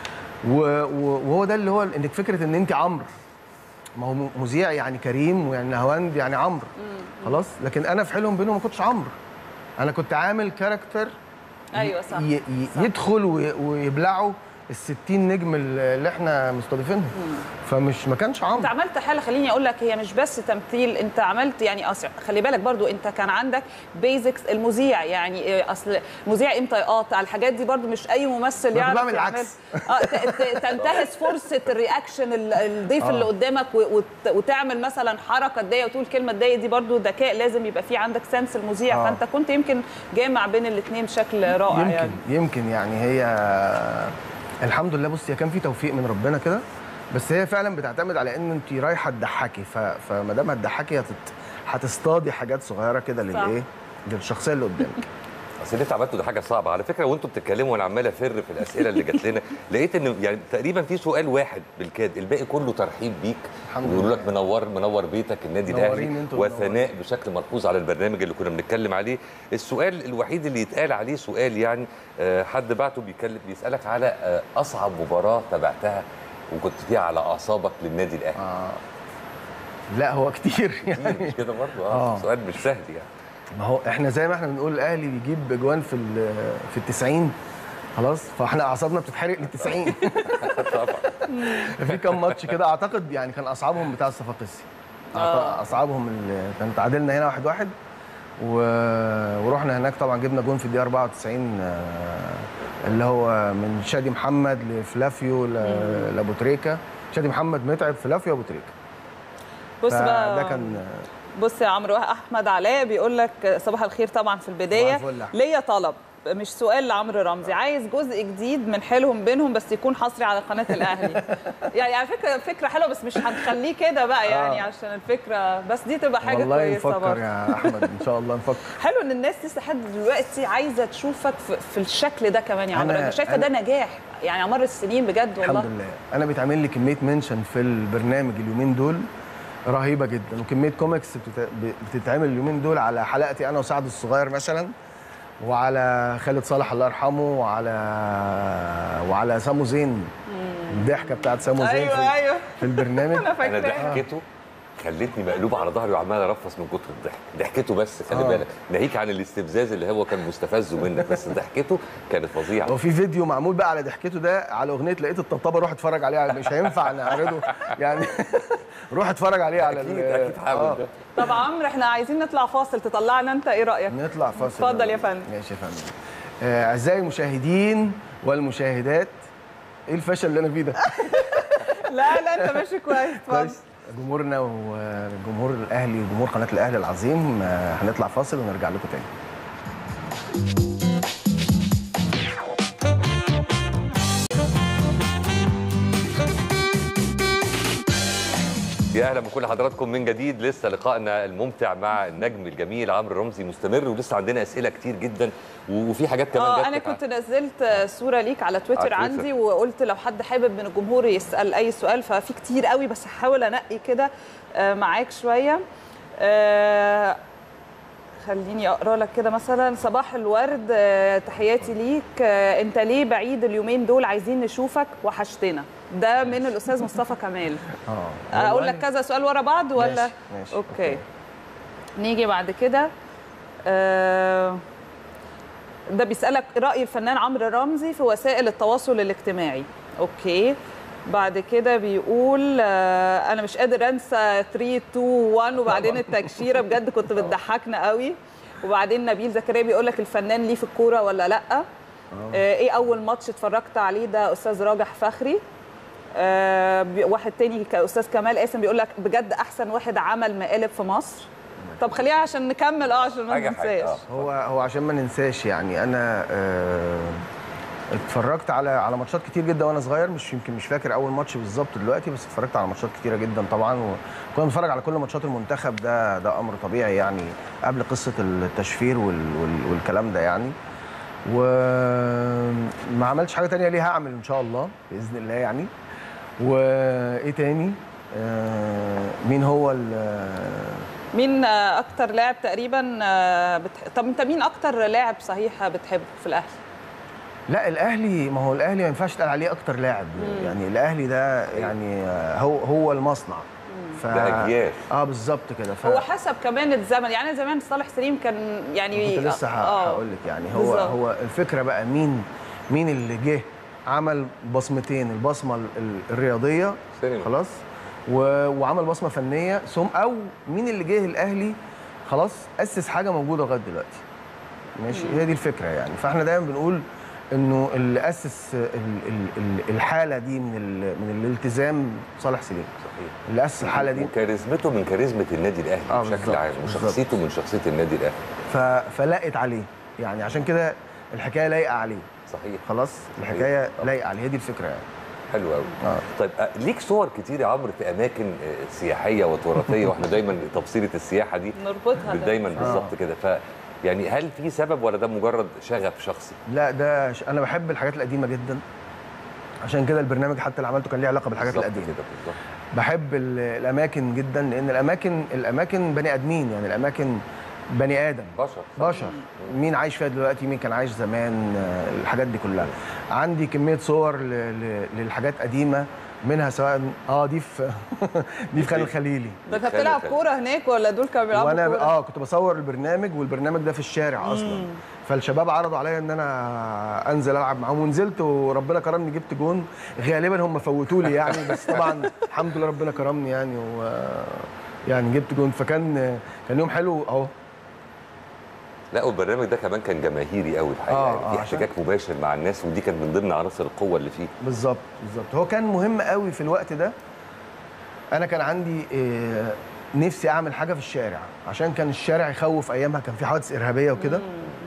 و- و- وهو ده اللي هو انك فكره ان انت عمرو ما هو م- مذيع يعني كريم ويعني نهاوند يعني عمرو خلاص لكن انا في حلم بينهم ما كنتش عمرو انا كنت عامل كاركتر ايوه صح ي- ي- يدخل وي- ويبلعوا ال 60 نجم اللي احنا مستضيفينهم فمش ما كانش عمرو انت عملت حاله خليني اقول لك هي مش بس تمثيل انت عملت يعني أصل خلي بالك برضو انت كان عندك بيزكس المذيع يعني إيه، اصل مذيع امتى يقاطع الحاجات دي برضو مش اي ممثل أنا يعرف بعمل يعمل العكس. اه ت- ت- تنتهز فرصه الرياكشن ال- الضيف آه. اللي قدامك و- وت- وتعمل مثلا حركه تضايق وتقول كلمه تضايق دي برضو ذكاء لازم يبقى في عندك سنس المذيع آه. فانت كنت يمكن جامع بين الاثنين بشكل رائع يمكن يعني يمكن يعني هي الحمد لله بصي هي كان في توفيق من ربنا كده بس هي فعلا بتعتمد على ان انت رايحه تضحكي ف... فما دام هتضحكي هتت... هتصطادي حاجات صغيره كده للايه للشخصيه اللي قدامك اصل اللي انت عملته ده حاجه صعبه على فكره وانتوا بتتكلموا وانا عمال افر في الاسئله اللي جات لنا لقيت ان يعني تقريبا في سؤال واحد بالكاد الباقي كله ترحيب بيك الحمد ويقولوا لله. لك منور منور بيتك النادي منورين الاهلي انتوا وثناء بشكل ملحوظ على البرنامج اللي كنا بنتكلم عليه السؤال الوحيد اللي يتقال عليه سؤال يعني آه، حد بعته بيكلم بيسالك على آه، اصعب مباراه تابعتها وكنت فيها على اعصابك للنادي الاهلي آه. لا هو كتير يعني مش كده برضه اه آه. سؤال مش سهل يعني ما هو احنا زي ما احنا بنقول الاهلي بيجيب اجوان في ال... في ال 90 خلاص فاحنا اعصابنا بتتحرق لل 90 في كام ماتش كده اعتقد يعني كان اصعبهم بتاع الصفاقسي أعت- آه. اصعبهم اللي كان تعادلنا هنا واحد واحد و... ورحنا هناك طبعا جبنا جون في الدقيقه 94 آه، اللي هو من شادي محمد لفلافيو ل... لابو تريكه شادي محمد متعب فلافيو ابو تريكه بص بقى ده كان بص يا عمرو احمد علاء بيقول لك صباح الخير طبعا في البدايه صباح الفل يا أحمد. ليا طلب مش سؤال لعمرو رمزي عايز جزء جديد من حيلهم بينهم بس يكون حصري على قناه الاهلي يعني على فكره فكره حلوه بس مش هنخليه كده بقى يعني آه. عشان الفكره بس دي تبقى حاجه والله كويسه نفكر برضه يا احمد ان شاء الله نفكر حلو ان الناس لسه لحد دلوقتي عايزه تشوفك في, في الشكل ده كمان يا أنا- عمرو انا شايفه ده أنا- نجاح يعني على مر السنين بجد والله الحمد لله انا بيتعمل لي كميه منشن في البرنامج اليومين دول رهيبه جدا وكميه كوميكس بتت- بتتعمل اليومين دول على حلقتي انا وسعد الصغير مثلا وعلى خالد صالح الله يرحمه وعلى وعلى سامو زين الضحكه بتاعت سامو زين ايوه في, ايوه في البرنامج انا انا فاكره ضحكته خلتني مقلوب على ظهري وعمال ارفص من كتر الضحك ضحكته بس خلي آه. بالك ناهيك عن الاستفزاز اللي هو كان مستفزه منك بس ضحكته كانت فظيعه وفي فيديو معمول بقى على ضحكته ده على اغنيه لقيت الطبطبه روح اتفرج عليه مش هينفع نعرضه يعني روح اتفرج عليه على اكيد ال- اكيد حاول آه. ده طب عمرو احنا عايزين نطلع فاصل تطلعنا انت ايه رايك نطلع فاصل اتفضل يا فندم ماشي يا فندم آه، اعزائي المشاهدين والمشاهدات ايه الفشل اللي انا فيه ده لا لا انت ماشي كويس اتفضل كويس جمهورنا وجمهور الاهلي وجمهور قناه الاهلي العظيم آه، هنطلع فاصل ونرجع لكم تاني يا اهلا بكل حضراتكم من جديد لسه لقائنا الممتع مع النجم الجميل عمرو رمزي مستمر ولسه عندنا اسئله كتير جدا وفي حاجات كمان اه جات انا لك كنت نزلت صوره ليك على تويتر على تويتر. عندي وقلت لو حد حابب من الجمهور يسال اي سؤال ففي كتير قوي بس هحاول انقي كده آه، معاك شويه آه، خليني اقرا لك كده مثلا صباح الورد آه، تحياتي ليك آه، انت ليه بعيد اليومين دول عايزين نشوفك وحشتنا ده من الاستاذ مصطفى كمال اه اقول لك كذا سؤال ورا بعض ولا ماشي، ماشي، اوكي نيجي بعد كده آه، ده بيسالك راي الفنان عمرو رمزي في وسائل التواصل الاجتماعي اوكي بعد كده بيقول آه، انا مش قادر انسى 3 2 1 وبعدين التكشيره بجد كنت بتضحكنا قوي وبعدين نبيل زكريا بيقول لك الفنان ليه في الكوره ولا لا آه، ايه اول ماتش اتفرجت عليه ده استاذ راجح فخري آه، بي- واحد تاني كاستاذ كمال قاسم بيقول لك بجد احسن واحد عمل مقالب في مصر طب خليها عشان نكمل اه عشان ما حاجة حاجة، ننساش هو هو عشان ما ننساش يعني انا آه، اتفرجت على على ماتشات كتير جدا وانا صغير مش يمكن مش فاكر اول ماتش بالظبط دلوقتي بس اتفرجت على ماتشات كتيره جدا طبعا وكنا بنتفرج على كل ماتشات المنتخب ده ده امر طبيعي يعني قبل قصه التشفير وال وال والكلام ده يعني وما عملتش حاجه تانية ليه هعمل ان شاء الله باذن الله يعني وايه تاني آه، مين هو ال- مين آه، اكتر لاعب تقريبا آه، بتح... طب انت مين اكتر لاعب صحيح بتحبه في الاهلي لا الاهلي ما هو الاهلي ما ينفعش تقال عليه اكتر لاعب يعني الاهلي ده يعني آه، هو هو المصنع ف... ده أجيال. اه بالظبط كده ف... هو حسب كمان الزمن يعني زمان صالح سليم كان يعني كنت لسه آه، هقول لك يعني هو بالظبط. هو الفكره بقى مين مين اللي جه عمل بصمتين البصمه ال- ال- الرياضيه سينما. خلاص و... وعمل بصمه فنيه ثم او مين اللي جه الاهلي خلاص اسس حاجه موجوده لغايه دلوقتي ماشي مم. هي دي الفكره يعني فاحنا دايما بنقول انه اللي اسس ال... ال... ال- الحاله دي من ال... من الالتزام صالح سليم صحيح اللي اسس الحاله دي وكاريزمته من كاريزما النادي الاهلي آه، بشكل بالظبط، عام بالظبط. وشخصيته من شخصيه النادي الاهلي ف... فلقت عليه يعني عشان كده الحكايه لايقه عليه صحيح خلاص الحكايه لايقه عليه هي دي الفكره يعني حلو قوي طيب آه، ليك صور كتير يا عمرو في اماكن آه، سياحيه وتراثيه واحنا دايما تبصيره السياحه دي نربطها ده. دايما آه. بالظبط كده ف يعني هل في سبب ولا ده مجرد شغف شخصي؟ لا ده ش... انا بحب الحاجات القديمه جدا عشان كده البرنامج حتى اللي عملته كان ليه علاقه بالحاجات بالظبط القديمه كده بالظبط بحب ال- الاماكن جدا لان الاماكن الاماكن بني ادمين يعني الاماكن بني ادم بشر بشر مين عايش فيها دلوقتي مين كان عايش زمان آه، الحاجات دي كلها عندي كميه صور ل... ل... للحاجات قديمه منها سواء اه دي في دي في خان الخليلي ده انت بتلعب كوره هناك ولا دول كانوا بيلعبوا وانا كوره؟ اه كنت بصور البرنامج والبرنامج ده في الشارع اصلا مم. فالشباب عرضوا عليا ان انا انزل العب معاهم ونزلت وربنا كرمني جبت جون غالبا هم فوتوا لي يعني بس طبعا الحمد لله ربنا كرمني يعني و يعني جبت جون فكان كان يوم حلو اهو لا والبرنامج ده كمان كان جماهيري قوي الحقيقه آه، يعني آه، في عشان- احتكاك مباشر مع الناس ودي كانت من ضمن عناصر القوه اللي فيه بالظبط بالظبط هو كان مهم قوي في الوقت ده انا كان عندي آه، نفسي اعمل حاجه في الشارع عشان كان الشارع يخوف ايامها كان في حوادث ارهابيه وكده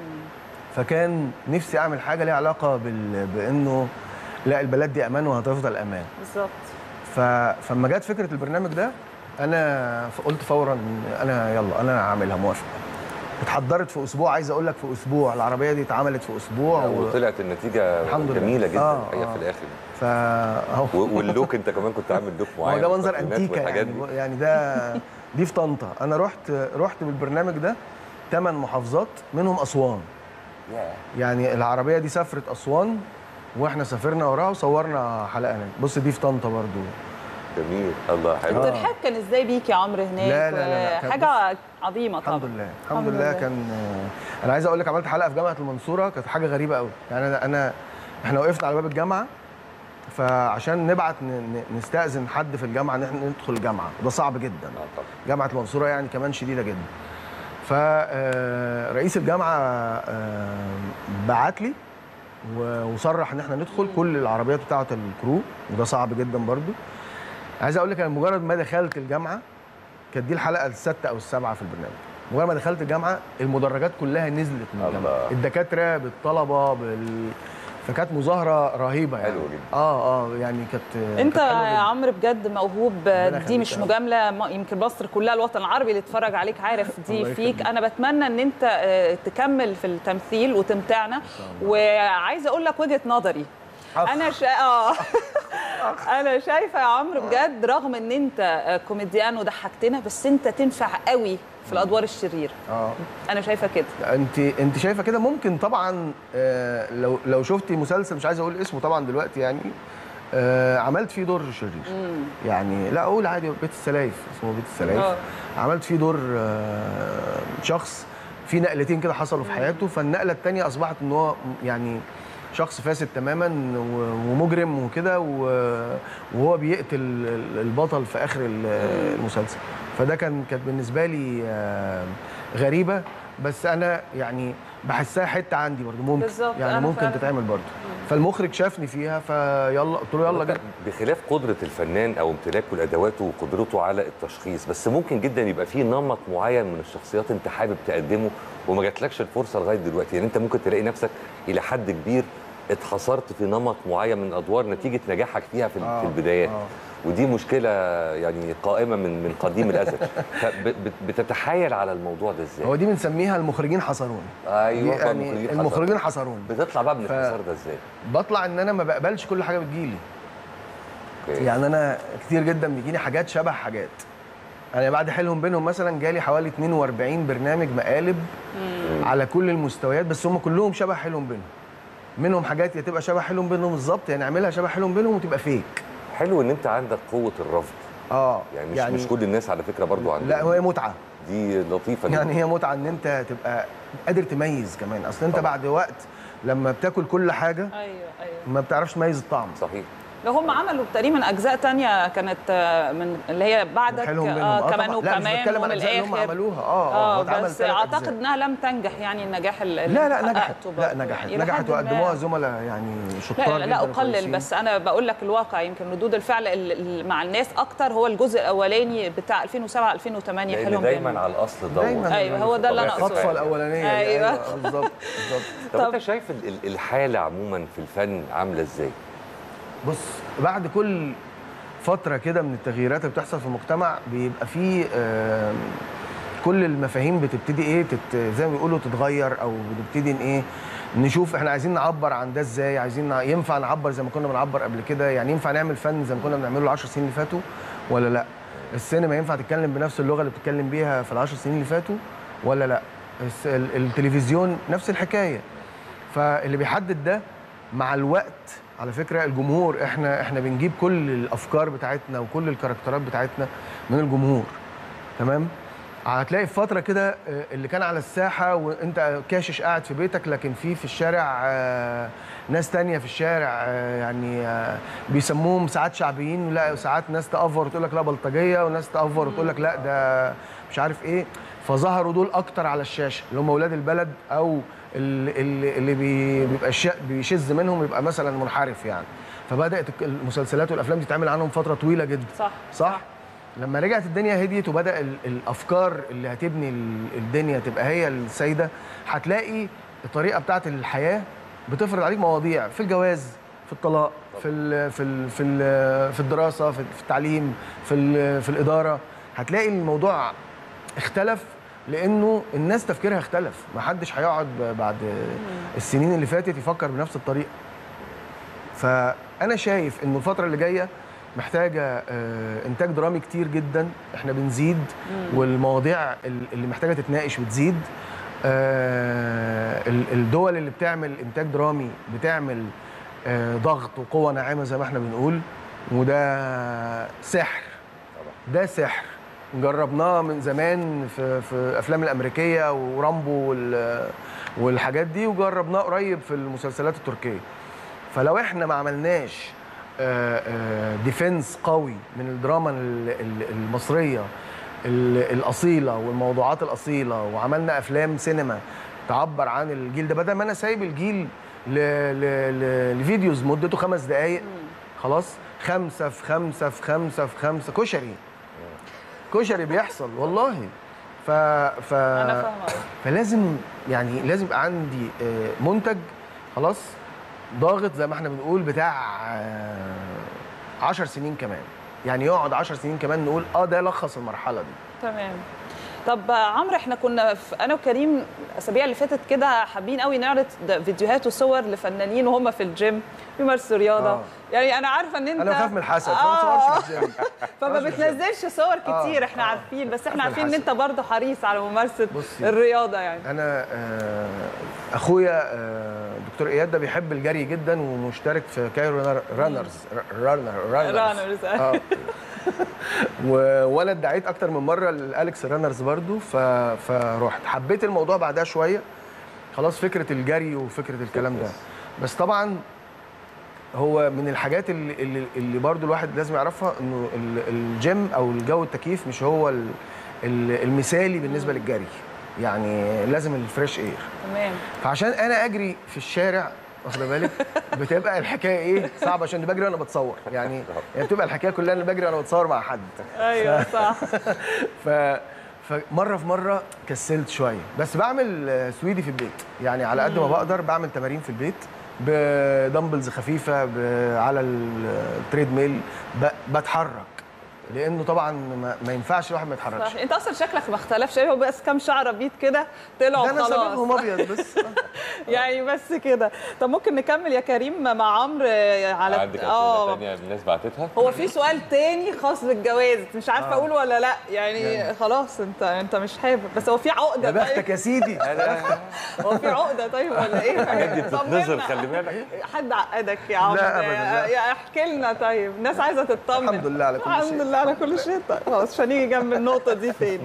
فكان نفسي اعمل حاجه ليها علاقه بال... بانه لا البلد دي امان وهتفضل امان بالظبط ف... فلما جت فكره البرنامج ده انا ف- قلت فورا انا يلا انا هعملها موافق اتحضرت في اسبوع عايز اقول لك في اسبوع العربيه دي اتعملت في اسبوع و... وطلعت النتيجه الحمد لله. جميله جدا آه، الحقيقه آه. في الاخر فا و- واللوك انت كمان كنت عامل لوك هو معين ده منظر والتقييمات انتيكا والحاجات يعني دي. يعني ده دي في طنطا انا رحت رحت بالبرنامج ده ثمان محافظات منهم اسوان ياه. يعني العربيه دي سافرت اسوان واحنا سافرنا وراها وصورنا حلقه هناك بص دي في طنطا برضو جميل الله حلو الترحاب كان ازاي بيك يا عمرو هناك لا، لا، لا، لا، كان حاجه عظيمه طبعا الحمد لله الحمد لله كان انا عايز اقول لك عملت حلقه في جامعه المنصوره كانت حاجه غريبه قوي يعني انا انا احنا وقفنا على باب الجامعه فعشان نبعت ن- ن- نستاذن حد في الجامعه ان احنا ندخل الجامعه وده صعب جدا جامعه المنصوره يعني كمان شديده جدا فرئيس الجامعه آه، بعت لي و- وصرح ان احنا ندخل كل العربيات بتاعه الكرو وده صعب جدا برضو عايز اقول لك انا مجرد ما دخلت الجامعه كانت دي الحلقه السادسه او السابعه في البرنامج مجرد ما دخلت الجامعه المدرجات كلها نزلت من الجامعه الدكاتره بالطلبه بال فكانت مظاهره رهيبه يعني حلو جدا اه اه يعني كانت انت كانت حلوة يا جداً. عمرو بجد موهوب ربنا دي يخليك مش يا رب. مجامله ما- يمكن مصر كلها الوطن العربي اللي اتفرج عليك عارف دي الله فيك يخليك. انا بتمنى ان انت آه، تكمل في التمثيل وتمتعنا وعايزه اقول لك وجهه نظري انا شا... اه انا شايفه يا عمرو بجد رغم ان انت آه، كوميديان وضحكتنا بس انت تنفع قوي في الادوار الشريره اه انا شايفه كده انت انت شايفه كده ممكن طبعا آه لو لو شفتي مسلسل مش عايز اقول اسمه طبعا دلوقتي يعني آه عملت فيه دور شرير يعني لا اقول عادي بيت السلايف اسمه بيت السلايف آه. عملت فيه دور آه شخص في نقلتين كده حصلوا في حياته فالنقله الثانيه اصبحت ان هو يعني شخص فاسد تماما و- ومجرم وكده و- وهو بيقتل ال- البطل في اخر ال- المسلسل فده كان كانت بالنسبه لي آه، غريبه بس انا يعني بحسها حته عندي برضه ممكن بالظبط، يعني أنا ممكن فعلا. تتعمل برضه فالمخرج شافني فيها فيلا قلت له يلا جد بخلاف قدرة الفنان أو امتلاكه لأدواته وقدرته على التشخيص بس ممكن جدا يبقى فيه نمط معين من الشخصيات أنت حابب تقدمه وما جاتلكش الفرصة لغاية دلوقتي يعني أنت ممكن تلاقي نفسك إلى حد كبير اتحصرت في نمط معين من الأدوار نتيجة نجاحك فيها في, آه، في البدايات آه. ودي مشكلة يعني قائمة من من قديم الأزل فبتتحايل على الموضوع ده إزاي؟ هو دي بنسميها المخرجين حصرون أيوه دي طبعاً يعني حصل. المخرجين حصرون بتطلع بقى من ف- الحصار ده إزاي؟ بطلع ان انا ما بقبلش كل حاجه بتجيلي أوكي. يعني انا كتير جدا بيجيني حاجات شبه حاجات انا بعد حيلهم بينهم مثلا جالي حوالي 42 برنامج مقالب على كل المستويات بس هم كلهم شبه حيلهم بينهم منهم حاجات يا تبقى شبه حيلهم بينهم بالظبط يعني اعملها شبه حيلهم بينهم وتبقى فيك حلو ان انت عندك قوه الرفض اه يعني مش يعني مش كل الناس على فكره برضو عندهم لا هي متعه دي لطيفه يعني هي متعه ان انت تبقى قادر تميز كمان اصل انت بعد وقت لما بتاكل كل حاجه ايوه ايوه ما بتعرفش تميز الطعم صحيح لو هم عملوا تقريبا اجزاء تانية كانت آه، من اللي هي بعدك حلوهم بينهم. آه آه كمان طبعاً. لا، مش وكمان بتكلم عن ومن الأجزاء اللي هم الاخر عملوها. آه، آه، هو اتعمل بس تلات اعتقد أجزاء. انها لم تنجح يعني النجاح اللي لا لا حققته نجحت برضه. لا نجحت إلى نجحت حد ما. وقدموها زملاء يعني شطار لا لا, لا جداً اقلل وكويسين. بس انا بقول لك الواقع يمكن ردود الفعل ال- ال- مع الناس اكتر هو الجزء الاولاني بتاع 2007 2008 لان حلوهم دايما جدا. على الاصل دور دايماً ايوه هو ده اللي انا طبيعة اقصده الخطفه الاولانيه دي. أيوة. بالظبط بالظبط طب, انت شايف ال- ال- الحاله عموما في الفن عامله ازاي؟ بص بعد كل فتره كده من التغييرات اللي بتحصل في المجتمع بيبقى فيه آم، كل المفاهيم بتبتدي ايه تت زي ما بيقولوا تتغير او بنبتدي ان ايه نشوف احنا عايزين نعبر عن ده ازاي عايزين نع- ينفع نعبر زي ما كنا بنعبر قبل كده يعني ينفع نعمل فن زي ما كنا بنعمله العشر سنين اللي فاتوا ولا لا السينما ينفع تتكلم بنفس اللغه اللي بتتكلم بيها في العشر سنين اللي فاتوا ولا لا الس- ال- التلفزيون نفس الحكايه فاللي بيحدد ده مع الوقت على فكره الجمهور احنا احنا بنجيب كل الافكار بتاعتنا وكل الكاركترات بتاعتنا من الجمهور تمام هتلاقي في فتره كده آه، اللي كان على الساحه وانت كاشش قاعد في بيتك لكن في في الشارع آه، ناس تانية في الشارع آه، يعني آه، بيسموهم ساعات شعبيين لا ساعات ناس تأفور وتقول لك لا بلطجيه وناس تأفور وتقول لك لا ده مش عارف ايه فظهروا دول اكتر على الشاشه اللي هم اولاد البلد او اللي, اللي اللي بي- بيبقى الش- بيشذ منهم يبقى مثلا منحرف يعني فبدات المسلسلات والافلام دي تتعمل عنهم فتره طويله جدا صح صح لما رجعت الدنيا هديت وبدا ال- الافكار اللي هتبني ال- الدنيا تبقى هي السيده هتلاقي الطريقه بتاعت الحياه بتفرض عليك مواضيع في الجواز في الطلاق في ال في ال في ال في الدراسه في في التعليم في ال في الاداره هتلاقي الموضوع اختلف لانه الناس تفكيرها اختلف ما حدش هيقعد ب- بعد السنين اللي فاتت يفكر بنفس الطريقه فانا شايف انه الفتره اللي جايه محتاجه آه، انتاج درامي كتير جدا احنا بنزيد والمواضيع ال- اللي محتاجه تتناقش بتزيد آه، ال- الدول اللي بتعمل انتاج درامي بتعمل آه، ضغط وقوه ناعمه زي ما احنا بنقول وده سحر ده سحر جربناه من زمان في في افلام الامريكيه ورامبو وال- والحاجات دي وجربناه قريب في المسلسلات التركيه فلو احنا ما عملناش آه، آه، ديفنس قوي من الدراما ال- ال- المصريه ال- الاصيله والموضوعات الاصيله وعملنا افلام سينما تعبر عن الجيل ده بدل ما انا سايب الجيل ل... ل... ل... لفيديوز مدته خمس دقائق خلاص خمسه في خمسه في خمسه في خمسه كشري كشري بيحصل والله ف ف انا فاهمه فلازم يعني لازم يبقى عندي آه، منتج خلاص ضاغط زي ما احنا بنقول بتاع 10 سنين كمان يعني يقعد 10 سنين كمان نقول اه ده لخص المرحله دي تمام طب عمرو احنا كنا في انا وكريم الاسابيع اللي فاتت كده حابين قوي نعرض د- فيديوهات وصور لفنانين وهم في الجيم بيمارسوا رياضه آه. يعني انا عارفه ان انت انا بخاف من الحسد فما صورش في الجيم فما صورش في الجيم. بتنزلش صور آه، كتير احنا آه. عارفين بس احنا بخاف من عارفين ان انت الحسد. برضه حريص على ممارسه بصي. الرياضه يعني انا آه، اخويا آه، دكتور اياد ده بيحب الجري جدا ومشترك في كايرو رانر- رانرز رانر رانرز رانرز اه و- وانا ادعيت اكتر من مره لالكس رانرز برضو ف... فرحت حبيت الموضوع بعدها شويه خلاص فكره الجري وفكره الكلام ده بس طبعا هو من الحاجات اللي, اللي, اللي برضو الواحد لازم يعرفها انه ال- الجيم او الجو التكييف مش هو ال- ال- المثالي بالنسبه للجري يعني لازم الفريش اير تمام فعشان انا اجري في الشارع واخد بالك بتبقى الحكايه ايه صعبه عشان بجري وانا بتصور يعني يعني بتبقى الحكايه كلها ان بجري وانا بتصور مع حد ايوه صح ف فمره في مره كسلت شويه بس بعمل آه، سويدي في البيت يعني على قد ما مم. بقدر بعمل تمارين في البيت بدمبلز خفيفه ب- على التريد ميل ب- بتحرك لانه طبعا ما, ما ينفعش الواحد ما يتحركش صح انت اصلا شكلك ما اختلفش هو بس كام شعره بيض كده طلعوا ده انا خلاص سببهم ابيض بس يعني بس كده طب ممكن نكمل يا كريم مع عمرو على عندك اسئله ثانيه الناس بعتتها هو في سؤال تاني خاص بالجواز مش عارفه آه. اقول ولا لا يعني خلاص انت انت مش حابب بس هو في عقده يا بختك يا سيدي هو في عقده طيب ولا ايه الحاجات دي بتتنظر طمنا. خلي بالك حد عقدك يا عمرو لا أبداً، لا. يا احكي لنا طيب الناس عايزه تطمن الحمد لله على كل شيء. الحمد لله على كل شيء طيب خلاص مش هنيجي جنب النقطه دي تاني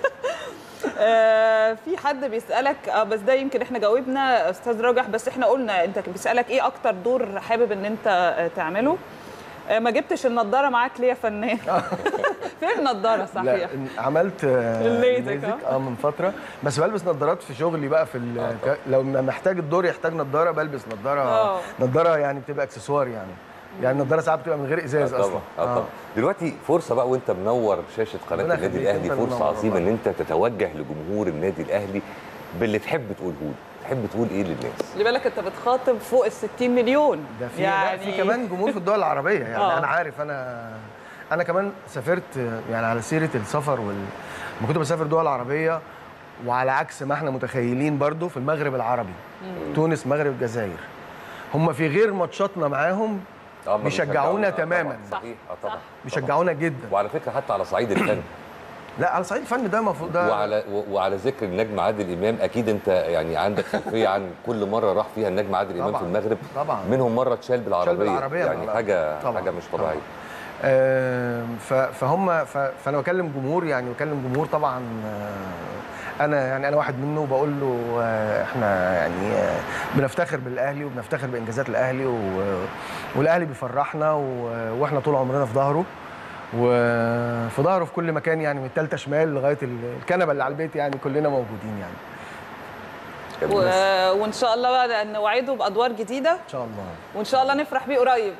آه، في حد بيسالك آه، بس ده يمكن احنا جاوبنا استاذ راجح بس احنا قلنا انت كان بيسالك ايه اكتر دور حابب ان انت آه، تعمله آه، ما جبتش النضاره معاك ليه يا فنان فين النضاره صحيح لا عملت آه، الليزك، الليزك آه. اه من فتره بس بلبس نظارات في شغلي بقى في ال- ك- لو ما محتاج الدور يحتاج نظاره بلبس نظاره آه. نظاره يعني بتبقى اكسسوار يعني يعني النظاره ساعات بتبقى من غير ازاز آه اصلا طبعا اه طبعا دلوقتي فرصه بقى وانت منور شاشه قناه ربنا النادي يخليك، الاهلي أنت اللي فرصه منور عظيمه ان والله. انت تتوجه لجمهور النادي الاهلي باللي تحب تقوله له تحب تقول ايه للناس خلي بالك انت بتخاطب فوق ال 60 مليون ده في يعني في كمان جمهور في الدول العربيه يعني آه. انا عارف انا انا كمان سافرت يعني على سيره السفر وال لما كنت بسافر دول عربيه وعلى عكس ما احنا متخيلين برضو في المغرب العربي مم. تونس مغرب الجزائر هم في غير ماتشاتنا معاهم آه، ما بيشجعونا آه، تماما طبعاً، صحيح اه طبعا بيشجعونا جدا وعلى فكره حتى على صعيد الفن لا على صعيد الفن ده المفروض ده وعلى و- وعلى ذكر النجم عادل امام اكيد انت يعني عندك خلفيه عن كل مره راح فيها النجم عادل امام طبعاً، في المغرب طبعا منهم مره اتشال بالعربيه, بالعربية يعني طبعاً. حاجه طبعاً، حاجه مش طبيعيه آم، ف- فهم ف- فانا بكلم جمهور يعني بكلم جمهور طبعا آه، انا يعني انا واحد منه وبقول له آه، احنا يعني آه، بنفتخر بالاهلي وبنفتخر بانجازات الاهلي و- والاهلي بيفرحنا و- واحنا طول عمرنا في ظهره وفي ظهره في كل مكان يعني من الثالثه شمال لغايه ال- الكنبه اللي على البيت يعني كلنا موجودين يعني و... وان شاء الله بقى نوعده بادوار جديده ان شاء الله وان شاء الله نفرح بيه قريب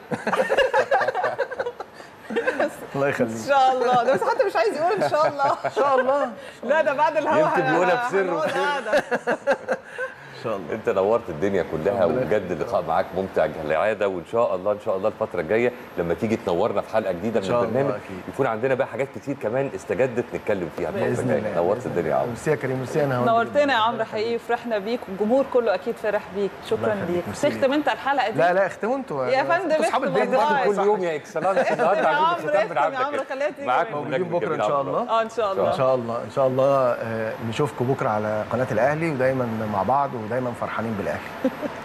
الله ان يخليك شاء الله ده بس حتى مش عايز يقول ان شاء الله ان شاء الله لا ده بعد الهوا يمكن هن- بيقولها بسر هنقعد وبسر. قاعدة. ان شاء الله انت نورت الدنيا كلها وبجد اللقاء معاك ممتع كالعاده وان شاء الله ان شاء الله الفتره الجايه لما تيجي تنورنا في حلقه جديده إن من شاء الله البرنامج أكيد. يكون عندنا بقى حاجات كتير كمان استجدت نتكلم فيها الفتره باذن الجايه الله نورت الدنيا يا عمرو ميرسي يا كريم ميرسي انا نورتنا يا عمرو حقيقي فرحنا بيك والجمهور كله اكيد فرح بيك شكرا الله يخليك. ليك ميرسي تختم انت الحلقه دي لا لا اختموا انتوا يا فندم انتوا اصحاب اختم البيت والله. برضه كل يوم يا اكسلانس اختم النهارده يا عاملين عمرو الختام اختم يا بنعمل عمرو كده. خليها تيجي معاك منك. موجودين بكره ان شاء الله اه ان شاء الله ان شاء الله ان شاء الله آه، نشوفكم بكره على قناه الاهلي ودايما مع بعض ودايما فرحانين بالاهلي